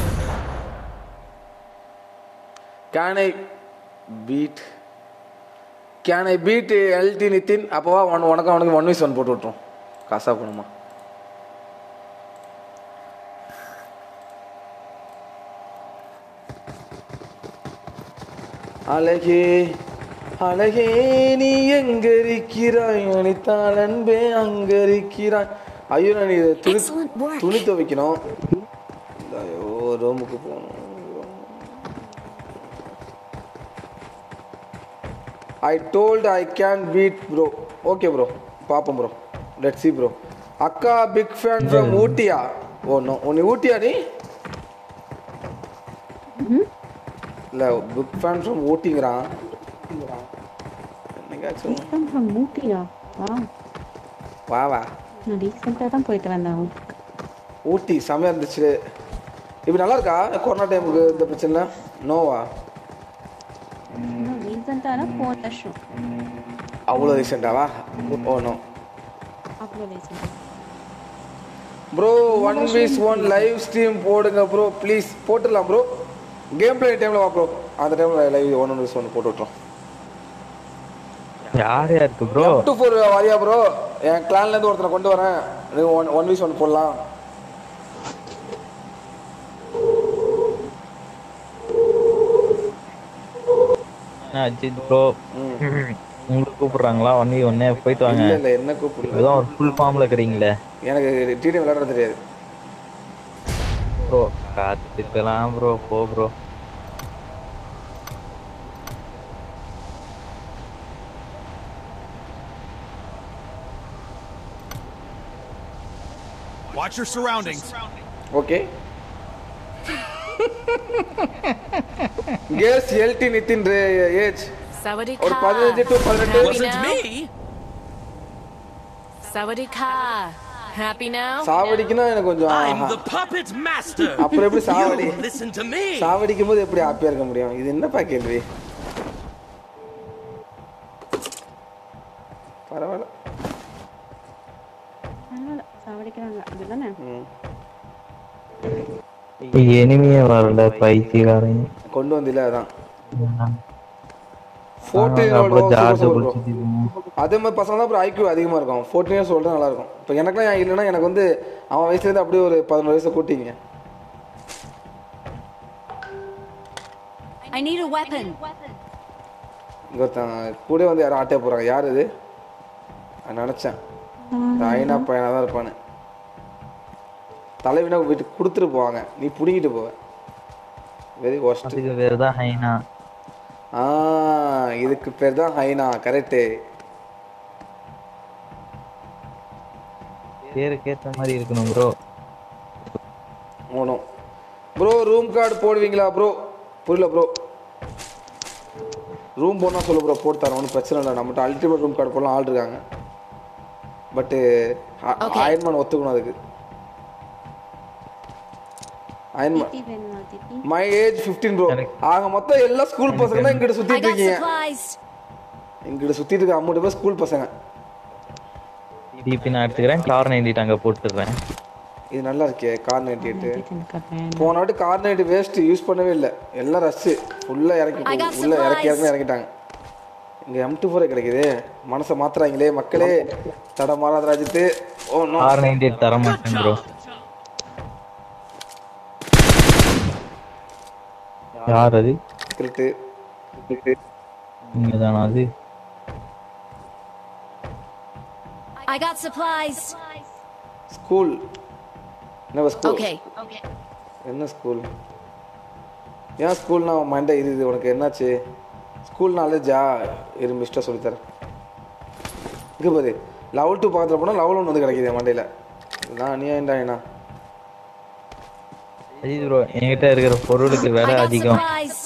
can I beat can I beat LD Nithin அப்போவா ஒன் உனக்கு அவனுக்கு ஒன் வீஸ் ஒன் போட்டு விட்ருவோம் காசா போகணுமா அழகே அழகே நீ எங்க இருக்கிறாய் அனித்தாள் அன்பே அங்க இருக்கிறாய் ஐயோ நான் இதை துணி Excellent work. துணி துவைக்கணும் ஐயோ ரூமுக்கு போகணும் I told I can beat bro okay bro பார்ப்போம் ப்ரோ லெட் சி ப்ரோ அக்கா பிக் ஃபேன் ஃப்ரம் ஊட்டியா ஓ நோ நீ ஊட்டியா நீ இல்லை பிக் ஃபேன் ஃப்ரம் ஊட்டிங்கிறான் என்னைக்காச்சும் ஃப்ரம் ஊட்டியா வா வா வா நான் ரீசெண்டாக தான் போயிட்டு வந்தேன் ஊட்டிக்கு. ஊட்டி செமையாக இருந்துச்சு இப்போ நல்லா இருக்கா கொரோனா டைமுக்கு இந்த பிரச்சனை நோவா இன்னும் ரீசெண்டாக போன வருஷம் அவ்வளோ ரீசெண்டாவா ஓ நோ அவ்வளோ ரீசெண்டாக bro one vs one live stream போடுங்க ப்ரோ ப்ளீஸ் போட்டுடலாம் ப்ரோ கேம் பிளே டைமில் வா ப்ரோ அந்த டைமில் live one one vs one போட்டு விட்றோம் யார் யாருக்கு ப்ரோ டூ ஃபோர் வாரியா ப்ரோ என் கிளான்லேருந்து ஒருத்தனை கொண்டு வரேன் நீ ஒன் ஒன் வீஸ் ஒன் போடலாம் அஜித் ப்ரோ உங்களுக்கு கூப்பிடுறாங்களா ஒன் வி ஒன்னே போயிட்டு வாங்க இல்லை இல்லை என்ன கூப்பிடல ஏதோ ஒரு ஃபுல் ஃபார்ம்ல இருக்கிறீங்களே எனக்கு டிடி விளையாட தெரியாது ப்ரோ காத்துக்கலாம் ப்ரோ போ bro Watch your surroundings. Okay கேஸ் எல்டி நிதின் ஏஜ் Sawadika. ஒரு பதினஞ்சு டு பதினெட்டு Wasn't me. Sawadika. Happy now? சாவடிக்குன்னா எனக்கு கொஞ்சம் I'm Aha. the puppet master. அப்புறம் எப்படி சாவடி You listen to me. சாவடிக்கும் போது எப்படி ஹாப்பியா இருக்க முடியும் இது என்னப்பா கேள்வி பரவாயில்ல பரவாயில்ல சாவடிக்கிறாங்க அப்படிதானே ம். எனிமையே வரல பைத்தியக்காரன் கொண்டு வந்தில்ல அதான் அப்புறம் ஃபோர்டீன் ஜார்ஜ் பிடிச்சிட்டு அதே மாதிரி பசங்க தான் அப்புறம் ஐக்யூ அதிகமாக இருக்கும் ஃபோர்டீன் இயர்ஸ் ஓல்டு நல்லா இருக்கும் இப்போ எனக்குலாம் ஏன் இல்லைன்னா எனக்கு வந்து அவன் வயசுலேருந்து அப்படியே ஒரு பதினோரு வயசை கூட்டிங்க I need a weapon. இங்கே ஒருத்தன் கூட வந்து யாரும் ஆட்டே போகிறாங்க யார் இது நான் நினச்சேன் இந்த ஐநா பையனாக தான் இருப்பானு தலைவினா வீட்டுக்கு கொடுத்துட்டு போவாங்க நீ பிடிங்கிட்டு போவ வெரி ஒஸ்ட் அதுக்கு பேர் தான் ஹைனா ஆ இதுக்கு பேர் தான் ஹைனா கரெக்டு பேருக்கு ஏத்த மாதிரி இருக்கணும் ப்ரோ ஓணும் ப்ரோ ரூம் கார்டு போடுவீங்களா ப்ரோ புரியல ப்ரோ ரூம் போனால் சொல்லு ப்ரோ போட்டு தரோம் ஒன்றும் பிரச்சனை இல்லை நம்மகிட்ட அல்டிமேட் ரூம் கார்டு போடலாம் ஆள் இருக்காங்க பட்டு அயன்மேன் ஒத்துக்கணும் அதுக்கு அயன்மேன் திட்டி வேணுமா திட்டி மை ஏஜ் ஃபிஃப்டீன் ப்ரோ ஆக மொத்தம் எல்லா ஸ்கூல் பசங்க தான் இங்கிட்ட I சுற்றிட்டு got இருக்கீங்க supplies. இங்கிட்ட சுற்றிட்டு இருக்க அம்மூட்டு பேர் ஸ்கூல் பசங்க டிபி நான் எடுத்துக்கிறேன் கார் நைன்டி அங்கே போட்டுடுறேன் இது நல்லா இருக்கே கார் நைன்டி எயிட்டு எனக்கு வேண்டாம் போன வாட்டி கார் நைட்டு வேஸ்ட் யூஸ் பண்ணவே இல்லை எல்லாம் ரஷ்ஷு ஃபுல்லாக இறக்கி I got உள்ள இறக்கி supplies. இறக்கி இறக்கிட்டாங்க இங்கே எம் டூ ஃபோரே கிடைக்குது மனசை மாத்துறாங்களே மக்களே தட மாறாத ராஜித்து ஓ நோ கார் நைன்டி தர மாட்டேன் ப்ரோ யார் அது கிரிட்டு நீங்க தானா அது I got supplies. ஸ்கூல் என்ன ஸ்கூல் Okay. என்ன ஸ்கூல் ஏன் ஸ்கூல்னா மண்டே இது இது உனக்கு என்னாச்சு ஸ்கூல் நாலேஜா இரு மிஸ்டர் சொல்லித்தரேன் இங்கே பாரு லெவல் டூ பக்கத்தில் போனால் லெவல் ஒன் வந்து கிடைக்குது மண்டையில் நான் நீ ஏன்டா என்ன அஜித் ப்ரோ என்கிட்ட இருக்கிற பொருளுக்கு I விலை got அதிகம் supplies.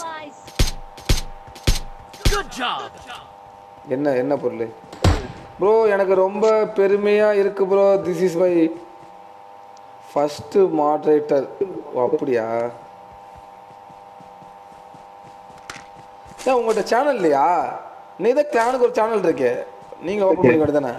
Good job. என்ன என்ன பொருள் ப்ரோ எனக்கு ரொம்ப பெருமையாக இருக்கு bro this is my first moderator ஓ அப்படியா ஏன் உங்கள்கிட்ட சேனல் இல்லையா நீ தான் கிளானுக்கு ஒரு சேனல் இருக்கே நீங்கள் ஓப்பன் பண்ணி தானே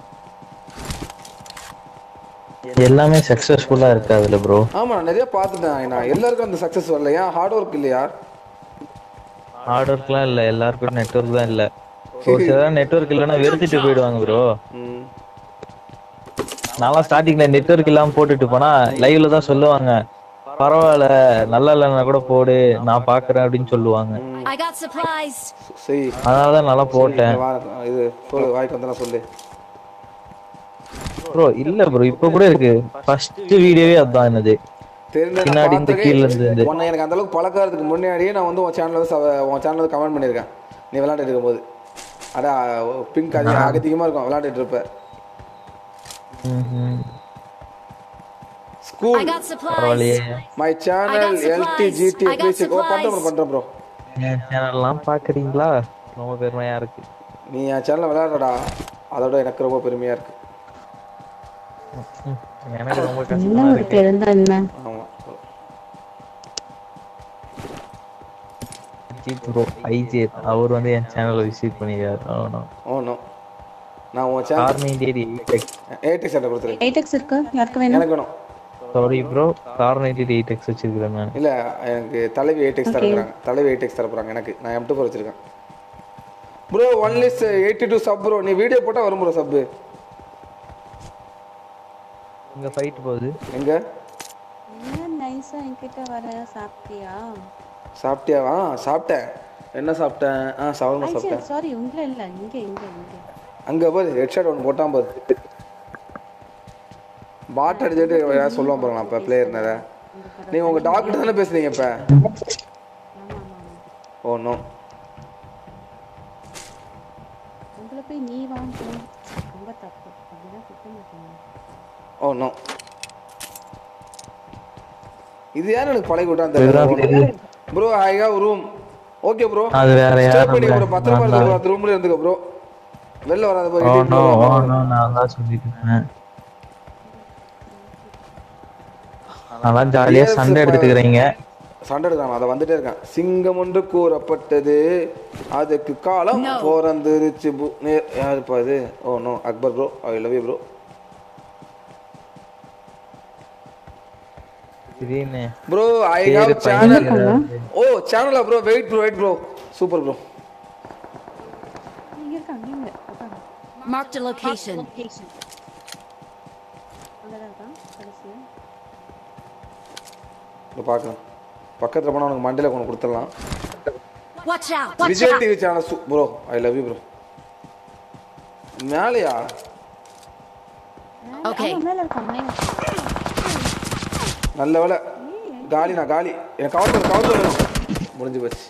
எல்லாமே சக்சஸ்ஃபுல்லா இருக்கு அதுல ப்ரோ ஆமாம் நான் நிறைய பார்த்துட்டேன் நான் எல்லாருக்கும் அந்த சக்ஸஸ் வரல ஏன் ஹார்ட் ஒர்க் இல்லையா ஹார்ட் ஒர்க்லாம் இல்ல எல்லாருக்கும் நெட்வொர்க் தான் இல்ல ஒரு சிலர் நெட்வொர்க் இல்லைன்னா வெறுத்துட்டு போயிடுவாங்க ப்ரோ ம் நான்லாம் ஸ்டார்டிங்ல நெட்வொர்க் இல்லாம போட்டுட்டு போனா லைவ்ல தான் சொல்லுவாங்க பரவாயில்ல நல்லா இல்லைன்னா கூட போடு நான் பாக்குறேன் அப்படின்னு சொல்லுவாங்க I got supplies. சரி அதனால தான் நல்லா போட்டேன் வா இது சொல்லு வாய்க்கு வந்தா சொல்லு ப்ரோ இல்ல ப்ரோ இப்ப கூட இருக்கு ஃபர்ஸ்ட் வீடியோவே அதான் என்னது தெரிஞ்ச பின்னாடி இந்த கீழ இருந்து இது. உன்னை எனக்கு அந்த அளவுக்கு பழக்கறதுக்கு முன்னாடியே நான் வந்து உன் சேனல்ல உன் சேனல்ல கமெண்ட் பண்ணியிருக்கேன் நீ விளையாண்டுட்டு இருக்கும்போது அடா பிங்க் அதிகம் அதிகமாக இருக்கும் விளையாண்டுட்டு இருப்ப ம்ஹும். I school got supplies. பரவாயில்லையே my channel I got LD supplies. ஜிடி I got மியூசிக் ஓ பண்றேன் bro, supplies. பண்றேன் ப்ரோ என் சேனல்லாம் பாக்குறீங்களா ரொம்ப பெருமையா இருக்கு நீ என் சேனல்ல விளையாடுறடா அதோட எனக்கு ரொம்ப பெருமையா இருக்கு ம், எனக்கு ரொம்ப என்ன கஷ்டமா ஒரு இருக்கு பெருந்தா என்ன ஆமா அஜித் ப்ரோ ஐஜித் அவர் வந்து என் சேனலை விசிட் பண்ணிருக்காரு அவனும் ஓ நோ நான் உன் சேனல் கார்னேடியர் ஏடி செட்டை கொடுத்துரு எயிட் எக்ஸ் இருக்கு யாருக்கு வேணும் எனக்கு வேணும் சாரி ப்ரோ கார்னேடியர் எயிட் எக்ஸ் வச்சிருக்கிறேன் நான் இல்ல எனக்கு தலைவி எயிட் எக்ஸ் தரப்போறாங்க தலைவி எயிட் எக்ஸ் தரப்போறாங்க எனக்கு நான் எம் டூ ஃபோர் வச்சிருக்கேன் bro only eighty two sub bro நீ வீடியோ போட்டா வரும் ப்ரோ சப்பு இங்க ஃபைட் போகுது எங்க என்ன நைஸா என்கிட்ட வர சாப்பிட்டியா சாப்பிட்டியா ஆ சாப்பிட்டேன் என்ன சாப்பிட்டேன் ஆ சவர்மா சாப்பிட்டேன் சாரி உங்களை இல்ல இங்க இங்க இங்க அங்க பாரு ஹெட்ஷாட் ஒன்று போட்டான் பாரு பாட் அடிச்சுட்டு ஏதாவது சொல்லுவான் பாருங்க அப்போ பிளேயர் நிறைய நீங்க உங்க டாக்டர் தானே பேசுறீங்க இப்ப ஓ நோ உங்களை போய் நீ வாங்க ரொம்ப தப்பு அப்படிதான் திட்ட மாட்டேங்க ஓ நோ இது யார் எனக்கு பழகி விட்டான் இதுதான் தெரியல தெரியும். Bro I have room okay bro அது வேற ஸ்டே யாரும் பண்ணி இல்ல. ப்ரோ பத்திரமா நான் இருக்கு ப்ரோ தான். அந்த ரூம்ல இருந்துக்க ப்ரோ வெளில வராத ப்ரோ ஓ இடிட்டு நோ ஓ போகாம. நோ நான் தான் சொல்லிட்டு இருக்கேன் நல்லா ஜாலியா சண்டை எடுத்துட்டு இருக்கிறீங்க சண்டை எடுக்கலாம் அதை வந்துட்டே இருக்கேன் சிங்கம் ஒன்று கூறப்பட்டது அதுக்கு காலம் பிறந்துருச்சு பு- நே- யாருப்பா இது oh no Akbar bro I love you bro திடீர்னு ப்ரோ ஐ பேரு ஹாவ் பையன் சேனல் ஓ சேனலா bro wait bro wait bro super bro இங்க இருக்காங்க இங்க உட்காந்து Marked a location. அங்கதான் இருக்கான் கடைசியா இப்போ பார்க்கலாம் பக்கத்தில் போனால் உனக்கு மண்டையில் கொண்டு கொடுத்துடலாம் Watch out. Watch Vijay out. TV channel bro I love you bro மேலையா Okay. அவன் மேல இருக்கான் மேல நல்ல வேலை காலி நான் காலி எனக்கு கவுண்டர் கவுண்டர் வேணும் முடிஞ்சு போச்சு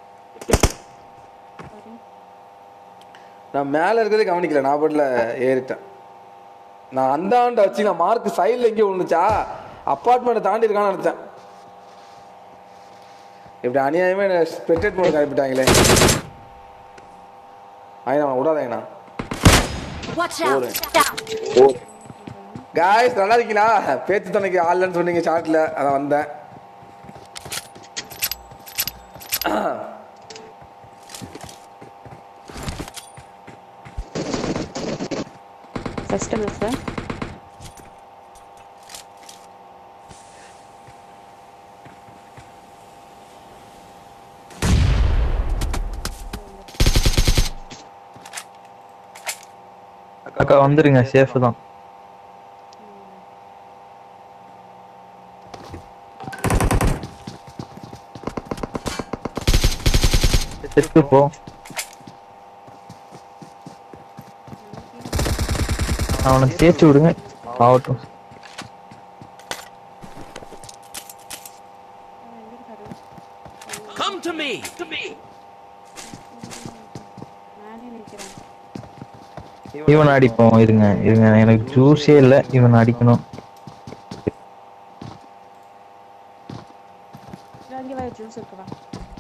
நான் மேலே இருக்கிறதே கவனிக்கல நான் பாட்டில் ஏறிட்டேன் நான் அந்த ஆண்டை வச்சு நான் மார்க் சைடில் எங்கேயும் விழுந்துச்சா அப்பார்ட்மெண்ட்டை தாண்டி இருக்கான்னு நினச்சேன் இப்படி அநியாயமே ஸ்பெக்டேட் மோடுக்கு அனுப்பிட்டாங்களே ஐயா விடாதேங்கண்ணா Watch out. காய்ஸ் நல்லா இருக்கீங்களா பேச்சு துணைக்கு ஆள்லன்னு சொன்னீங்க சாட்டில் அதான் வந்தேன் ஃபர்ஸ்ட் சார் அக்கா வந்துருங்க சேஃப் தான் செத்து போ அவனை தேய்ச்சி விடுங்க ஆகட்டும் இவன் அடிப்போம் இருங்க இருங்க எனக்கு ஜூஸே இல்ல இவன் அடிக்கணும் இங்க வா ஜூஸ் இருக்கு வா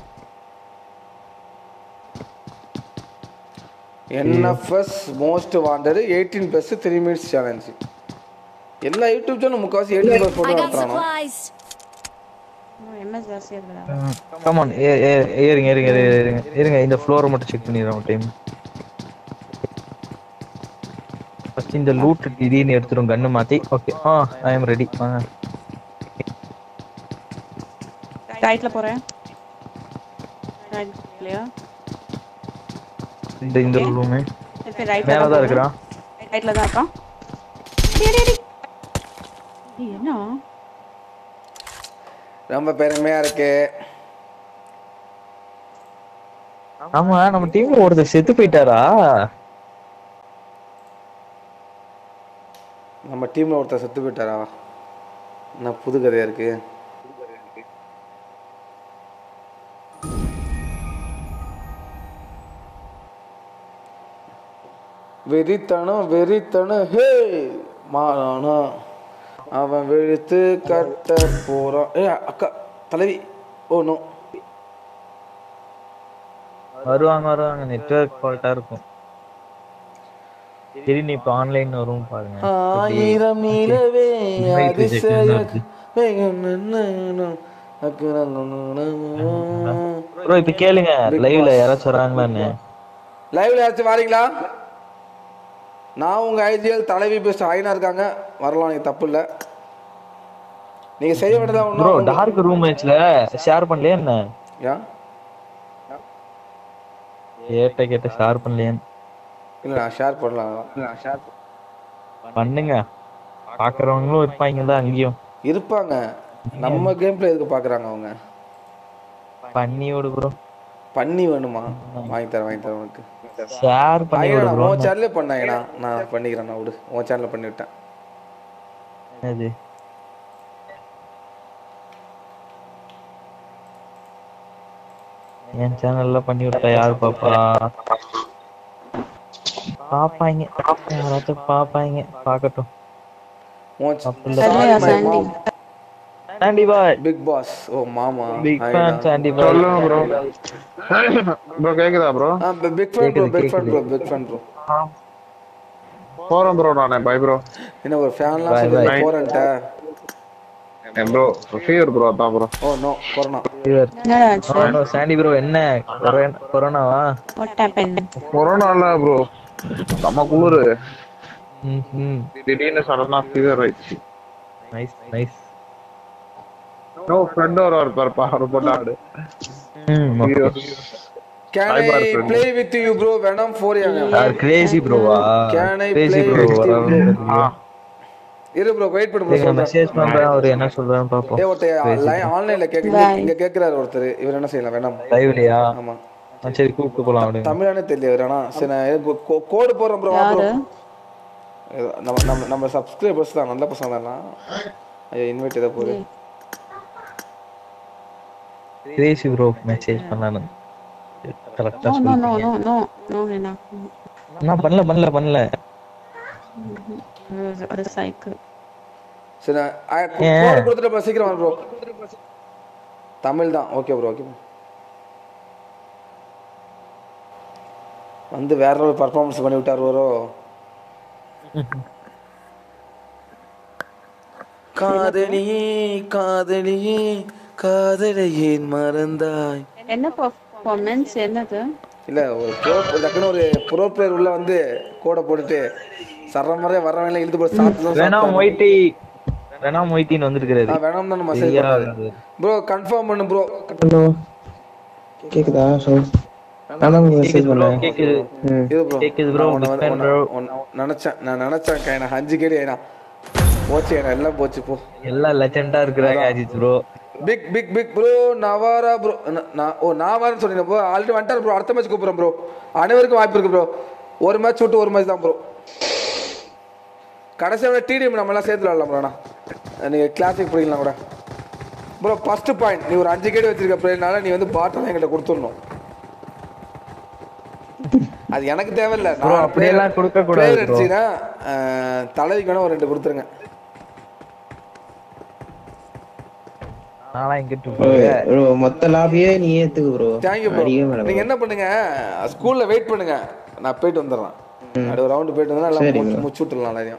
NFS most wanted eighteen plus three minutes challenge எல்லா யூடியூப் சேனல் முக்கால்வாசி எயிட்டீன் ப்ளஸ் I போட்டு got நடத்துறானோ supplies. எம்எஸ் ஜாஸ்தி இருக்குதா கமான் ஏறுங்க ஏறுங்க ஏறுங்க ஏறுங்க இருங்க இந்த ஃப்ளோரை மட்டும் செக் பண்ணிடுறோம் டைம் ஃபர்ஸ்ட் இந்த லூட் திடீர்னு எடுத்துரும் கன்னு மாத்தி ஓகே ஆ ஐ எம் ரெடி வாங்க ரைட்ல போறேன் ரைட்லயா இந்த இந்த ரூமு இப்போ ரைட்ல மேல தான் இருக்கிறான் ரைட்ல தான் இருக்கான் டேய், டேய், டேய். ஏய், என்ன ரொம்ப பெருமையா இருக்கு ஆமா நம்ம டீம்ல ஒருத்தர் செத்து போயிட்டாரா நம்ம டீம்ல ஒருத்தர் செத்து போயிட்டாரா என்ன புது கதையா இருக்கு வெறித்தனம் வெறித்தனம் ஹே மாறானா அவன் வெளுத்து கட்ட போறான் ஏ அக்கா தலைவி ஓ நோ வருவாங்க வருவாங்க நெட்வொர்க் ஃபால்ட்டா இருக்கும் சரி நீ இப்ப ஆன்லைன் வரும் பாருங்க ஆயிரம் நிலவே Invite rejection அதிசய ஆகுது. ப்ரோ இப்ப கேளுங்க லைவ்ல யாராச்சும் வராங்களான்னு லைவ்ல யாராச்சும் வாரீங்களா நான் உங்க ஐஜிஎல் தலைவி பெஸ்ட் ஆயினா இருக்காங்க வரலாம் நீங்க தப்பு இல்ல நீங்க செய்ய வேண்டியதா ப்ரோ ஒன்றும் டார்க் ரூம் மேட்ச்ல ஷேர் பண்ணலையா என்ன ஏன் கேட்ட கேட்ட ஷேர் பண்ணலையான்னு இல்ல நான் ஷேர் பண்ணலாம் நான் ஷேர் பண்ணுங்க பாக்குறவங்களும் இருப்பாங்க தான் அங்கேயும் இருப்பாங்க நம்ம கேம் பிளே எதுக்கு பாக்குறாங்க அவங்க பண்ணி விடு ப்ரோ பண்ணி வேணுமா வாங்கி தரேன் வாங்கி தரேன் உனக்கு ஷேர் பண்ணி ஐயா விடு நான் ப்ரோ உன் சேனல்லே பண்ணாங்கண்ணா நான் பண்ணிக்கிறேன் நான் விடு உன் சேனல்ல பண்ணி விட்டேன் அது என் சேனல்ல பண்ணி விட்டா யாரு பாப்பா பாப்பாங்க யாராச்சும் பாப்பாங்க பாக்கட்டும் உன் சரியா Sandy Sandy boy big boss ஓ மாமா பிக் ஃபேன் சாண்டி பாய் சொல்லுங்க ப்ரோ ப்ரோ கேக்குதா bro big fan bro big fan bro big fan bro போறேன் ப்ரோ நானே பை ப்ரோ என்ன ஒரு ஃபேன்லாம் Bye, சொல்லி bye. போறேன்ட்ட ப்ரோ ஃபீவர் ப்ரோ அதான் ப்ரோ ஓ நோ கொரோனா என்னடா ஆச்சு சாண்டி ப்ரோ என்ன கொரோனா- கொரோனாவா வாட் ஹேப்பன் கொரோனா இல்ல ப்ரோ செம்ம குளிரு ம் ம் திடீர்னு சடனா ஃபீவர் ஆயிடுச்சு நைஸ் நைஸ் நோ ஃப்ரெண்ட் ஒரு இருப்பாருப்பா அவர் போட்டாடு ம் can Bye, I bye, friend. Play with you bro venom 4 யா யார் கிரேசி ப்ரோவா Can I crazy play bro with you, bro? ஆ இரு ப்ரோ வெயிட் பண்ணு ப்ரோ சொல்றேன் மெசேஜ் பண்றேன் அவர் என்ன சொல்றான்னு பாப்போம் ஏ ஒருத்தர் லைன் ஆன்லைன்ல கேக்க Bye. இங்க கேக்குறாரு ஒருத்தர் இவர் என்ன செய்யலாம் வேணாம் லைவ்லயா ஆமா சரி கூப்பிட்டு போலாம் அப்படிங்க தமிழானே தெரியல இவர் ஆனா சரி நான் கோடு போடுறேன் ப்ரோ யாரு ப்ரோ நம்ம நம்ம நம்ம சப்ஸ்கிரைபர்ஸ் தான் நல்ல பசங்க தான் ஐயோ இன்வைட் ஏதோ போகுது கிரேசி ப்ரோ மெசேஜ் பண்ணானு கரெக்டா நோ நோ நோ சொல்லிட்டீங்க நோ நோ நோ என்ன நான் பண்ணல பண்ணல பண்ணல ஒரு சைக்கிள் சரி நான் ஆ, கோ- ஏன்? கோடு கொடுத்துட்டு ப்ரோ சீக்கிரம் வா ப்ரோ தமிழ் தான் ஓகே ப்ரோ ஓகே வந்து வேற ஒரு பர்ஃபார்மன்ஸ் பண்ணி விட்டார் ப்ரோ காதலியே காதலியே காதலியே மறந்தாய் என்ன பர்ஃபார்மன்ஸ் என்னது இல்ல ஒரு ப்ரோ டக்குன்னு ஒரு ப்ரோ பிளேயர் உள்ள வந்து கோடை போட்டுட்டு சர்ற மாதிரியே வரவங்க இழுத்து போட்டு சாப்பிட்டு வேணா மொய்டி வேணா மொய்டின்னு வந்திருக்கிறாரு வேணாம் தான் மெசேஜ் சரியா பண்ணாரு ப்ரோ கன்ஃபார்ம் பண்ணு ப்ரோ ஹலோ கேக்குதா சொல் நான் தான் மெசேஜ் கேக்குது ப்ரோ பண்ணேன் கேக்குது இது ப்ரோ கேக்குது bro, big fan bro. நினைச்சேன் நான் நினைச்சேன் கைனா அஞ்சு கேடி ஐனா போச்சு ஐனா எல்லாம் போச்சு போ எல்லாம் லெஜெண்டா இருக்கிறாங்க Ajith bro big big big bro நவாரா ப்ரோ நான் ஓ நான் வரேன்னு சொன்னீங்க ப்ரோ ஆல்ரெடி வந்துட்டார் ப்ரோ அடுத்த மேட்ச் கூப்பிடுறேன் ப்ரோ அனைவருக்கும் வாய்ப்பு இருக்கு ப்ரோ ஒரு மேட்ச் விட்டு ஒரு மேட்ச் தான் ப்ரோ கடைசியாக டிடிஎம் நம்ம எல்லாம் சேர்த்து விளாடலாம் ப்ரோண்ணா நீங்கள் கிளாசிக் பிடிக்கலாம் கூட ப்ரோ ஃபர்ஸ்ட் பாயிண்ட் நீ ஒரு அஞ்சு கேடி வச்சிருக்க பிளேயர்னால நீ வந்து பாட்டெல்லாம் என்கிட்ட கொடுத்துடணும் அது எனக்கு தேவையில்ல Bro, அப்படியெல்லாம் கொடுக்க கூடாது bro. அடிச்சுன்னா தலைவிக்கு வேணா ஒரு ரெண்டு கொடுத்துருங்க நான்லாம் எங்கிட்டு ப்ரோ போவேன் ப்ரோ மொத்த லாபியே நீ ஏத்துக்கு ப்ரோ தேங்க்யூ ப்ரோ அடிக்கவே மேடம் நீங்க என்ன பண்ணுங்க ஸ்கூல்ல வெயிட் பண்ணுங்க நான் போயிட்டு வந்துடுறேன் அப்படி ஒரு ரவுண்டு போயிட்டு வந்தா சரி எல்லாம் bro. முடிச்சு விட்டுலாம் எல்லாரையும்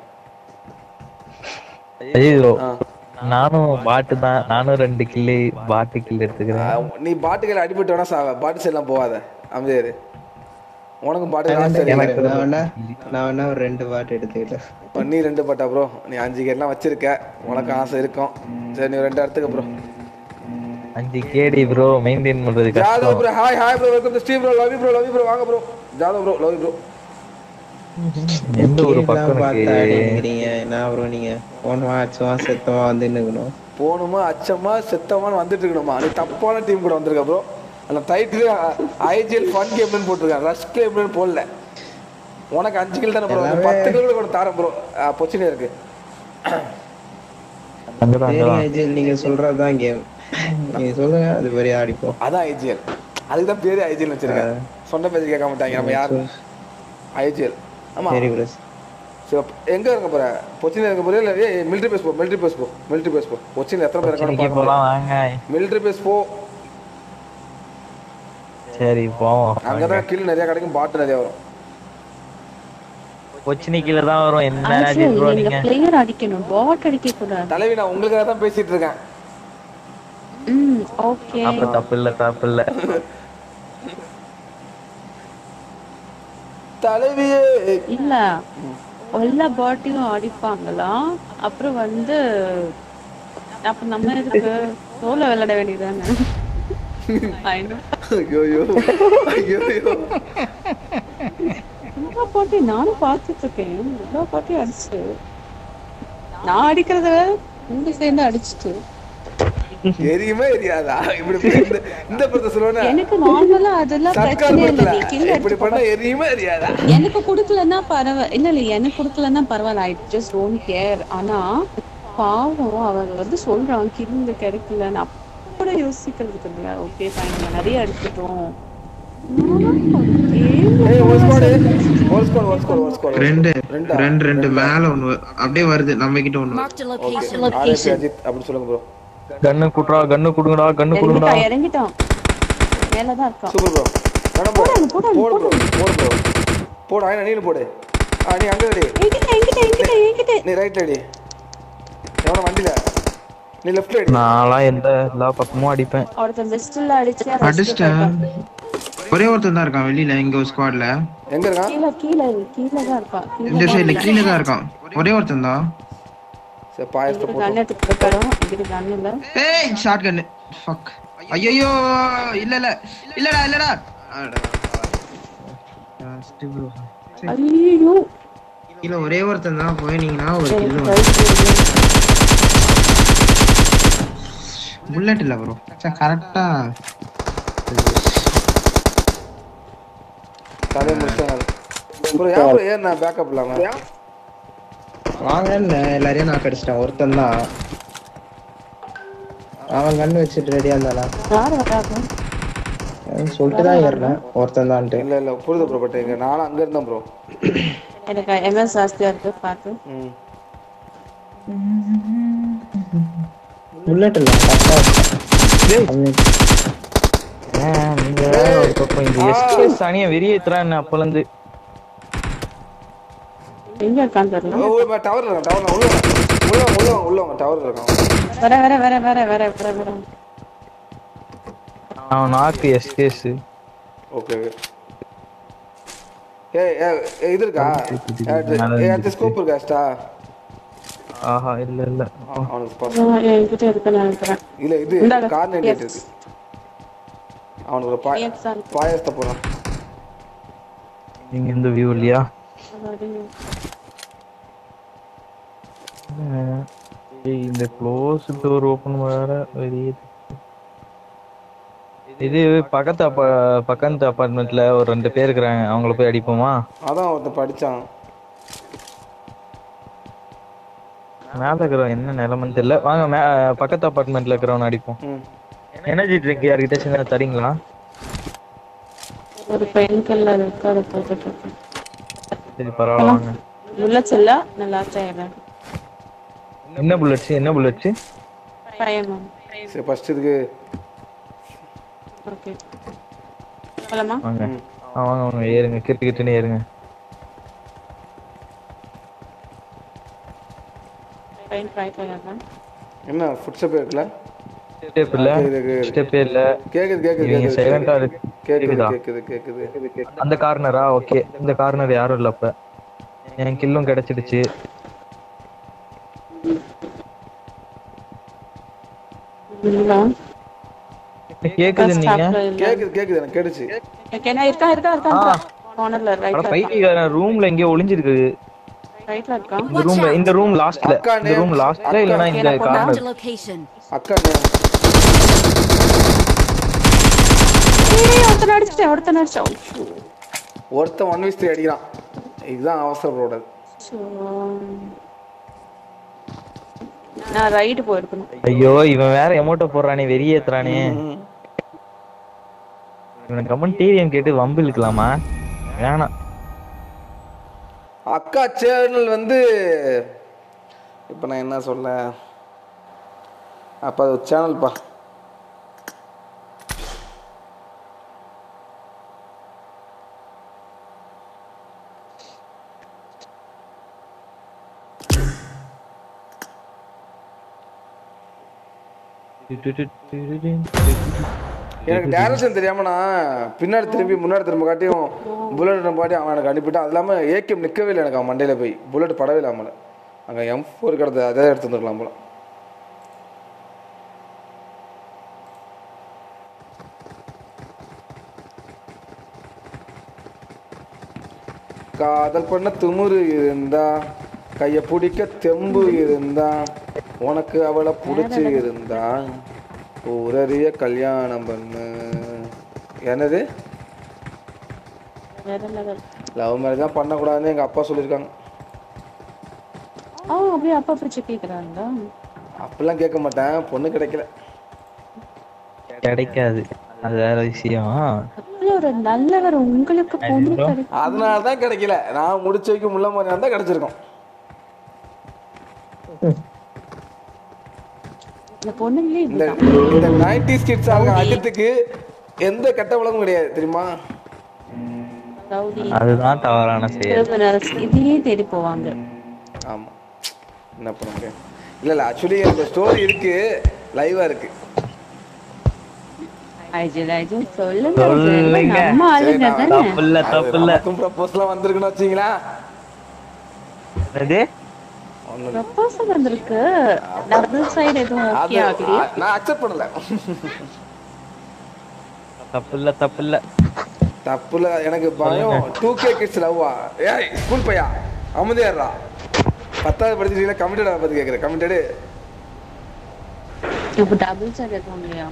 ஐயோ ஆ. நானும் பாட்டு தான் நானும் ரெண்டு கில்லு பாட்டு கில்லு எடுத்துக்கிறேன் ஆ, நீ பாட்டுகள் அடிபட்டு வேணா சாவ பாட்டு சைட்லாம் போகாத அமைதியாரு உனக்கும் பாட்டு சரி எனக்கு நான் வேணா நான் வேணா ஒரு ரெண்டு பாட்டு எடுத்துக்கிட்டேன் நீ ரெண்டு பாட்டா ப்ரோ நீ அஞ்சு கேட்லாம் வச்சிருக்க உனக்கு ஆசை இருக்கும் சரி நீ ரெண்டு எடுத்துக்க ப்ரோ அஞ்சு கேடி ப்ரோ மெயின்டைன் பண்றது ஜாதவ் கஷ்டம் bro hi hi bro welcome to Steve bro love you bro love you bro வாங்க bro Jadhav bro love you bro எந்த ஒரு கேட்லாம் பக்கம் பார்த்தா எனக்கு அடிக்கிறீங்க நான் ப்ரோ நீங்க போனவா அச்சுவா செத்தவா வந்து நிக்கணும் போகணுமா அச்சமா செத்தமான்னு வந்துட்டு இருக்கணுமா நீ தப்பான டீம் கூட வந்திருக்க ப்ரோ அந்த டைட்டில் ஐஜிஎல் ஃபன் கேம்னு போட்டிருக்கேன் ரஷ் கேம்னு போடல உனக்கு அஞ்சு கிலோ தானே ப்ரோ எல்லாமே- பத்து கிலோ கூட தாரேன் ப்ரோ பொச்சினே இருக்கு அங்கதான் சரி அங்கதான் அஜில் நீங்க சொல்றதுதான் கேம் நீங்க சொல்லுங்க அது பெரிய ஆடிப்போம் அதான் ஐஜிஎல் அதுக்கு தான் பேரு ஐஜிஎல் வச்சிருக்கேன் சொன்ன பேச்சு கேட்க மாட்டாங்க நம்ம யார் ஐஜிஎல் ஆமா சரி ப்ரோ சரி அப்ப எங்க இருக்க போற பொச்சினில் இருக்க போறியா இல்லை மிலிட்ரி பேஸ் போ மிலிட்ரி பேஸ் போ மிலிட்ரி பேஸ் போ பொச்சினில் எத்தனை பேர் இன்னைக்கு இருக்கான்னு போலாம் வாங்க மிலிட்ரி பேஸ் போ சரி போவோம் அங்கதான் கீழே நிறைய கிடைக்கும் பாட்டு நிறைய வரும் கொச்சினி கீழே தான் வரும் என்ன ஆக்சுவலி அஜித் ப்ரோ நீங்க நீங்க பிளேயர் அடிக்கணும் பாட் அடிக்க கூடாது தலைவி நான் உங்களுக்காக தான் பேசிட்டு இருக்கேன் ம் ஓகே அப்ப தப்பு இல்ல தப்பு இல்ல தலைவியே இல்ல எல்லா பாட்டியும் அடிப்பாங்களா அப்புறம் வந்து அப்ப நம்ம எதுக்கு சோல விளையாட வேண்டியதானே I know. ஐயோ ஐயோ ஐயோ ஐயோ எல்லா பாட்டியும் நானும் பார்த்துட்டு இருக்கேன் எல்லா பாட்டியும் அடிச்சு நான் அடிக்கிறத விட உங்க சேர்ந்து அடிச்சுட்டு எரியுமே எரியாதா இப்படி போய் இந்த இந்த படத்தை சொல்லுவேன்னா எனக்கு நார்மலா அதெல்லாம் சர்க்கார் பிரச்சனை இல்ல படத்துல நீ கில் இப்படி பண்ணா எரியுமே எரியாதா எனக்கு கொடுக்கலன்னா பரவாயில்ல இல்ல இல்ல எனக்கு கொடுக்கலன்னா பரவாயில்ல ஐ ஜஸ்ட் டோன்ட் கேர் ஆனா பாவம் அவங்க வந்து சொல்றான் கிருந்து கிடைக்கலன்னு அப்ப கூட யோசிக்கிறதுக்கு இல்லையா ஓகே ஃபைன் நம்ம நிறைய எடுத்துட்டோம் ஏய் ஒரு ஸ்குவாட் ஒரு ஸ்குவாட் ஒரு ஸ்குவாட் ஒரு ஸ்குவாட் ரெண்டு ரெண்டா ரெண்டு ரெண்டு மேல ஒண்ணு வ- அப்படியே வருது நம்ம கிட்ட ஒண்ணு Marked a okay location. RS Ajith அப்படி சொல்லுங்க ப்ரோ கண்ணு குடுறா கண்ணு குடுங்கடா கண்ணு குடுங்கடா இறங்கிட்டான் இறங்கிட்டான் மேலதான் இருக்கான் சூப்பர் ப்ரோ வேணாம் ப்ரோ போடாது, போடாது, போடு ப்ரோ போடு ப்ரோ போடு ஆயினா நீனு போடு ஆ நீ அங்க அடி என்கிட்ட என்கிட்ட என்கிட்ட என்கிட்ட நீ ரைட்ல அடி எவன வண்டில நீ லெஃப்ட்ல அடி நான்லாம் எந்த எல்லா பக்கமும் அடிப்பேன் ஒருத்தன் வெஸ்ட்ல அடிச்சு அவன் அடிச்சிட்டேன் ஒரே ஒருத்தன் தான் இருக்கான் வெளியில எங்க ஒரு ஸ்குவாட்ல எங்க இருக்கான் கீழே கீழே கீழே தான் இருக்கான் இந்த சைடுல கீழே தான் இருக்கான் ஒரே ஒருத்தன் தான் சரி பாயசத்தை கீழே போட்டு கண்ணு எடுத்துட்டு இருக்காரோ இதுக்கு கண்ணு இல்ல ஏய் ஷார்ட் கன் ஃபக் ஐயோ இல்ல இல்ல இல்லடா இல்லடா அடா. Last bro. சரி, ஐயோ கீழ ஒரே ஒருத்தன் தான் போயினீங்கன்னா ஒரு கிலோ புல்லட் இல்ல ப்ரோ கரெக்டா கதையை முடிச்சாங்க ப்ரோ ஏன் ப்ரோ ஏன் நான் பேக்கப் இல்லாம வாங்க எல்லாரையும் நான் கடிச்சிட்டேன் ஒருத்தன் தான் அவன் கண்ணு வச்சுட்டு ரெடியா இருந்தானா யார் வராது அவன் சொல்லிட்டு தான் ஏறினேன் ஒருத்தன் தான்ட்டு இல்ல இல்ல புரியுது ப்ரோ பட் இங்க நானும் அங்க இருந்தேன் ப்ரோ எனக்கு எம்எஸ் ஜாஸ்தியா இருக்கு பார்த்து ம் புல்லட் இல்ல கரெக்டா அவன் ஏன் நீங்க வேற ஒரு பக்கம் இந்த எஸ்கேஸ் அணிய வெறியேத்துறான்னு அப்பல இருந்து எங்க இருக்கான்னு தெரியல டவர் இருக்கான் டவர் உள்ள வாங்க. உள்ள வாங்க, உள்ள வாங்க, உள்ள டவர் இருக்கான் வர வர வர வர வர வர வர அவன் நாக்கு எஸ்கேஸ் ஓகே ஓகே ஏய் ஏய், ஏய், இது இருக்கா ஏ ஸ்கோப் இருக்கா எக்ஸ்ட்ரா ஆஹா இல்ல இல்ல அவனுக்கு பாஸ் என்கிட்ட இருக்குன்னு நினைக்கிறேன் இல்ல இது இந்தாங்க. கார் நைன்டி இருக்கு அவனுக்கு ஒரு பாய Yes, sir. பாயசத்தை போறான் நீங்க இந்த வியூ இல்லையா அதாவது, அஹ் ஏய், இந்த க்ளோஸ் டோர் ஓபன் வேற வெளியே இது பக்கத்து அப்ப பக்கத்து அபார்ட்மெண்ட்ல ஒரு ரெண்டு பேர் இருக்கிறாங்க அவங்கள போய் அடிப்போமா அதான் ஒருத்தன் படிச்சான் மேல இருக்கிறவன் என்ன நிலைமைன்னு தெரியல வாங்க மே பக்கத்து அபார்ட்மெண்ட்ல இருக்கிறவன் அடிப்போம் ம் எனர்ஜி ட்ரிங்க் யார்கிட்ட சின்ன தரீங்களா ஒரு பெண் கல்ல இருக்கு அதை போட்டுட்டு இருக்கேன் சரி பரவாயில்ல வாங்க புல்லட்ஸ் இல்ல நல்லா செய்யறேன் என்ன புல்லட்ஸ் என்ன புல்லட்ஸ் பையன் மேம் சரி ஃபர்ஸ்ட் இதுக்கு ஓகே போலாமா வாங்க ஆ வாங்க வாங்க ஏறுங்க கிட்டு கிட்டுன்னு ஏறுங்க பையன் ட்ரை பண்ணிடுறேன் என்ன ஃபுட் ஸ்டெப் இருக்குல்ல ஸ்டெப் இல்ல ஸ்டெப்பே இல்ல கேக்குது கேக்குது இவங்க கேக்குது சைலண்டா இருக்கு கேக்குது கேக்குதா கேக்குது கேக்குது கேக்குது அந்த கார்னரா ஓகே இந்த கார்னர் யாரும் இல்ல அப்ப என் கில்லும் கிடைச்சிடுச்சு இல்ல கேக்குது நீங்க கேக்குது கேக்குது எனக்கு கேட்டுச்சு ஓகே நான் இருக்கா இருக்கா இருக்கா கார்னர்ல அட ரைட்ல பைத்தியக்காரன் ரூம்ல எங்கேயோ ஒளிஞ்சிருக்கு ரைட்ல இருக்கா இந்த ரூம்ல இந்த ரூம் லாஸ்ட்ல இந்த ரூம் லாஸ்ட்ல இல்லனா இந்த Marked a கார்னர் location. அக்கா ஏய் ஒருத்தன் அடிச்சிட்டேன் ஒருத்தன் அடிச்சான் ஒருத்தன் ஒன் வீஸ் த்ரீ அடிக்கிறான் இதுதான் அவசரப்படாது So, நான் ரைடு போயிருக்கணும் ஐயோ இவன் வேற எமோட்டோ போடுறானே வெறியேத்துறானே இவன் கம்மன் டிவிஎம் கேட்டு வம்பு இழுக்கலாமா வேணாம் அக்கா சேனல் வந்து இப்போ நான் என்ன சொல்ல அப்போ அது சேனல்ப்பா எனக்கு டேரக்ஷன் தெரியாம நான் பின்னாடி திரும்பி முன்னாடி திரும்ப காட்டியும் புல்லட் நம்ம காட்டி அவன் எனக்கு அனுப்பிட்டான் அது இல்லாமல் ஏகேம் நிற்கவே இல்லை எனக்கு அவன் மண்டையில போய் புல்லட் படவே இல்லை அவன் அங்கே எம் ஃபோர் கிடந்தது அதே எடுத்து வந்துருக்கலாம் போல காதல் பண்ண துமுறு இருந்தா கைய பிடிக்க தெம்பு இருந்தா உனக்கு அவளை பிடிச்சி இருந்தா ஊரறிய கல்யாணம் பண்ணு என்னது வேற லெவல் லவ் மேரேஜ் தான் பண்ணக்கூடாதுன்னு எங்கள் அப்பா சொல்லியிருக்காங்க ஆ அப்படியே அப்பா பிடிச்சி கேக்குறாங்க அப்படிலாம் கேட்க மாட்டேன் பொண்ணு கிடைக்கல கிடைக்காது அது வேற விஷயம் அப்படி ஒரு நல்லவர் உங்களுக்கு பொண்ணு கிடைக்கும் அதனால தான் கிடைக்கல நான் முடிச்ச வைக்க முள்ள மாதிரி இருந்தால் கிடைச்சிருக்கோம் இந்த பொண்ணுங்களே இந்த இப்படிதான் இந்த நைன்டி ஸ்கிட்ஸ் ஆளுங்க அஜித்துக்கு எந்த கெட்ட பழக்கமும் கிடையாது தெரியுமா ரவுடி அதுதான் தவறான செயல் கிரிமினல்ஸ் இதையே தேடி போவாங்க ஆமாம் என்ன பண்ண முடியும் இல்லை இல்லை ஆக்சுவலி அந்த ஸ்டோரி இருக்கு லைவாக இருக்கு ஐஜில் ஐஜில் சொல்லுங்க சொல்லுங்க. இதெல்லாம் நம்ம ஆளுங்க தானே தப்பில்ல தப்பில்ல ப்ரப்போஸ்லாம் வந்திருக்குன்னு வச்சிங்களா அது ப்ரப்போசல் வந்திருக்கு டபுள் சைடு எதுவும் அது ஓகே ஆகலையா அ- நான் அக்செப்ட் பண்ணல தப்பில்ல தப்பில்ல தப்புல எனக்கு பயம் டூ கே கிட்ஸ் லவ்வா ஏய் ஸ்கூல் பையா அமைதியாடுறா பத்தாவது படிச்சிருக்கீங்களா கமிட்டடா பத்தி கேட்குறேன் கமிட்டடு இப்போ டபுள் சைடு எதுவும் இல்லையா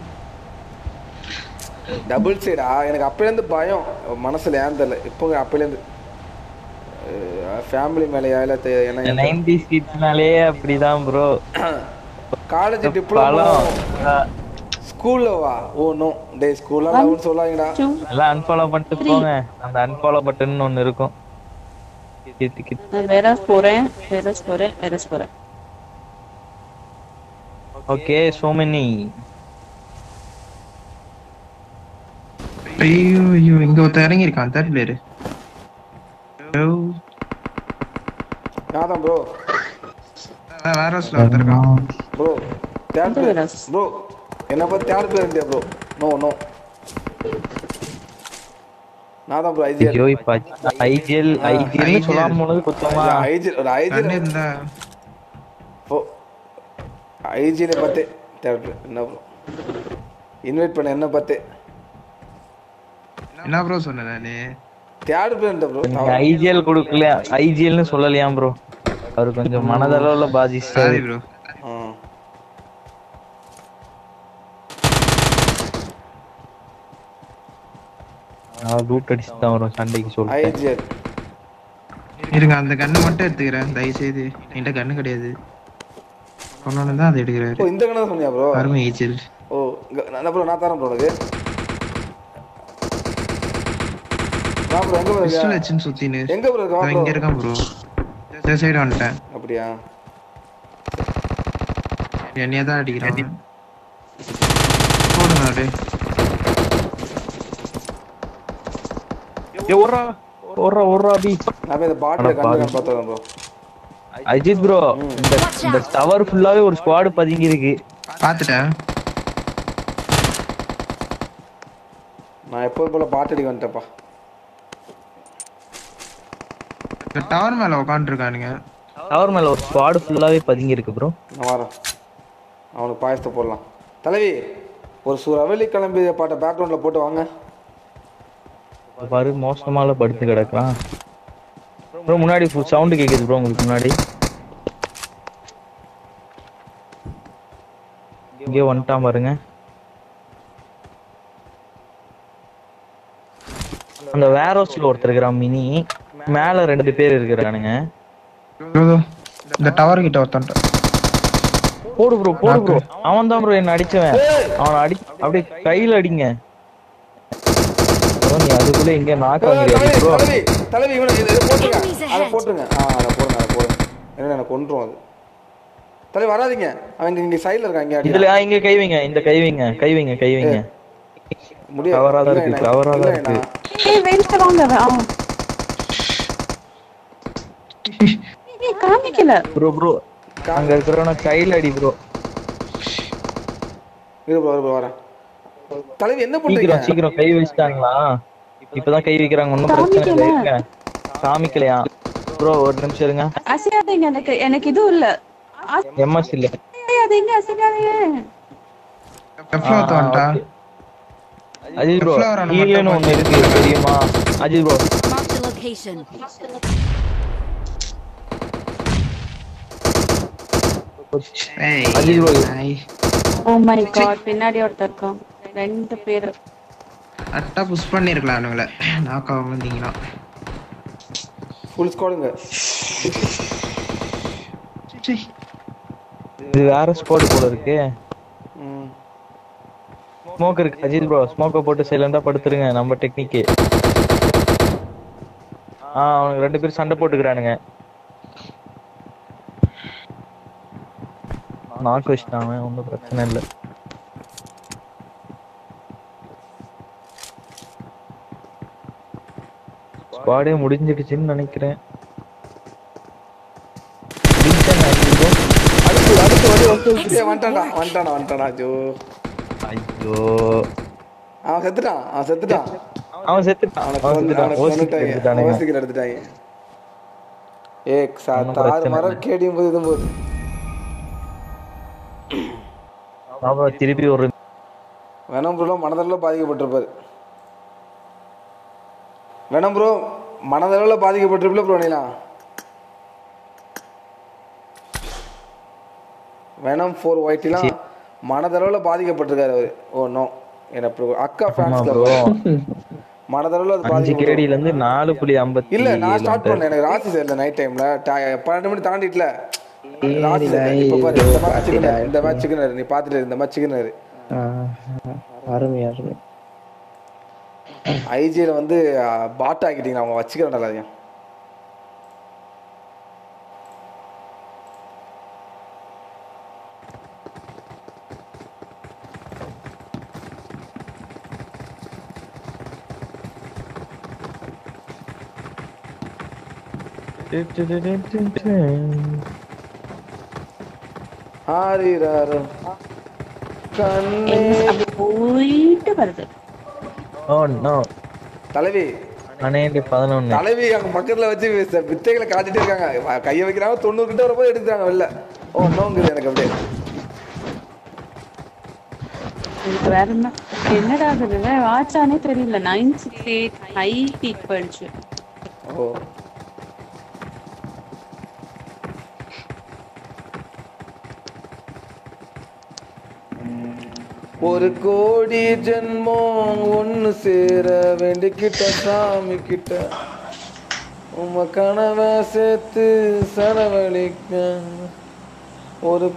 டபுள் சைடா எனக்கு அப்பையிலேருந்து பயம் மனசுல ஏன் தெரியல இப்போ அப்பையிலேருந்து ஃபேமிலி மேலேயா இல்லை தெ- என்ன நைன்டி ஸ்கிட்ஸ்னாலே அப்படிதான் ப்ரோ காலேஜ் டிப்ளமோ பழம் ஸ்கூல்ல வா ஓ நோ டே ஸ்கூல்ல லவ்னு சொல்லாங்கடா எல்லாம் அன்ஃபாலோ பண்ணிட்டு போங்க அந்த அன்ஃபாலோ பட்டன் ஒன்னு இருக்கும் கிட்டு கிட்டு நான் வேற போறேன் வேற போறேன் வேற போறேன் ஓகே சோ மெனி ஐயோ ஐயோ இங்க ஒருத்தன் இறங்கி இருக்கான் தேர்ட் பிளேயர் யாதான் ப்ரோ வேற ஹவுஸ்ல ஒருத்தர் இருக்கான் ப்ரோ தேர்ட் ப்ரோ என்ன பார்த்து third player India bro no no நான் தான் ப்ரோ ஐஜிஎல் ஐயோ இப்ப ஐஜிஎல் ஐஜிஎல் சொல்லாம போனது குத்தமா ஐஜிஎல் ஒரு ஐஜிஎல் இருந்தா ஓ ஐஜிஎல் பார்த்து தேர்ட் பிளேயர் என்ன ப்ரோ இன்வைட் பண்ண என்ன பார்த்து என்ன ப்ரோ சொன்ன நானு தேர்ட் பிளேயர் ப்ரோ நீங்க ஐஜிஎல் கொடுக்கல ஐஜிஎல்னு சொல்லலையா ப்ரோ அவர் கொஞ்சம் மனதளவுல பாதிச்சாரு ப்ரோ அவர் ரூட் அடிச்சு தான் வரும் சண்டைக்கு சொல்லிட்டேன் ஐஜிஎல் இருங்க அந்த கண்ணை மட்டும் எடுத்துக்கிறேன் தயவு செய்து என்கிட்ட கண்ணு கிடையாது சொன்னோன்னு தான் அதை ஓ எடுக்கிறாரு இந்த கணக்கு சொன்னியா ப்ரோ அருமை ஏச்சில் ஓ இங்க நான் ப்ரோ நான் தரேன் ப்ரோ உனக்கு வா ப்ரோ எங்க ப்ரோ பிஸ்டல் இருக்க வச்சுன்னு சுத்தின்னு எங்க ப்ரோ இருக்க வா இதோ இங்க ப்ரோ இருக்கான் ப்ரோ இந்த சைடு வந்துட்டேன் அப்படியா என்னைய தான் அடிக்கிறான் போடுங்க அப்படியே ஏ ஓடுறா ஓடுறா ஓடுறா அபி நான் போய் இந்த பாட்டில அட பாவி. கண்டு பார்த்தேன் ப்ரோ அஜித் ப்ரோ இந்த இந்த டவர் ஃபுல்லாவே ஒரு ஸ்குவாடு பதுங்கி இருக்கு பாத்துட்டேன் நான் எப்போதும் போல பாட்டு அடிக்க வந்துட்டேன்ப்பா இந்த டவர் மேல உட்காந்துருக்கானுங்க டவர் மேல ஒரு ஸ்குவாடு ஃபுல்லாவே பதுங்கி இருக்கு ப்ரோ நான் வரேன் அவனுக்கு பாயசத்தை போடலாம் தலைவி ஒரு சுரவெளி கிளம்பிய பாட்டை பேக்ரவுண்டில் போட்டு வாங்க பாரு மோசமால படுத்து கிடக்குறான் ப்ரோ முன்னாடி ஃபுல் சவுண்ட் கேக்குது ப்ரோ உங்களுக்கு முன்னாடி இங்கே வந்துட்டான் பாருங்க அந்த வேர் ஹவுஸ்ல ஒருத்தர் இருக்கிறான் மினி மேல ரெண்டு பேர் இருக்கிறானுங்க இதோ, இந்த டவர் கிட்ட ஒருத்தன்ட்ட போடு ப்ரோ போடு ப்ரோ அவன் தான் ப்ரோ என்ன அடிச்சவன் அவன் அடி அப்படியே கையில அடிங்க bro, நீ அதுக்குள்ள இங்க நாக் தலைவி வாங்குறியா ப்ரோ தலைவி தலைவி இவனை இதை இதை போட்டுருங்க Enemies அதை ahead. போட்டுருங்க ஆ அதை போடுங்க அதை போடுங்க என்ன எனக்கு கொன்றும் அது தலைவி வராதீங்க அவன் இங்க இங்க சைடுல இருக்கான் இங்க இதுல ஆ, இங்க கை வைங்க இந்த கை வைங்க கை வைங்க கை வைங்க முடியாது cover ஆ தான் இல்ல, இருக்கு, இல்ல, cover ஆ தான் இல்ல, இருக்கு. நான் ஏய் வெளில வாங்க ஆ ஏய் காமிக்கல ப்ரோ ப்ரோ அங்க இருக்கிறவன கையில அடி ப்ரோ இரு ப்ரோ ப்ரோ வரேன் தலைவி என்ன பண்றீங்க சீக்கிரம் சீக்கிரம் கை வச்சிட்டாங்களா இப்பதான் கை வைக்கிறாங்க ஒன்றும் பிரச்சனை இல்லை இருங்க காமிக்கலையா ப்ரோ ஒரு நிமிஷம் இருங்க அசையாதீங்க எனக்கு எனக்கு இது இல்ல எம்எஸ் இல்ல அசையாதீங்க அசையாதீங்க லெஃப்ட்ல ஒருத்தன் வந்துட்டா அஜித் ப்ரோ Floor ஆன கீழேன்னு மட்டும் ஒண்ணு இருக்கு தெரியுமா Ajith bro Mark the location. ஏய் அஜித் ப்ரோ நாய். ஓ மை காட் பின்னாடி ஒருத்தர் இருக்கான் ரெண்டு பேரு கரெக்டா புஷ் பண்ணிருக்கலாம் அவனுங்கள நாக் ஆகாம இருந்தீங்கன்னா ஃபுல் ஸ்குவாடுங்க சீ. இது வேற ஸ்பாட் போல இருக்கு ம் ஸ்மோக் இருக்கு அஜித் ப்ரோ ஸ்மோக்கை போட்டு சைலண்டா படுத்துருங்க நம்ம டெக்னிக்கு ஆ அவனுக்கு ரெண்டு பேரும் சண்டை போட்டுக்கிறானுங்க நாக்கு வச்சிட்டான் அவன் ஒன்றும் பிரச்சனை இல்லை ஸ்குவாடே முடிஞ்சிடுச்சுன்னு நினைக்கிறேன் முடிஞ்சாங்க அஜித் bro. அடுத்து அடுத்து வடி வந்து ஏய் வந்துட்டான்டா வந்துட்டானா வந்துட்டானா ஜோ ஐயோ அவன் செத்துட்டான் அவன் செத்துட்டான் அவன் செத்துட்டான் அவனை அவன் கொன்னு- செத்துட்டான் அவனை ஓசிக்கு கொன்னுட்டாங்க எடுத்துட்டானுங்க ஓசிக்கு எடுத்துட்டாங்க ஏ ஒண்ணும் தாறு பிரச்சனை மரம் இல்லை. கேடியும் போது இதுவும் போது அப்புறம் திருப்பி ஒரு வெனம் ப்ரோ மனதளவில் பாதிக்கப்பட்டிருப்பாரு வெனம் ப்ரோ மனதளவில் பாதிக்கப்பட்டிருப்பில்ல ப்ரோ நீலாம் வெனம் ஃபோர் ஒயிட்டிலாம் மனதளவில் பாதிக்கப்பட்டிருக்காரு அவரு ஓ நோ என்ன ப்ரோ அக்கா ஆமா ஃபேன்ஸ் ப்ரோ மனதளவில் அது அஞ்சு பாதிக்கப்பட்டு கேடியில இருந்து நாலு புள்ளி ஐம்பத்தி இல்ல நான் ஸ்டார்ட் ஏழு பண்ணேன் எனக்கு ராசி சார் நைட் டைம்ல பன்னெண்டு மணி தாண்டிட்டுல ராசி சார் இப்ப பாரு இந்த மேட்ச் சிக்கனர் இந்த மேட்ச் சிக்கனர் நீ பாத்துட்டு இரு, இந்த மேட்ச் சிக்கனர் அருமை அருமை ஐஜியில் வந்து பாட் ஆக்கிட்டீங்க அவங்க வச்சுக்கிறேன் எல்லாத்தையும் ஆரிராரோ கண்ணே அப்படி போயிட்டு வருது ஓ நோ தலைவி பன்னெண்டு பதினொன்னு தலைவி அங்க பக்கத்துல வச்சு ச- வித்தைகளை காட்டிட்டே இருக்காங்க வ- கையை வைக்கிறாங்க தொண்ணூறு கிட்ட வரும்போது எடுக்கிறாங்க வெளில ஓ நோங்குது எனக்கு அப்படியே எனக்கு வேற என்ன என்னடா அது ஆச்சானே தெரியல nine six eight high peak போயிடுச்சு ஓ ஒரு கோடி ஜென்மம் ஒன்னு சேர வேண்டிக்கிட்ட சாமி கிட்ட உம கனவை சேர்த்து சரவழிக்க ஒரு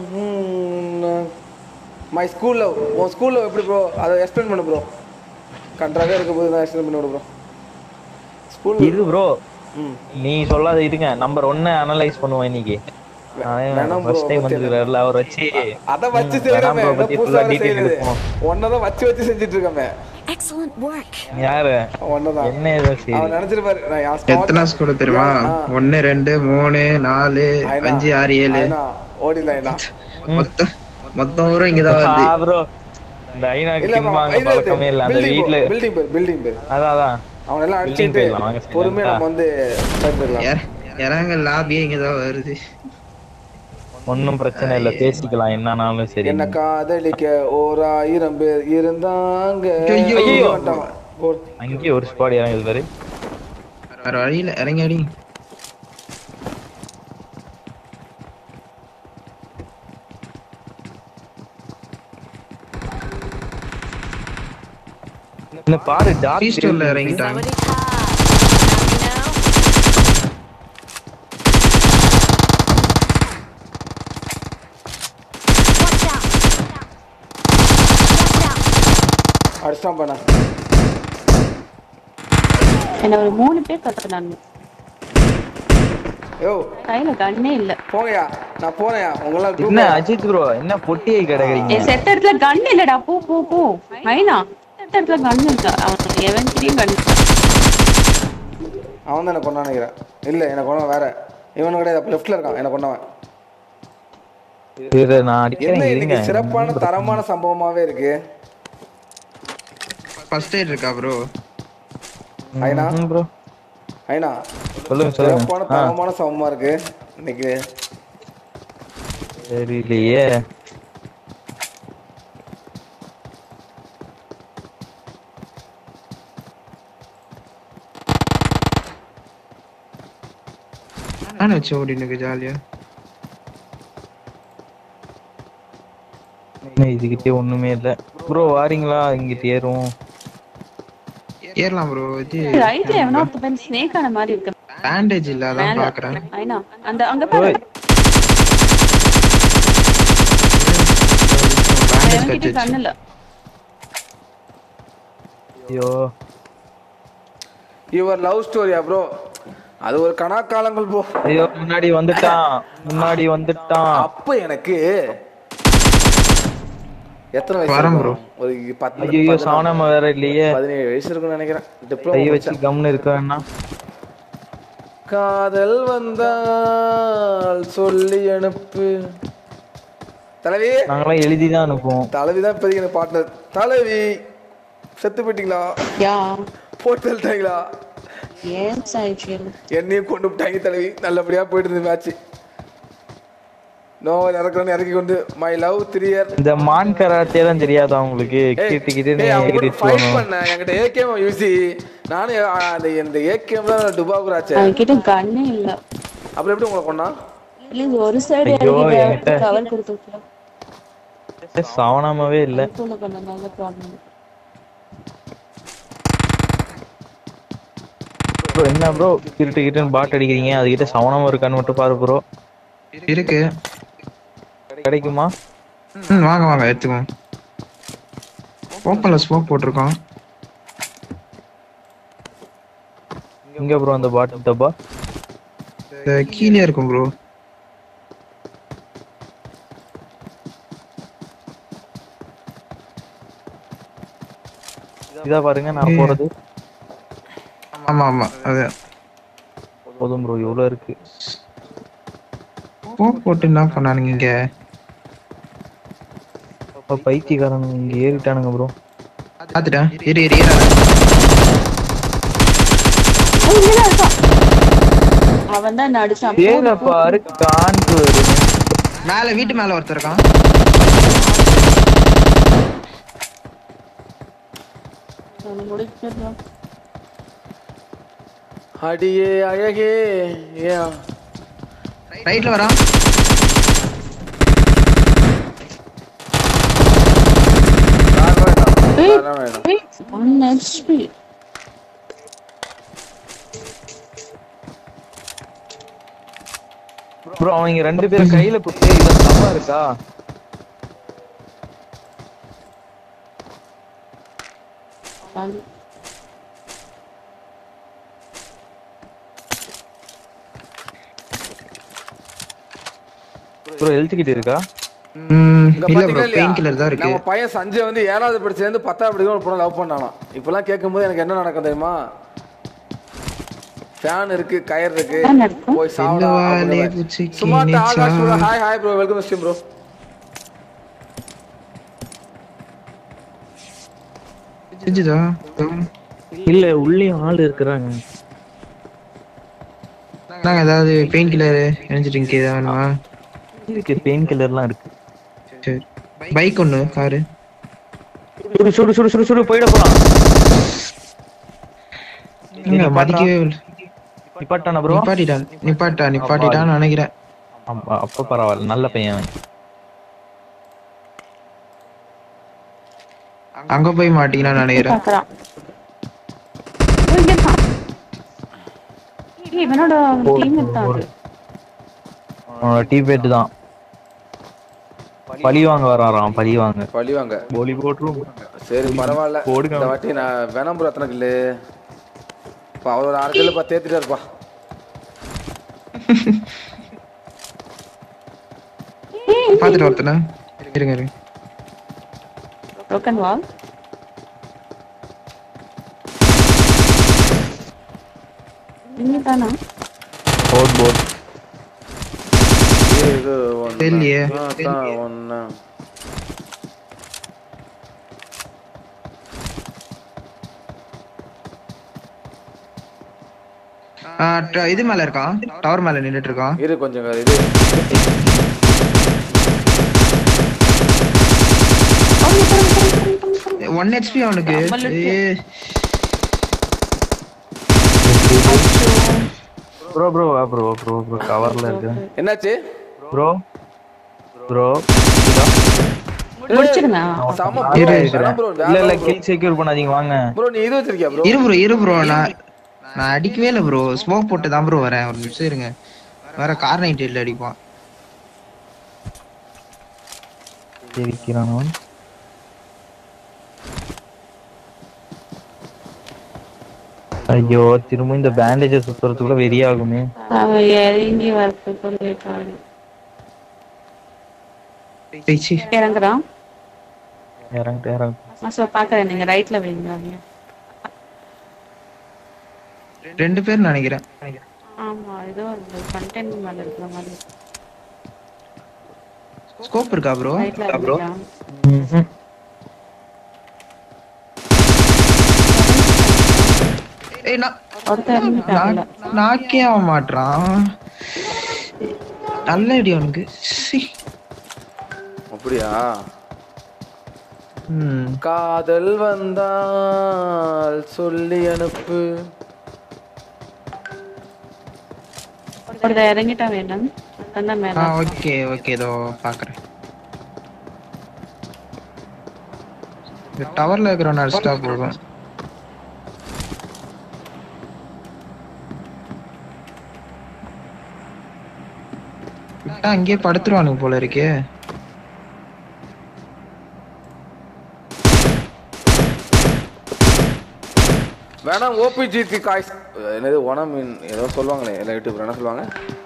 மை ஸ்கூல்ல உன் ஸ்கூல்ல எப்படி ப்ரோ அதை எக்ஸ்பிளைன் பண்ணு ப்ரோ கன்றாவே இருக்க போது நான் ஆக்சிடென்ட் பண்ணி விடு ப்ரோ ஸ்கூல் இது ப்ரோ ம் நீ சொல்லாத இருங்க நம்பர் ஒன்னு அனலைஸ் பண்ணுவோம் இன்னைக்கு வேணாம் bro, ஃபர்ஸ்ட் டைம் பத்தி வந்துருக்காருல அவர் வச்சு அத வச்சு ம், செய்யறமே வேணாம் bro, பத்தி புதுசா full ஆ detail செய்யுது எடுப்போம். ஒன்னதான் வச்சு வச்சு செஞ்சுட்டு இருக்கமே Excellent work. யாரு ஒன்னதான் என்ன ஏதோ சரி அவன் நினைச்சிருப்பாரு நான் என் squad- எத்தனை ஸ்கூல் தெரியுமா ஆ. ஒன்னு ரெண்டு மூணு நாலு ஐநா, அஞ்சு ஆறு ஏழு ஐநா, ஓடிடலாம் ஐநா. மொத்தம் மொத்தம் ஊரும் இங்கதான் வருது ஆ ப்ரோ இந்த ஐநாக்கு இல்ல, சினிமா அங்க இது இது, பழக்கமே இல்ல அந்த building வீட்ல போ- building பேர், building பேர். அதான் அதான் அவன் எல்லாம் Building அடிச்சுட்டு போயிடலாம், வாங்க silent பொறுமையா ஆ. நம்ம வந்து போயிடலாம் இற- இறங்க லாபியே இங்கதான் வருது ஒன்னும் பிரச்சனை இல்ல பேசிக்கலாம் என்னன்னாலும் சரி என்ன காதலிக்க ஓர் ஆயிரம் பேர் இருந்தாங்க ஐயோ. ஐயோ, வந்துட்டான். ஓ, அங்கேயே ஒரு ஸ்குவாட் இறங்குது பாரு வேற வழியில இறங்கி அடி இந்த பாரு டாக் Free store ல இறங்கிட்டாங்க அடிச்சிட்டான் பண்ண என்ன ஒரு மூணு பேர் கத்துனாங்க யோ கையில கண்ணே இல்ல போங்கயா நான் போறேன்யா உங்களாம் group என்ன ல- அஜித் ப்ரோ என்ன பொட்டியை கிடக்குறீங்க என் செட் இடத்துல கன் இல்லடா போ போ போ ஐனா செட் இடத்துல கன் இருக்கா அவன் எவன்கிட்டயும் கன் அவன் தான் என்ன கொண்டான் நினைக்கிறேன் இல்ல என்ன கொண்டவன் வேற இவனு கிடையாது லெஃப்ட்ல இருக்கான் என்ன கொண்டவன் இரு, நான் அடிக்கிறேன் என்ன இருங்க இன்னைக்கு சிறப்பான தரமான சம்பவமாவே இருக்கு ஃபர்ஸ்ட் எய்ட் இருக்கா ப்ரோ ஐனா ப்ரோ ஐனா சொல்லுங்க சிறப்பான சொல்லுங்க ஆ, தரமான சம்பவமா இருக்கு இன்னைக்கு தெரியலையே நான் வச்சு ஓடினுக்கு ஜாலியா என்ன இதுகிட்டே ஒண்ணுமே இல்ல ப்ரோ வாரீங்களா இங்கிட்ட ஏறும் ஏறலாம் ப்ரோ இது ரைட்ல எவனோ ஒருத்த பேர் ஸ்னேக் ஆன மாதிரி இருக்கு பேண்டேஜ் இல்ல அதான் மேல. பாக்குறேன் ஐனா அந்த அங்க பாரு ஓய். பேண்டேஜ் எவன்கிட்ட கட்டிச்சு கண்ணு இல்ல ஐயோ யுவர் லவ் ஸ்டோரியா ப்ரோ அது ஒரு கணக்காலங்கள் ப்ரோ ஐயோ முன்னாடி வந்துட்டான் முன்னாடி வந்துட்டான் அப்ப எனக்கு எத்தனை வயசு வரேன் இருக்கும்? ஒரு பத்து ஐயோ பதினா- சாணாம வேற இல்லையே பதினேழு வயசு இருக்கும்னு நினைக்கிறேன் கை டிப்ளமோ வச்சு கம்னு இருக்க வேணாம் காதல் வந்தால் சொல்லி அனுப்பு தலைவி நாங்களாம் எழுதிதான் அனுப்புவோம் தலைவி தான் இப்போதைக்கு எனக்கு பார்ட்னர் தலைவி செத்து போயிட்டீங்களா யா போட்டு தள்ளிட்டாங்களா ஏன் சாய்ச்சியல் என்னையும் கொண்டு விட்டாங்க தலைவி நல்லபடியா போயிட்டு இருந்த மேட்ச் நோவல் இறக்குறேன்னு இறக்கி கொண்டு மை லவ் த்ரீ இயர் இந்த மான் கராத்தே தான் தெரியாதா உங்களுக்கு கிட்டு கிட்டு ஃபைட் பண்ணேன் என்கிட்ட ஏகேம் யூசி நானும் ஆ, அந்த இந்த ஏகேம் தான் டுபாக்கூர் ஆச்சு அவன்கிட்ட கண்ணே இல்ல அப்புறம் எப்படி உங்களை கொண்டா இல்ல இது ஒரு சைடு ஐயோ, என்கிட்ட- கவர் கொடுத்துருக்கலாம் சவணாமவே இல்ல உனக்கு அந்த நல்ல ப்ராப்ளம் ப்ரோ என்ன ப்ரோ கிட்டு கிட்டுன்னு பாட் அடிக்கிறீங்க அதுகிட்ட சவணம் இருக்கான்னு மட்டும் பாரு ப்ரோ இருக்கு கிடைக்குமா ம் வாங்க வாங்க எடுத்துக்கோங்க ஓப்பன்ல ஸ்மோக் போட்டிருக்கோம் இங்க ப்ரோ அந்த பாட் டப்பா இந்த கீழே இருக்கும் ப்ரோ இதா பாருங்க நான் போறது ஆமா ஆமா அது போதும் ப்ரோ எவ்வளவு இருக்கு ஸ்மோக் போட்டு என்ன பண்ணானுங்க இங்க அப்ப பைத்தியக்காரன் இங்க ஏறிட்டானுங்க ப்ரோ பாத்துட்டேன் இரு இரு இரு அவன் தான் என்ன அடிச்சான் ஏல பாரு காண்டு வருது மேல வீட்டு மேல ஒருத்தர் இருக்கான் அவன் முடிச்சிடுறான் அடியே அழகே ஏன் ரைட்ல வரான் வேணாம் வேணாம் ஒன் ஹெச்பி ப்ரோ அவங்க ரெண்டு பேரும் கையில குத்து இதுல தப்பா இருக்கா பாரு ப்ரோ ஹெல்த் கிட்ட இருக்கா ம், இங்க இல்ல பாத்தீங்களா ப்ரோ இல்லையா? பெயின் கில்லர் தான் இருக்கு நம்ம பையன் சஞ்சய் வந்து ஏழாவது படிச்சு இருந்து பத்தாவது படிக்கும் ஒரு பொண்ணு லவ் பண்ணானாம் இப்பெல்லாம் கேட்கும்போது எனக்கு என்ன நடக்கும் தெரியுமா ஃபேன் இருக்கு கயர் இருக்கு போய் சாவடா என்னவாலே அப்படின்னுவேன். பூச்சிக்கு சும்மா நேச்சா. Akash bro hi hi bro welcome stream bro செஞ்சுதா இல்ல உள்ளேயும் ஆள் இருக்கிறாங்க நாங்க ஏதாவது பெயின் கில்லர் எனர்ஜி ட்ரிங்க் ஏதாவது வேணுமா இருக்கு பெயின் கில்லர்லாம் இருக்கு சரி பைக் ஒண்ணு காரு சுடு சுடு சுடு சுடு சுடு போயிட போலாம் நீங்க மதிக்கவே இல்ல. நிப்பாட்டானா ப்ரோ நிப்பாட்டிட்டான் நிப்பாட்டா நிப்பாட்டிட்டான்னு நினைக்கிறேன் அப்ப பரவாயில்ல நல்ல பையன் அவன். அங்க போய் மாட்டீங்கன்னு நினைக்கிறேன் பாக்குறான் இங்க இருக்கான். ஏய், இவனோட டீம் தான் அது அவனோட டீபேட் தான் பழி வாங்க வராராம் பழி வாங்க பழி வாங்க போலி போட்டுரும் சரி பரவாயில்ல போடுங்க. இந்த வாட்டி நான் வேணாம் ப்ரோ எத்தனை கில்லு இப்போ அவர் ஒரு ஆறு கில்லு பத்து ஏற்றிட்டே இருப்பா பாத்துட்டு ஒருத்தன இருங்க இருங்க broken wall இங்க தானா போட் போட் இது ஒன்று தெரியலையே. ஒன்று ஆ, ட- இது மேல இருக்கான் டவர் மேல நின்னுட்டு இருக்கான் இரு கொஞ்சம் இது ஒன் ஹெச்பி அவனுக்கு ஏய், ப்ரோ ப்ரோ வா ப்ரோ ப்ரோ ப்ரோ கவர்ல இருக்கு என்னாச்சு ப்ரோ ப்ரோ முடிச்சிருங்க செம இரு, ப்ரோ இரு. வேணாம் ப்ரோ இல்ல இல்ல கில் செக்யூர் பண்ணாதீங்க வாங்க ப்ரோ நீ இது வச்சிருக்கியா ப்ரோ இரு ப்ரோ இரு ப்ரோ நான் நான் அடிக்கவே இல்லை ப்ரோ ஸ்மோக் போட்டு தான் ப்ரோ வரேன் ஒரு நிமிஷம் இருங்க வேற கார் நைட் இல்ல அடிப்பான் இருக்கிறான் அவன் ஐயோ திரும்ப இந்த பேண்டேஜ சுத்துறதுக்குள்ள வெறியாகுமே அவன் இறங்கி வரதுக்கு லேட் ஆகுது பேச்சு இறங்குறான் இறங்கிட்டு இறங்க மாஸ்டர் பாக்குறேன் நீங்க ரைட்ல வைங்க அவனைய. ரெண்டு பேர் நினைக்கிறேன் ஆமா ஏதோ அந்த கண்டென்ட் மேல இருக்கிற மாதிரி ஸ்கோப் இருக்கா ப்ரோ ரைட்ல ப்ரோ இறங்கிட்டான் ஏய் நான் ஒருத்தர் இறங்கிட்டாங்கல்ல நான்- நாக்கே ஆக மாட்றான் நல்ல ஐடியா அவனுக்கு சீ. அப்படியா ம் காதல் வந்தால் சொல்லி அனுப்பு ஒருத்தர் இறங்கிட்டான் வேணும் அந்த ஆ மேல ஓகே ஓகே இதோ பாக்குறேன் இந்த டவர்ல இருக்கிறவன அடிச்சிட்டா போதும் விட்டா அங்கேயே படுத்துருவானுங்க போல இருக்கே வேணாம் ஓபிஜிடி காய்ஸ் என்னது ஒனம் மீன் ஏதோ சொல்லுவாங்களே எல்லா யூடியூப்ல என்ன சொல்லுவாங்க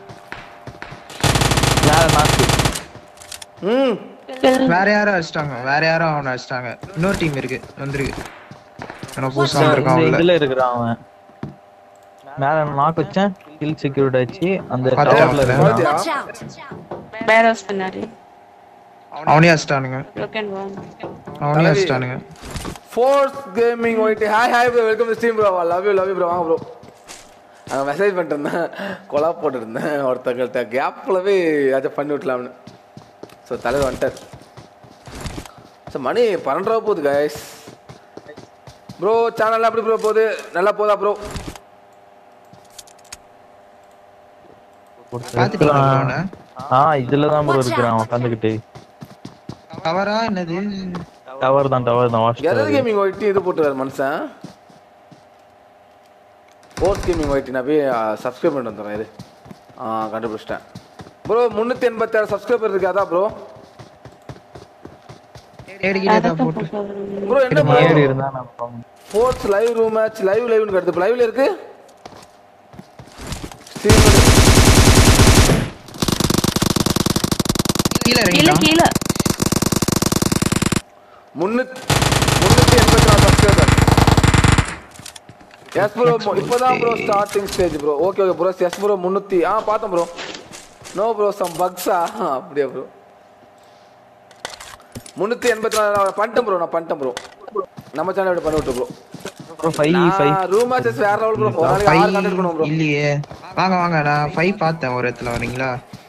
மேல நாக்கு ம் வேற யாரும் அடிச்சிட்டாங்க வேற யாரும் அவனை அடிச்சிட்டாங்க இன்னொரு டீம் இருக்கு வந்திருக்கு எனக்கு புதுசா வந்திருக்கான் இந்த உள்ள இதுல இருக்கிறான் அவன் மேல நாக்கு வச்சேன் கில் செக்யூர்ட் ஆச்சு அந்த பாத்தியா, டவர்ல பாத்தியா? இருக்கிறான் Watch out! பேரஸ் பின்னாடி அவனே அடிச்சிட்டானுங்க broken wall அவனே அடிச்சிட்டானுங்க force gaming white hi hi bro welcome to stream bro love you love you bro வாங்க ப்ரோ நான் மெசேஜ் பண்ணிட்டு இருந்தேன் கொலா போட்டுருந்தேன் ஒருத்தங்கள்ட்ட கேப்லவே ஏதாச்சும் பண்ணி விட்டலாம்னு ஸோ தலைவர் வந்துட்டார் ஸோ மணி பன்னெண்டு ரூபா போகுது கைஸ் ப்ரோ சேனல்லாம் எப்படி ப்ரோ போகுது நல்லா போதா ப்ரோ பாத்துட்டீங்களா bro அவனை? ஆ இதுலதான் ப்ரோ இருக்கிறான் உட்காந்துக்கிட்டு கவரா என்னது டவர் தான் டவர் தான் வாட்ச் எரர் கேமிங் ஒயிட் இது போட்டுருவார் மனுஷன் ஃபோர்ஸ் கேமிங் ஒயிட் நான் போய் சப்ஸ்கிரைப் பண்ணிட்டு வந்துடுறேன் இது ஆ கண்டுபிடிச்சிட்டேன் ப்ரோ முந்நூற்றி எண்பத்தாறு சப்ஸ்கிரைபர் இருக்கு அதான் ப்ரோ தேடிக்கிட்டே தான் போட்டு ப்ரோ என்ன ப்ரோ ஏறி இருந்தா நான் பாப்பேன். Sports live room match live லைவ்னு கடுத்து லைவ்ல இருக்கு கீழே கீழே இறங்கிட்டான் கீழே முன்னூத்தி முன்னூத்தி எண்பத்தி நாலு சப்ஸ்கிரைபர் எஸ் ப்ரோ இப்போதான் bro starting stage bro okay okay bro yes bro முந்நூற்றி ஆ பார்த்தேன் ப்ரோ நோ ப்ரோ சம் பக்ஸா அப்படியா ப்ரோ முந்நூற்றி எண்பத்தி நாலு பண்ணிட்டேன் ப்ரோ நான் பண்ணிட்டேன் ப்ரோ நம்ம சேனல் எப்படி பண்ணி விட்டு bro bro five five room matches வேற லெவல் ப்ரோ ஒரு நாளைக்கு ஆறு கண்டெக்ட் பண்ணுவோம் ப்ரோ இல்லையே வாங்க வாங்க நான் ஃபைவ் பார்த்தேன் ஒரு இடத்துல வரீங்களா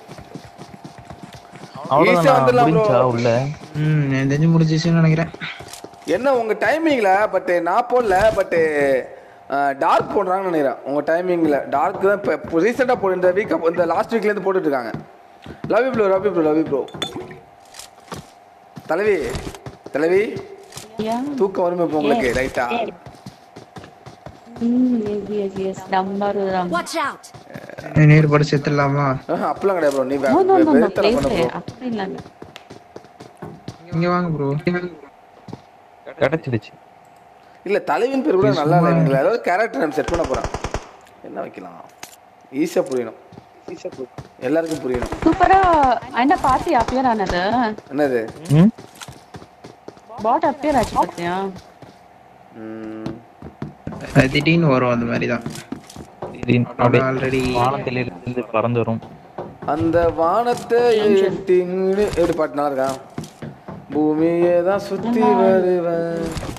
Easy ஆ அவ்வளோதான் வந்துடலாம் bro. முடிஞ்சா உள்ள ம் எனக்கு தெரிஞ்சு முடிஞ்சிச்சுன்னு நினைக்கிறேன் என்ன உங்க டைமிங்ல பட் நான் போடல பட் டார்க் போடுறாங்கன்னு நினைக்கிறேன் உங்க டைமிங்ல டார்க் தான் இப்போ ரீசெண்டாக போடு இந்த வீக் இந்த லாஸ்ட் வீக்ல இருந்து போட்டுட்டு இருக்காங்க love bro love bro love bro தலைவி தலைவி Yeah. தூக்கம் வருமே இப்போ உங்களுக்கு Yes. ரைட்டா ம் yes yes yes number Watch out! நேர் படி செத்துடலாமா அப்பெல்லாம் கிடையாது ப்ரோ நீ நோ நோ நோ நோ வெறுத்தலை பண்ண ப்ளே ப்ரோ அப்படி இல்ல இங்க வாங்க ப்ரோ கிடைச்சிடுச்சு இல்ல தலைவின் பேர் கூட நல்லா இல்லை எனக்கு ஏதாவது கேரக்டர் நம்ம செட் பண்ண போறேன் என்ன வைக்கலாம் ஈஸியா புரியணும் எல்லாருக்கும் புரியணும் சூப்பரா என்ன பாத்தி அப்பியர் ஆனது என்னது ம் பாட் அப்பியர் ஆச்சு பாத்தியா ம், அது திடீர்னு வரும் அந்த மாதிரி தான் திடீர்னு அப்படியே already- வானத்திலிருந்து பறந்து வரும் அந்த வானத்தை எட்டின்னு எப்படி பாட்டு நல்லா இருக்கா பூமியே தான் சுத்தி வருவேன்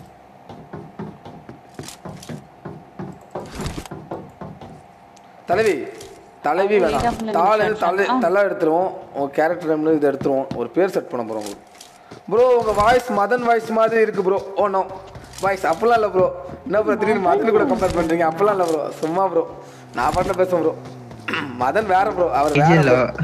தலைவி தலைவி வேணாம் தாள் தலை தலை எடுத்துருவோம் உங்க கேரக்டர் நேம்ல இதை எடுத்துருவோம் ஒரு பேர் செட் பண்ண போறோம் உங்களுக்கு ப்ரோ உங்க வாய்ஸ் மதன் வாய்ஸ் மாதிரி இருக்கு ப்ரோ ஓ நோ வாய்ஸ் அப்பெல்லாம் இல்லை ப்ரோ என்ன ப்ரோ திடீர்னு மதன் கூட கம்பேர் பண்றீங்க அப்பெல்லாம் இல்லை ப்ரோ சும்மா ப்ரோ நான் பாட்டில் பேசுவேன் ப்ரோ மதன் வேற ப்ரோ அவர் வேற இல்ல bro.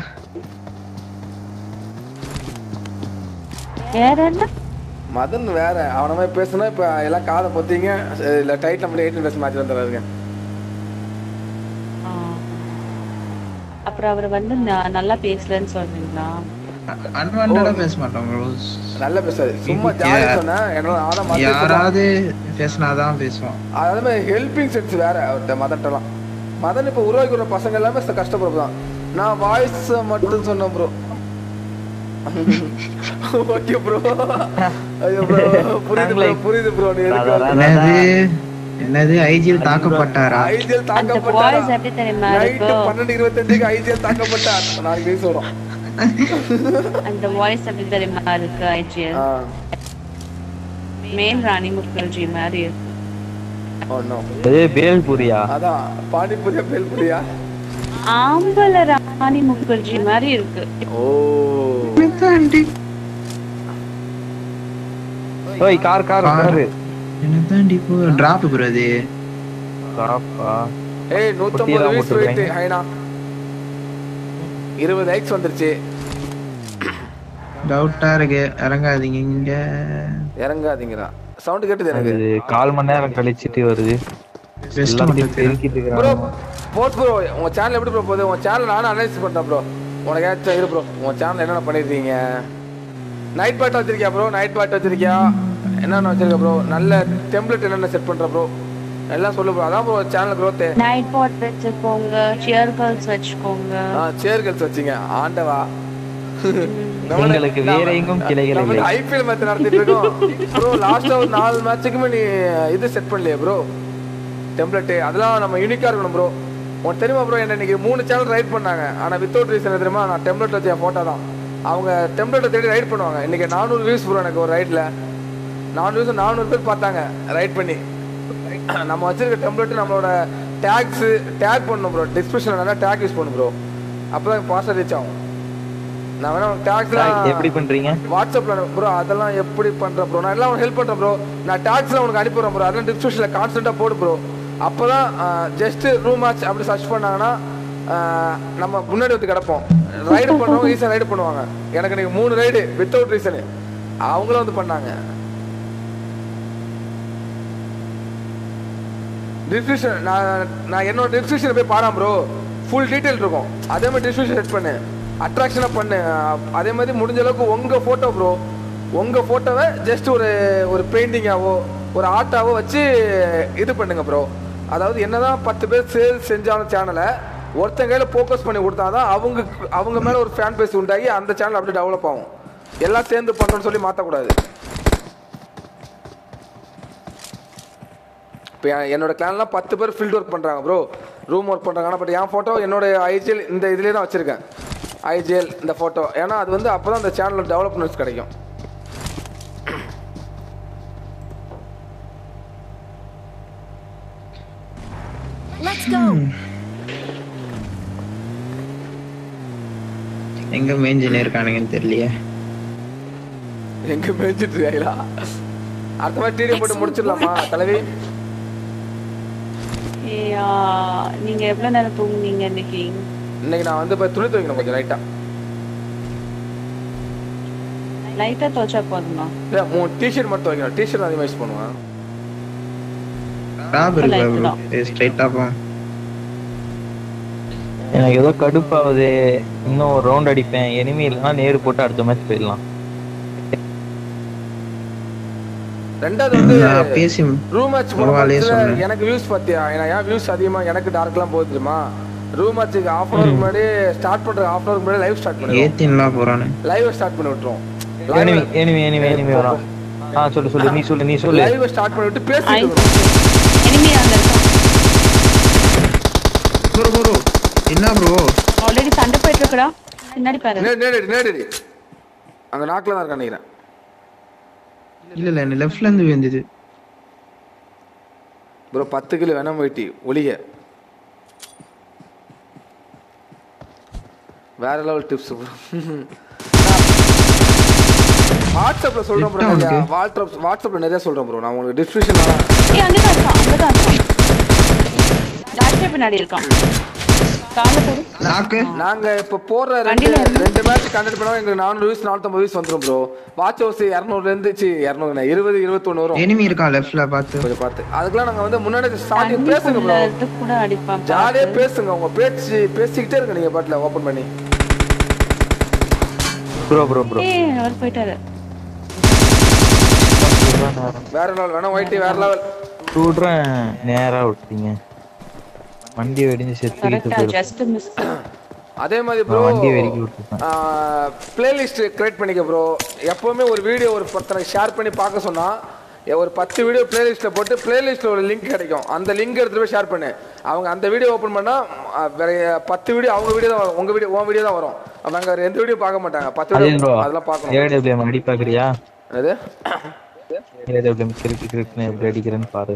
வேற என்ன மதன் வேற அவன மாதிரி பேசுனா இப்ப எல்லாம் காதை பொத்திங்க இல்ல டைட்டில் மட்டும் எயிட்டின் ப்ளஸ் மாற்றி வந்துடுறாருங்க ஆ. அப்புறம் அவர் வந்து ந- நல்லா பேசலன்னு சொல்றீங்களா அன்வான்டா பேச மாட்டோம் ப்ரோ நல்ல பேசாது சும்மா ஜாலி சொன்னேன் என்னோட ஆனா மதன் யாராவது பேசினாதான் பேசுவோம் அதே மாதிரி ஹெல்பிங் சென்ஸ் வேற அவர்கிட்ட மதன்ட்டலாம் மதன் இப்போ உருவாக்கி விடுற பசங்க எல்லாமே ச- கஷ்டப்படுறதான் நான் வாய்ஸ் மட்டும் சொன்னேன் ப்ரோ ஓகே ப்ரோ ஐயோ ப்ரோ புரியுது ப்ரோ புரியுது ப்ரோ நீ எதுக்கு என்னது என்னது ஐஜியில் தாக்கப்பட்டாரா ஐஜிஎல் அந்த தாக்கப்பட்டாரா வாய்ஸ் எப்படி தெரியுமா நைட்டு இருக்கும் பன்னெண்டு இருபத்தஞ்சுக்கு ஐஜிஎல் தாக்கப்பட்டார் நாளைக்கு பேச வரும் அந்த வாய்ஸ் எப்படி தெரியுமா இருக்கு ஐஜிஎல் ஆ மேல் ராணி முகர்ஜி மாதிரி இருக்கு ஓ நோ ஏ பேல்புரியா அதான் பானிபூரியா பேல்பூரியா ஆம்பள ராணி முகர்ஜி மாதிரி இருக்கு ஓ ஓய் கார் கார் கார் என்னதான் இப்போ டிராப் ப்ரோ அது காப்பா ஏய் நூத்தம்பது குட்டியெல்லாம் வயசு போட்டுருக்காங்க. வெயிட் ஹைனா இருபது லைக்ஸ் வந்துருச்சு டவுட்டா இருக்கு இறங்காதீங்க இங்க இறங்காதீங்கடா சவுண்ட் கேட்டுது எனக்கு அது கால் மணி நேரம் கழிச்சிட்டு வருது Best எல்லாத்தையும் மட்டும் பெருக்கிட்டு ப்ரோ இருக்கிறாங்க போட் ப்ரோ உங்க சேனல் எப்படி ப்ரோ போகுது உங்க சேனல் நானும் அனலைஸ் பண்றேன் ப்ரோ உனக்கு ஏதாச்சும் இரு ப்ரோ உங்க சேனல் என்னென்ன பண்ணிருக்கீங்க நைட் பாட் வச்சிருக்கியா ப்ரோ நைட் பாட் வச்சிருக்கியா என்னென்ன வச்சிருக்க ப்ரோ நல்ல டெம்ப்ளேட் என்னென்ன செட் பண்ற ப்ரோ எல்லாம் சொல்லு ப்ரோ அதான் bro channel growth Nightbot வச்சுக்கோங்க சியர் கேர்ள்ஸ் வச்சுக்கோங்க ஆ சேர்கல்ஸ் வச்சிங்க ஆண்டவா உங்களுக்கு வேற எங்கும் கிளைகள் இல்லை ஐபிஎல் மேட்ச் நடத்திட்டு இருக்கோம் ப்ரோ லாஸ்டா ஒரு நாலு மேட்சுக்குமே நீ இது செட் பண்ணலையே ப்ரோ டெம்ப்ளேட் அதெல்லாம் நம்ம யூனிக்கா இருக்கணும் ப்ரோ உனக்கு தெரியுமா ப்ரோ என்ன இன்னைக்கு மூணு சேனல் ரைட் பண்ணாங்க ஆனா வித்தவுட் ரீசன் தெரியுமா நான் டெம்ப்ளேட் வச்ச போட்டோ தான் அவங்க டெம்ப்ளேட்டை தேடி ரைட் பண்ணுவாங்க இன்னைக்கு நானூறு வியூஸ் ப்ரோ எனக்கு ஒரு ரைட்ல நானூறு வியூஸ் நானூறு பேர் பார்த்தாங்க ரைட் பண்ணி நம்ம வச்சிருக்க டெம்ப்ளேட் நம்மளோட டேக்ஸ் டேக் பண்ணணும் ப்ரோ டிஸ்கிரிப்ஷன் நல்லா டேக் யூஸ் பண்ணு ப்ரோ அப்பதான் பாஸ்டர் ரீச் ஆகும் நான் வேணா டேக்ஸ்லாம் எப்படி பண்றீங்க வாட்ஸ்அப்ல ப்ரோ அதெல்லாம் எப்படி பண்ற ப்ரோ நான் எல்லாம் ஹெல்ப் பண்றேன் ப்ரோ நான் டாக்ஸ்ல உனக்கு அனுப்பிடுறேன் ப்ரோ அதெல்லாம் டிஸ்கிரிப்ஷன்ல கான்ஸ்டன்டா போடு ப்ரோ அப்பதான் ஜஸ்ட் ரூம் மேட்ச் அப்படி சர்ச் பண்ணாங்கன்னா ஆஹ், நம்ம முன்னாடி வந்து கிடப்போம் ரைடு பண்ணுறவங்க ஈஸியாக ரைடு பண்ணுவாங்க எனக்கு நீங்க மூணு ரைடு வித்தவுட் ரீசனு அவங்களும் வந்து பண்ணாங்க டிஸ்கிரிப்ஷன் நான் நான் என்னோட டிஸ்கிரிப்ஷன் போய் பாராம ப்ரோ ஃபுல் டீட்டெயில் இருக்கும் அதே மாதிரி டிஸ்கிரிப்ஷன் செட் பண்ணு அட்ராக்ஷனாக பண்ணு அஹ் அதே மாதிரி முடிஞ்ச அளவுக்கு உங்கள் ஃபோட்டோ ப்ரோ உங்கள் ஃபோட்டோவை ஜஸ்ட் ஒரு ஒரு பெயிண்டிங்காவோ ஒரு ஆட்டாவை வச்சு இது பண்ணுங்க ப்ரோ அதாவது என்னதான் பத்து பேர் சேல் செஞ்சாலும் சேனலை ஒருத்தன் கையில் ஃபோக்கஸ் பண்ணி கொடுத்தாதான் அவங்க அவங்க மேலே ஒரு ஃபேன் பேஸ் உண்டாகி அந்த சேனல் அப்படியே டெவலப் ஆகும் எல்லாம் சேர்ந்து பண்ணுறோன்னு சொல்லி மாற்றக்கூடாது இப்போ என்னோட கிளான்லாம் பத்து பேர் ஃபீல்ட் ஒர்க் பண்ணுறாங்க ப்ரோ ரூம் ஒர்க் பண்ணுறாங்க ஆனால் பட் என் ஃபோட்டோ என்னோட ஐஜிஎல் இந்த இதுலேயே தான் வச்சுருக்கேன் ஐஜிஎல் இந்த ஃபோட்டோ ஏன்னா அது வந்து அப்போ தான் அந்த சேனலில் டெவலப்மெண்ட்ஸ் கிடைக்கும் Let's go. எங்க மேஞ்சினே இருக்கானுங்கன்னு தெரியலையே எங்கே மேய்ச்சிட்டு இருக்காங்களா அடுத்த மாதிரி டிடி போட்டு முடிச்சிடலாமா தலைவி ஏயா நீங்க எவ்வளவு நேரம் தூங்குனீங்க இன்னைக்கு இன்னைக்கு நான் வந்து இப்போ துணி துவைக்கணும் கொஞ்சம் லைட்டாக லைட்டா துவைச்சா போதுமா இல்லை மூணு டிஷர்ட் மட்டும் துவைக்கணும் டிஷர்ட் அதிகமாக யூஸ் பண்ணுவேன் டாப் இருக்கா ஸ்ட்ரைட்டா போ எனக்கு ஏதோ கடுப்பாகுது இன்னும் ஒரு ரவுண்ட் அடிப்பேன் எனிமி இல்லைன்னா நேரு போட்டு அடுத்த மேட்ச் போயிடலாம் ரெண்டாவது வந்து நான் பேசி ரூம் மேட்ச் பரவாயில்லையே சொன்னேன். எனக்கு வியூஸ் பார்த்தியா ஏன்னா ஏன் வியூஸ் அதிகமாக எனக்கு டார்க்லாம் போகுது தெரியுமா ரூம் மேட்ச்சுக்கு ஆஃப் அன் முன்னாடி ஸ்டார்ட் பண்ணுற ஆஃப் அன் முன்னாடி லைவ் ஸ்டார்ட் பண்ணுவோம் ஏத்தின்லாம் போறானு லைவ் ஸ்டார்ட் பண்ணி விட்டுருவோம் எனிமி எனிமி எனிமி எனிமி வரான் ஆ சொல்லு சொல்லு நீ சொல்லு நீ சொல்லு லைவ் ஸ்டார்ட் பண்ணி விட்டு பேசிட்டு இருக்கணும். எனிமி அங்க இருக்கான் ப்ரோ ப்ரோ என்ன ப்ரோ ஆல்ரெடி சண்டை போயிட்டு இருக்குடா பின்னாடி பாரு நேடு நேடு நேடு அங்க நாக்கில் தான் இருக்கான்னு நினைக்கிறேன் இல்ல இல்ல என்ன லெஃப்ட்ல இருந்து விழுந்தது ப்ரோ பத்து கிலோ வேணாம் வெட்டி ஒளிக வேற லெவல் டிப்ஸ் ப்ரோ வாட்ஸ்அப்ல சொல்றேன் ப்ரோ நிறைய வாட்ஸ்அப் வாட்ஸ்அப்ல நிறைய சொல்றேன் ப்ரோ நான் உங்களுக்கு டிஸ்கிரிப்ஷன் ஏய் அங்கதான் இருக்கான் அங்கதான் இருக்கான் டாக்டர் பின்னாடி இருக்கான் கால போடு நாக்கு நாங்க இப்ப போற ரெண்டு ரெண்டு மேட்ச் கண்டக்ட் பண்ணா எங்களுக்கு நானூறு வயசு நானூத்தம்பது வயசு வந்துரும் ப்ரோ வாட்ச் ஹவுஸ் இரநூறுல இருந்து சி இரநூறு இருபது இருபத்தொன்னு வரும் எனிமி இருக்கான் லெஃப்ட்ல பார்த்து கொஞ்சம் பார்த்து அதுக்கெல்லாம் நாங்க வந்து முன்னாடி ஸ்டார்டிங் பேசுங்க தண்ணிக்குள்ள ப்ரோ இது கூட அடிப்பான் ஜாலியா பேசுங்க உங்க பேச்சு பேசிக்கிட்டே இருங்க நீங்க பாட்டுல ஓபன் பண்ணி ப்ரோ ப்ரோ ப்ரோ ஏய் அவர் போயிட்டாரு வேற லெவல் வேணா ஒயிட் வேற லெவல் விட்றேன் நேரா விட்டீங்க வண்டி வெடிஞ்சு செத்துக்கிட்டு கரெக்டா போயிடும் ஜஸ்ட் மிஸ் அதே மாதிரி ப்ரோ நான் வண்டியை வெடிக்கி விட்டுருப்பேன் பிளேலிஸ்ட் கிரியேட் பண்ணிக்க ப்ரோ எப்பவுமே ஒரு வீடியோ ஒரு பத்தனை ஷேர் பண்ணி பார்க்க சொன்னா எ- ஒரு பத்து வீடியோ பிளேலிஸ்ட்ல போட்டு பிளேலிஸ்ட்ல ஒரு லிங்க் கிடைக்கும் அந்த லிங்க் எடுத்துட்டு போய் ஷேர் பண்ணு அவங்க அந்த வீடியோ ஓபன் பண்ணா அஹ், வேற பத்து வீடியோ அவங்க வீடியோ தான் வரும் உங்க வீடியோ உன் வீடியோ தான் வரும் அவங்க வேற எந்த வீடியோ பார்க்க மாட்டாங்க பத்து அது வீடியோ ப்ரோ அதெல்லாம் பார்க்கணும் ஏடபிள்யூஎம் அடி பாக்குறியா அது ஏடபிள்யூஎம் கிறுக்கு கிறுக்குன்னு எப்படி அடிக்கிறேன்னு பாரு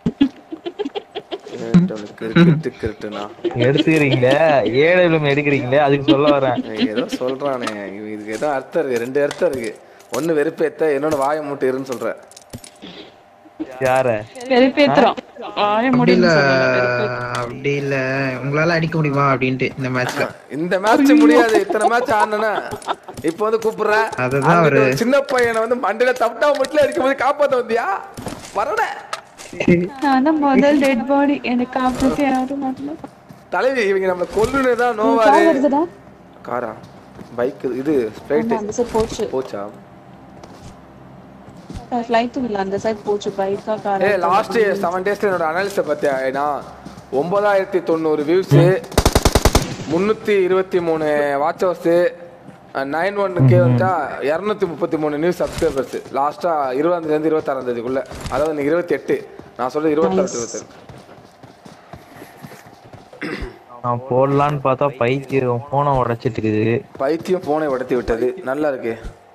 கிரிக்கெட்டு கிரிக்கெட்டுனா எடுத்துக்கிறீங்களே ஏடபிள்யூஎம் எடுக்கிறீங்களே அதுக்கு சொல்ல வரேன் ஏதோ சொல்றானே இவன் இதுக்கு ஏதோ அர்த்தம் இருக்கு ரெண்டு அர்த்தம் இருக்கு ஒன்னு வெறுப்பேத்த இன்னொன்னு வாயை மூட்டு இருன்னு சொல்ற யார வெறுப்பேத்துறோம் ஆய அப்படி இல்ல முடியும் அப்படி இல்ல உங்களால அடிக்க முடியுமா அப்படின்ட்டு இந்த மேட்ச்ல இந்த மேட்ச் முடியாது இத்தனை மேட்ச் ஆடனா இப்போ வந்து கூப்பிடுற அதுதான் அங்கிட்டு அவரு- ஒரு சின்ன பையனை வந்து மண்டையில தப்பட்டா மட்டும் அடிக்கும் போது காப்பாத்த வந்தியா வரட நான் முதல் டெட் பாடி எனக்கு காப்பாத்தி யாரும் வரல தலைவி இவங்க நம்மள கொல்லுனே தான் கார் நோவாரு வருதுடா காரா பைக் இது ஸ்ப்ரைட் ஆமா, அந்த சைடு போச்சு போச்சா ஃப்ளைட் இல்ல அந்த சைடு போச்சு பைக்கா கார் ஏ லாஸ்ட் செவன் டேஸ்ல என்னோட அனாலிசிஸை பார்த்தியா ஏன்னா ஒன்பதாயிரத்தி தொண்ணூறு வியூஸ் முந்நூற்றி இருபத்தி மூணு watch hours nine one K வந்துட்டா இரநூத்தி முப்பத்தி மூணு நியூஸ் சப்ஸ்கிரைபர்ஸ் லாஸ்டா இருபதாந்தேதி இருபத்தாறாம் தேதிக்குள்ள அதாவது இன்னைக்கு இருபத்தி எட்டு நான் சொல்றது இருபத்தாறு இருபத்தேழு நான் போடலான்னு பார்த்தா பைக்கு போனை உடைச்சிட்டு இருக்குது பைத்தியம் போனை உடத்தி விட்டது நல்லா இருக்கு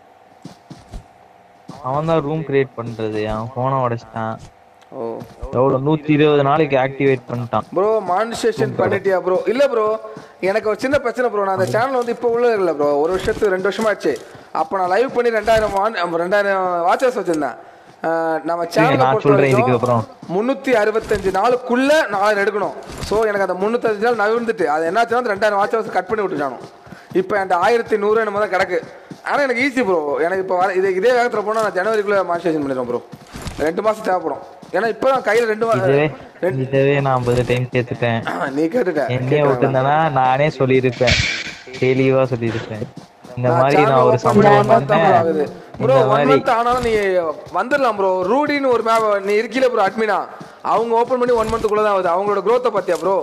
அவன் தான் ரூம் கிரியேட் பண்றது அவன் போனை உடைச்சிட்டான் ஓ எவ்வளவு நூத்தி இருபது நாளைக்கு ஆக்டிவேட் பண்ணிட்டான் ப்ரோ மானிஸ்டேஷன் பண்ணிட்டியா ப்ரோ இல்ல ப்ரோ எனக்கு ஒரு சின்ன பிரச்சனை ப்ரோ நான் அந்த சேனல் வந்து இப்போ உள்ள இல்லை ப்ரோ ஒரு வருஷத்துக்கு ரெண்டு வருஷமா ஆச்சு அப்போ நான் லைவ் பண்ணி ரெண்டாயிரம் வான் ரெண்டாயிரம் வாட்சர்ஸ் வச்சிருந்தேன் அஹ் நம்ம சேனலை நான் பொறுத்த சொல்றேன் இதுக்கு வரைக்கும் அப்புறம் முந்நூற்றி அறுபத்தஞ்சு நாளுக்குள்ள நாலாயிரம் எடுக்கணும் ஸோ எனக்கு அந்த முந்நூற்றஞ்சு நாள் நகர்ந்துட்டு அது என்னாச்சுன்னா அந்த ரெண்டாயிரம் வாட்சர்ஸ் கட் பண்ணி விட்டுட்டானோ இப்போ என்கிட்ட ஆயிரத்தி நூறு என்னமோ தான் கிடக்கு ஆனால் எனக்கு ஈஸி ப்ரோ எனக்கு இப்போ வர இது இதே வேகத்தில் போனால் நான் ஜனவரிக்குள்ளே மானிஸ்டேஷன் பண்ணிடுவேன் ப்ரோ ரெண்டு மாதம் தேவைப்படும் ஏன்னா இப்போ தான் கையில் ரெண்டு இதவே மாதம் இதவே நான் ஐம்பது டைம் கேட்டுட்டேன் நீ கேட்டுட்ட என்னையே விட்டுருந்தேன்னா நானே சொல்லியிருப்பேன் தெளிவா சொல்லியிருப்பேன் இந்த மாதிரி நான் ஒரு சம்பவம் பண்ணேன் ப்ரோ இந்த ஒன் மாதிரி மந்த் ஆனாலும் நீ வந்துடலாம் ப்ரோ ரூடின்னு ஒரு மேப் நீ இருக்கீல ப்ரோ அட்மினா அவங்க ஓபன் பண்ணி ஒன் மந்த்துக்குள்ள தான் ஆகுது அவங்களோட growth பாத்தியா ப்ரோ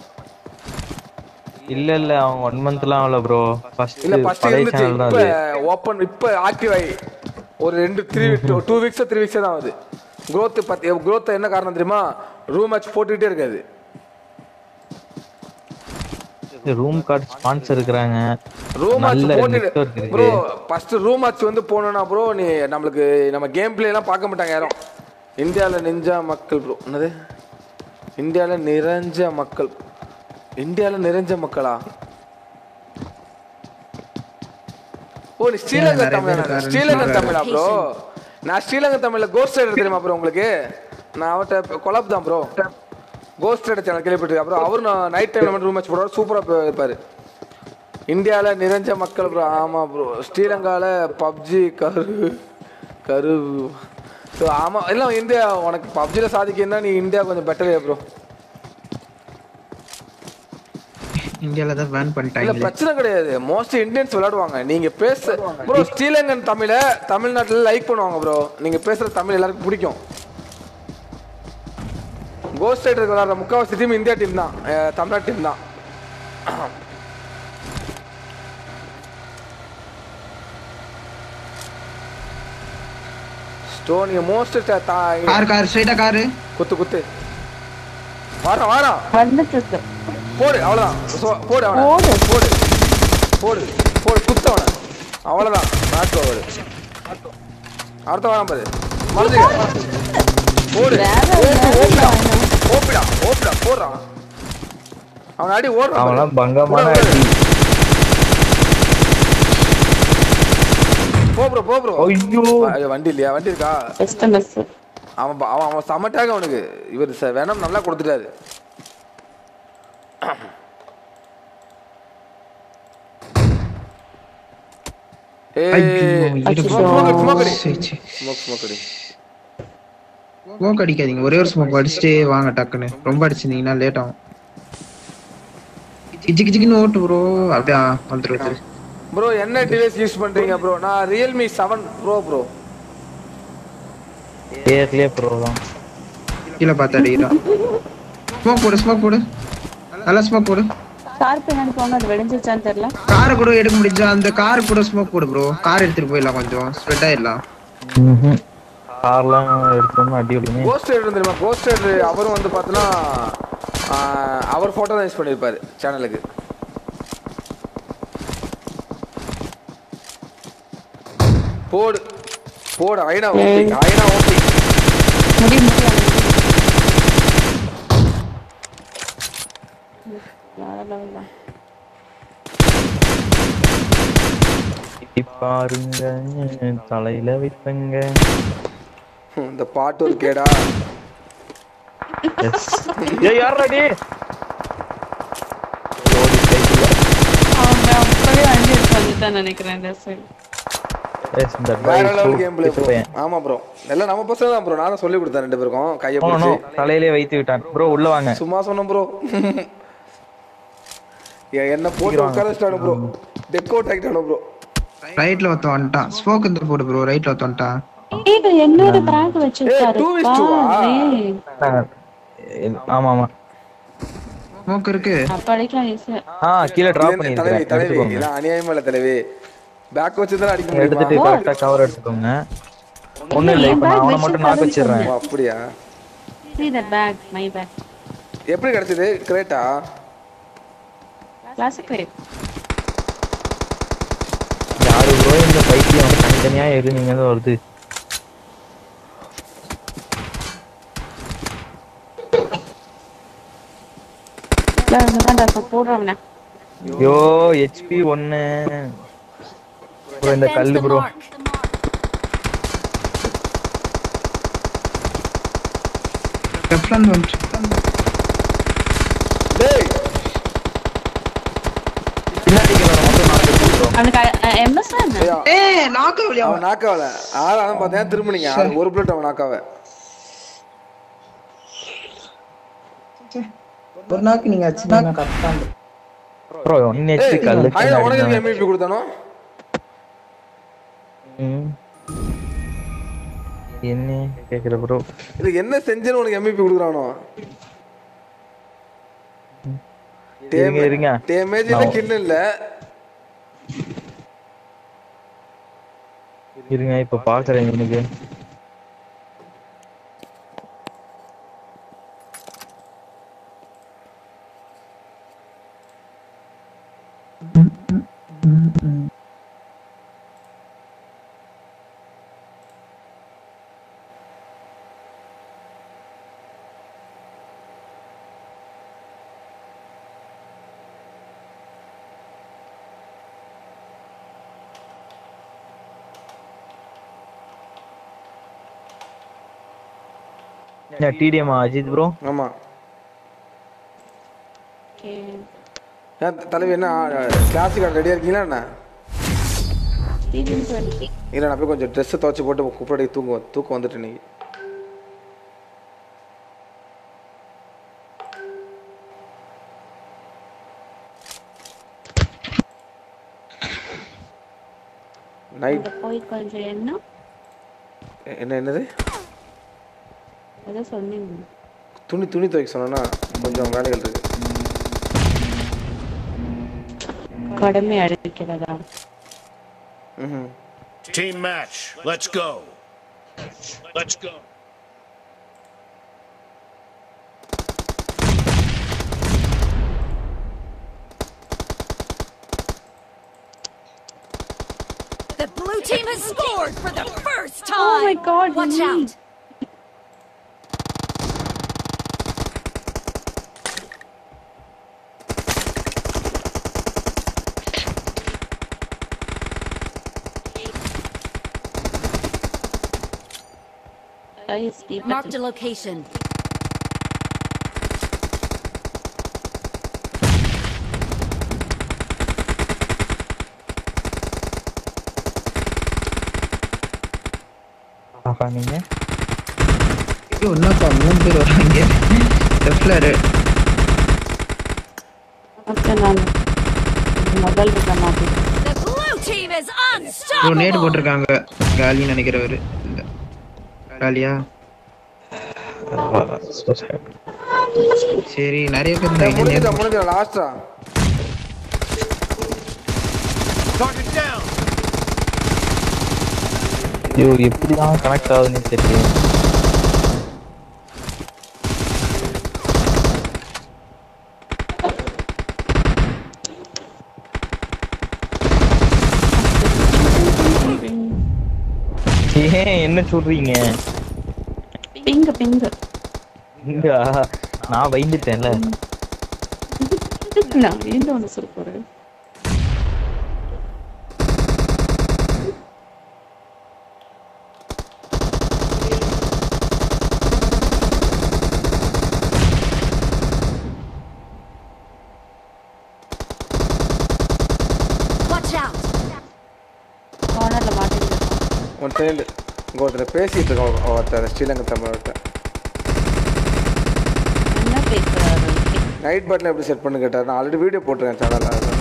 இல்ல இல்ல அவங்க ஒன் மந்த்லாம் ஆகல ப்ரோ ஃபர்ஸ்ட் இல்ல ஃபர்ஸ்ட் பழைய இருந்துச்சு சேனல் தான் இப்ப அது ஓபன் இப்ப ஆக்டிவ் ஆகி ஒரு ரெண்டு three two weeks three weeks தான் ஆகுது growth பத்தி growth என்ன காரணம் தெரியுமா ரூம் மேட்ச் போட்டுக்கிட்டே இருக்காது ரூம் கார்டு ஸ்பான்சர் இருக்கிறாங்க ரூம் மேட்ச் நல்ல போட்டு நெட்வொர்க் ப்ரோ இருக்கு ஃபர்ஸ்ட் ரூம் மேட்ச் வந்து போனோம்னா ப்ரோ நீ நம்மளுக்கு நம்ம கேம் பிளே எல்லாம் பார்க்க மாட்டாங்க யாரும் இந்தியால நெஞ்சா மக்கள் ப்ரோ என்னது இந்தியால நிறைஞ்ச மக்கள் இந்தியால நிறைஞ்ச மக்களா ஓ நீ ஸ்ரீலங்கா நிறைய பேர் தமிழா இருக்காருன்னு ஸ்ரீலங்கா சொல்றாரு. தமிழா ப்ரோ நான் ஸ்ரீலங்கா தமிழ்ல கோஸ்ட் ரைடர் தெரியுமா ப்ரோ உங்களுக்கு நான் அவர்கிட்ட கொலாப் தான் ப்ரோ கோஸ்ட் ரைடர் சேனல் கேள்விப்பட்டிருக்கேன் அப்புறம் அவரும் நான் நைட் டைம்ல மட்டும் ரூம் மேட்ச் போடுவார் சூப்பரா இருப்பாரு இந்தியாவில் நிறைஞ்ச மக்கள் ப்ரோ ஆமாம் ப்ரோ ஸ்ரீலங்காவில் பப்ஜி கரு கரு ஸோ ஆமாம் இல்லை இந்தியா உனக்கு பப்ஜியில் சாதிக்கணும்னா நீ இந்தியா கொஞ்சம் பெட்டரே ப்ரோ இந்தியால தான் பேன் இல்ல பண்ணிட்டாங்க பிரச்சனை கிடையாது மோஸ்ட் இந்தியன்ஸ் விளையாடுவாங்க நீங்க பேச ப்ரோ ஸ்ரீலங்கன் தமிழை தமிழ்நாட்டுல லைக் பண்ணுவாங்க ப்ரோ நீங்க பேசுற தமிழ் எல்லாருக்கும் பிடிக்கும் கோஸ்ட் ரைடர் விளையாடுற முக்காவாசி டீம் இந்தியா டீம் தான் அஹ், தமிழ்நாடு டீம் தான் ஸ்டோ நீங்க மோஸ்ட் கார் கார் ஸ்ட்ரைட்டா காரு குத்து குத்து வாரம் வாரம் வந்துட்டு இருக்கு போடு அவ்வளவுதான் சோ- போடு அவனை போடு. போடு போடு போடு குத்து அவனை அவ்வளவுதான் மேட்ச் ஓவர் அடுத்த வாரம் பாரு மறந்துக்க போடு வேற ஓப்பு, level ஓப்புடா அவன. ஓப்பிடா ஓப்பிடா போடுறான் அவன் அடி ஓடுறான் பாரு. அவன்லாம் பங்கமான போடு, போடு. அடி போ ப்ரோ போ ப்ரோ ஐயோ ஐயோ, வண்டி இல்லையா வண்டி இருக்கா பெஸ்ட் மிஸ் அவன் ப- அவன் அவன் சமட்டாக அவனுக்கு இவர் ச- வேணும் நல்லா கொடுத்துட்டாரு ஏய் ஐயோ, ஸ்மோக் அடி ஸ்மோக் அடி சரி, சரி. ஸ்மோக் ஸ்மோக் அடி ஸ்மோக் அடிக்காதீங்க ஒரே ஒரு ஸ்மோக் அடிச்சுட்டே வாங்க டக்குன்னு ரொம்ப அடிச்சிருந்தீங்கன்னா லேட் ஆகும் கிச்சு கிச்சுக்குன்னு ஓட்டு ப்ரோ அப்படியே வந்துரு வந்துரு ப்ரோ என்ன டிவைஸ் யூஸ் பண்றீங்க ப்ரோ நான் ரியல்மி செவன் ப்ரோ ப்ரோ பேர்லயே ப்ரோ தான் கீழே பார்த்து அடிக்கிறான் ஸ்மோக் போடு ஸ்மோக் போடு நல்லா ஸ்மோக் போடு கார் பின்னாடி போங்க அது வெடிஞ்சிருச்சான்னு தெரியல காரை கூட எடுக்க முடிஞ்சா அந்த கார் கூட ஸ்மோக் போடு ப்ரோ கார் எடுத்துட்டு போயிடலாம் கொஞ்சம் ஸ்ப்ரெட் ஆயிடலாம் கார்லாம் எடுத்தோம்னா அடி விடுங்க கோஸ்ட் ரைடர் தெரியுமா கோஸ்ட் ரைடர் அவரும் வந்து பார்த்தோன்னா அவர் ஃபோட்டோ தான் யூஸ் பண்ணியிருப்பாரு சேனலுக்கு போடு போடு ஐநா ஓட்டி ஐநா ஓட்டி முடி முடி வேற level தான். பாருங்க தலையில வைப்பங்க இந்த பாட்டு ஒரு கேடா எஸ் ஏய் யாரா டே அவன் அப்பவே வண்டி எடுத்து வந்துட்டான்னு நினைக்கிறேன் இந்த side. எஸ் இந்த வேற லெவல் கேம் பிளே ப்ரோ ஆமா ப்ரோ எல்லாம் நம்ம பசங்க தான் ப்ரோ நான் தான் சொல்லி கொடுத்தேன் ரெண்டு பேருக்கும் கையை நோ நோ பிடிச்சி தலையிலே வைத்து விட்டான் ப்ரோ உள்ள வாங்க சும்மா சொன்னேன் ப்ரோ என்ன போட்டு உட்கார வச்சிட்டானு ப்ரோ டெக் அவுட் ஆகிட்டானு ப்ரோ ரைட்ல ஒருத்தன் வந்துட்டான் ஸ்மோக் இந்த போடு ப்ரோ ரைட்ல ஒருத்தன் வந்துட்டான் ஏய், இது என்னோட பேக் வச்சிருக்காரு two is two ஆ? பாரு. ஆமா ஆமா ஸ்மோக் இருக்கு அப்ப அடிக்கலாம் ஈஸியா ஆ கீழே டிராப் தலைவி பண்ணிருக்கேன் தலைவி எடுத்துக்கோங்க இதான் அநியாயமா இல்ல தலைவி பேக் வச்சு தான் அடிக்க எடுத்துட்டு முடியுமா கரெக்டா கவர் எடுத்துக்கோங்க ஒண்ணும் இல்ல இப்ப நான் அவனை மட்டும் நாக்க வச்சிடுறேன் ஓ, அப்படியா see that bag my bag எப்படி கிடைச்சது கிரேட்டா classic crate யாரு ப்ரோ இந்த பைத்தியம் தனித்தனியா இருந்தீங்க தான் வருது தான் போடுறவன ஐயோ ஹெச்பி ஒன்னு ப்ரோ இந்த கல்லு ப்ரோ ரெஃப்ரன் வந்துட்டு டேய் பின்னாடி மட்டும் நாக்கு ப்ரோ அவனுக்கு எம்எஸ் என்ன ஐயா, ஏய் நாக்கு வழியா அவன் நாக்காவல ஆளாலும் பார்த்தேன் திரும்பினீங்க ஆள் ஒரு பிளேட் அவன் நாக்காவ ஒரு நாக்கு நீங்க வச்சுருந்தா கரெக்டா ப்ரோ ஒன்னு ஹெச்பி கல்லு ஐயா உனக்கு பின்னாடி எம்இபி கொடுத்தானோ ம் என்ன கேக்குற ப்ரோ இது என்ன செஞ்சேன்னு உனக்கு எம்இபி கொடுக்குறானோ இருங்க இருங்க டேமேஜ் இல்ல நான் கில் இல்ல இருங்க இப்ப பாக்குறேன் எனக்கு டிடிஎம் அஜித் ப்ரோ ஆமா ஓகே ஏன் தலைவி என்ன கிளாசிக் ரெடியா இருக்கீங்களா என்ன டிவின்னு சொல்லி இல்லை நான் போய் கொஞ்சம் ட்ரெஸ்ஸை துவச்சி போட்டு குப்படி தூக்கம் தூக்கம் வந்துட்டு இன்னைக்கு நைட் அங்க போய் கொஞ்சம் என்ன என்ன என்னது ஏதோ சொன்னீங்க துணி துணி துவைக்க சொன்னேன்னா கொஞ்சம் வேலைகள் இருக்கு கடமை அழைக்கிறதா ம்ஹும். Team match. Let's go. Let's go. The blue team has scored for the first time. Oh my God, Watch me. out. Guys, Marked a location. ஆஹா நீங்க ஐயோ என்னப்பா மூணு பேர் வராங்க லெஃப்ட்ல ஓகே நான் முதல் இருக்க மாட்டேன் The blue team is bro நேடு unstoppable. போட்டிருக்காங்க காலின்னு நினைக்கிறவரு இல்ல காலியா சரி நிறைய பேர் ஏய், இருந்தாங்க முடிஞ்சுதா நேடு முடிஞ்சா லாஸ்டா Target down. ஐயோ எப்படிதான் கனெக்ட் ஆகுதுன்னு தெரியல ஏன் என்ன சொல்றீங்க பிங்கு பிங்கு இங்க நான் பயந்துட்டேன்ல நான் என்ன ஒன்று சொல்ல போறேன் Watch out. கார்னர்ல மாட்டேங்குது ஒன் செகண்ட் இங்கே ஒருத்தர் பேசிட்டு இருக்கோம் ஒருத்தர் ஸ்ரீலங்கா தமிழ் ஒருத்தர் என்ன பேசுறாரு நைட் பட்டன் எப்படி செட் பண்ணு கேட்டார் நான் ஆல்ரெடி வீடியோ போட்டிருக்கேன் சேனலில்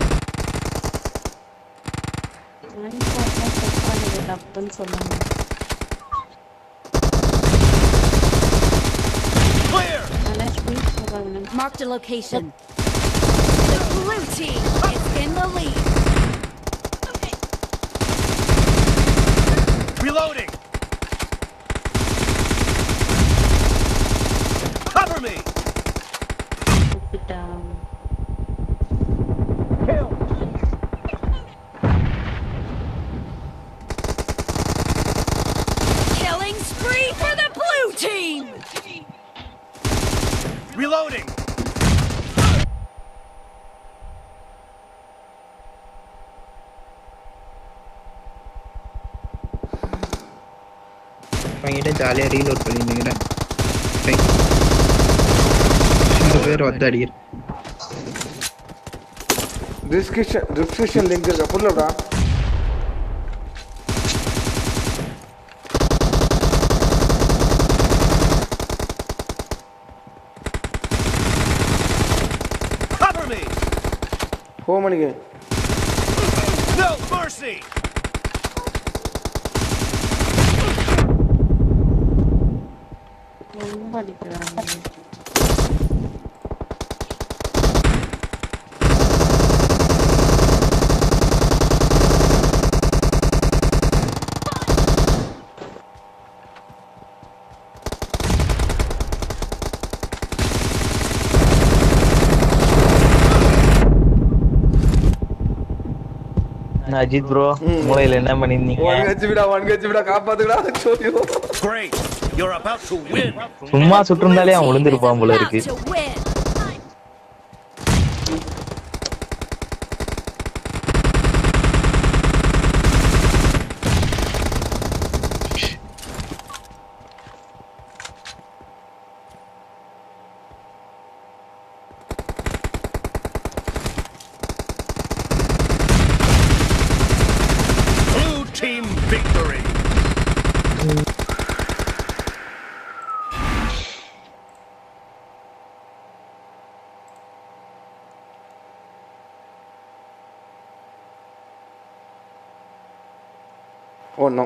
செட் பண்ணது தப்புன்னு சொன்னாங்க Clear. ஆனா ஸ்பீட் போகாதுன்னு Marked a location. The blue team is in the lead. Reloading. Cover me. கூப்பிட்டான் Killing spree for the blue team. Reloading. அவங்ககிட்ட ஜாலியா ரீலோட் பண்ணிருந்தீங்க ரெண்டு பேர் வந்து அடிக்கிற டிஸ்கிரிப்ஷன் டிஸ்கிரிப்ஷன் லிங்க் இருக்கு புரியலடா Cover me. ஃபோன் பண்ணிக்க No mercy. ரொம்ப அடிக்கிறாங்க அஜித் ப்ரோ மூளையில என்ன பண்ணிருந்தீங்க ஒன் ஹெச் விடா ஒன் ஹெச் விடா காப்பாத்துடா சோரியோ Great. You're about to win. சும்மா சுட்டிருந்தாலே அவன் விழுந்திருப்பான் போல About இருக்கு to win. Blue team victory. Oh no.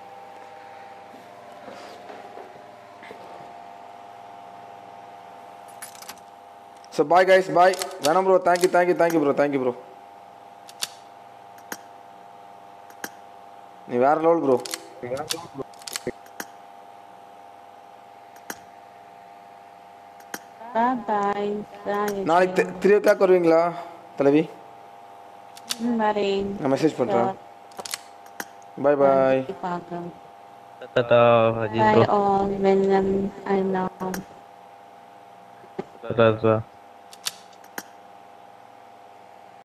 So bye guys, bye. Venom bro, thank you, thank you, thank you bro, thank you bro. நீ வேற லெவல் ப்ரோ பாய் பாய் பாய் நாளைக்கு three ஓ clock வருவீங்களா தலைவி வரேன் நான் மெசேஜ் பண்ணுறேன் பாய் பாய் பார்க்கலாம் டாடா Ajith Bye bro all, William. I love. Tata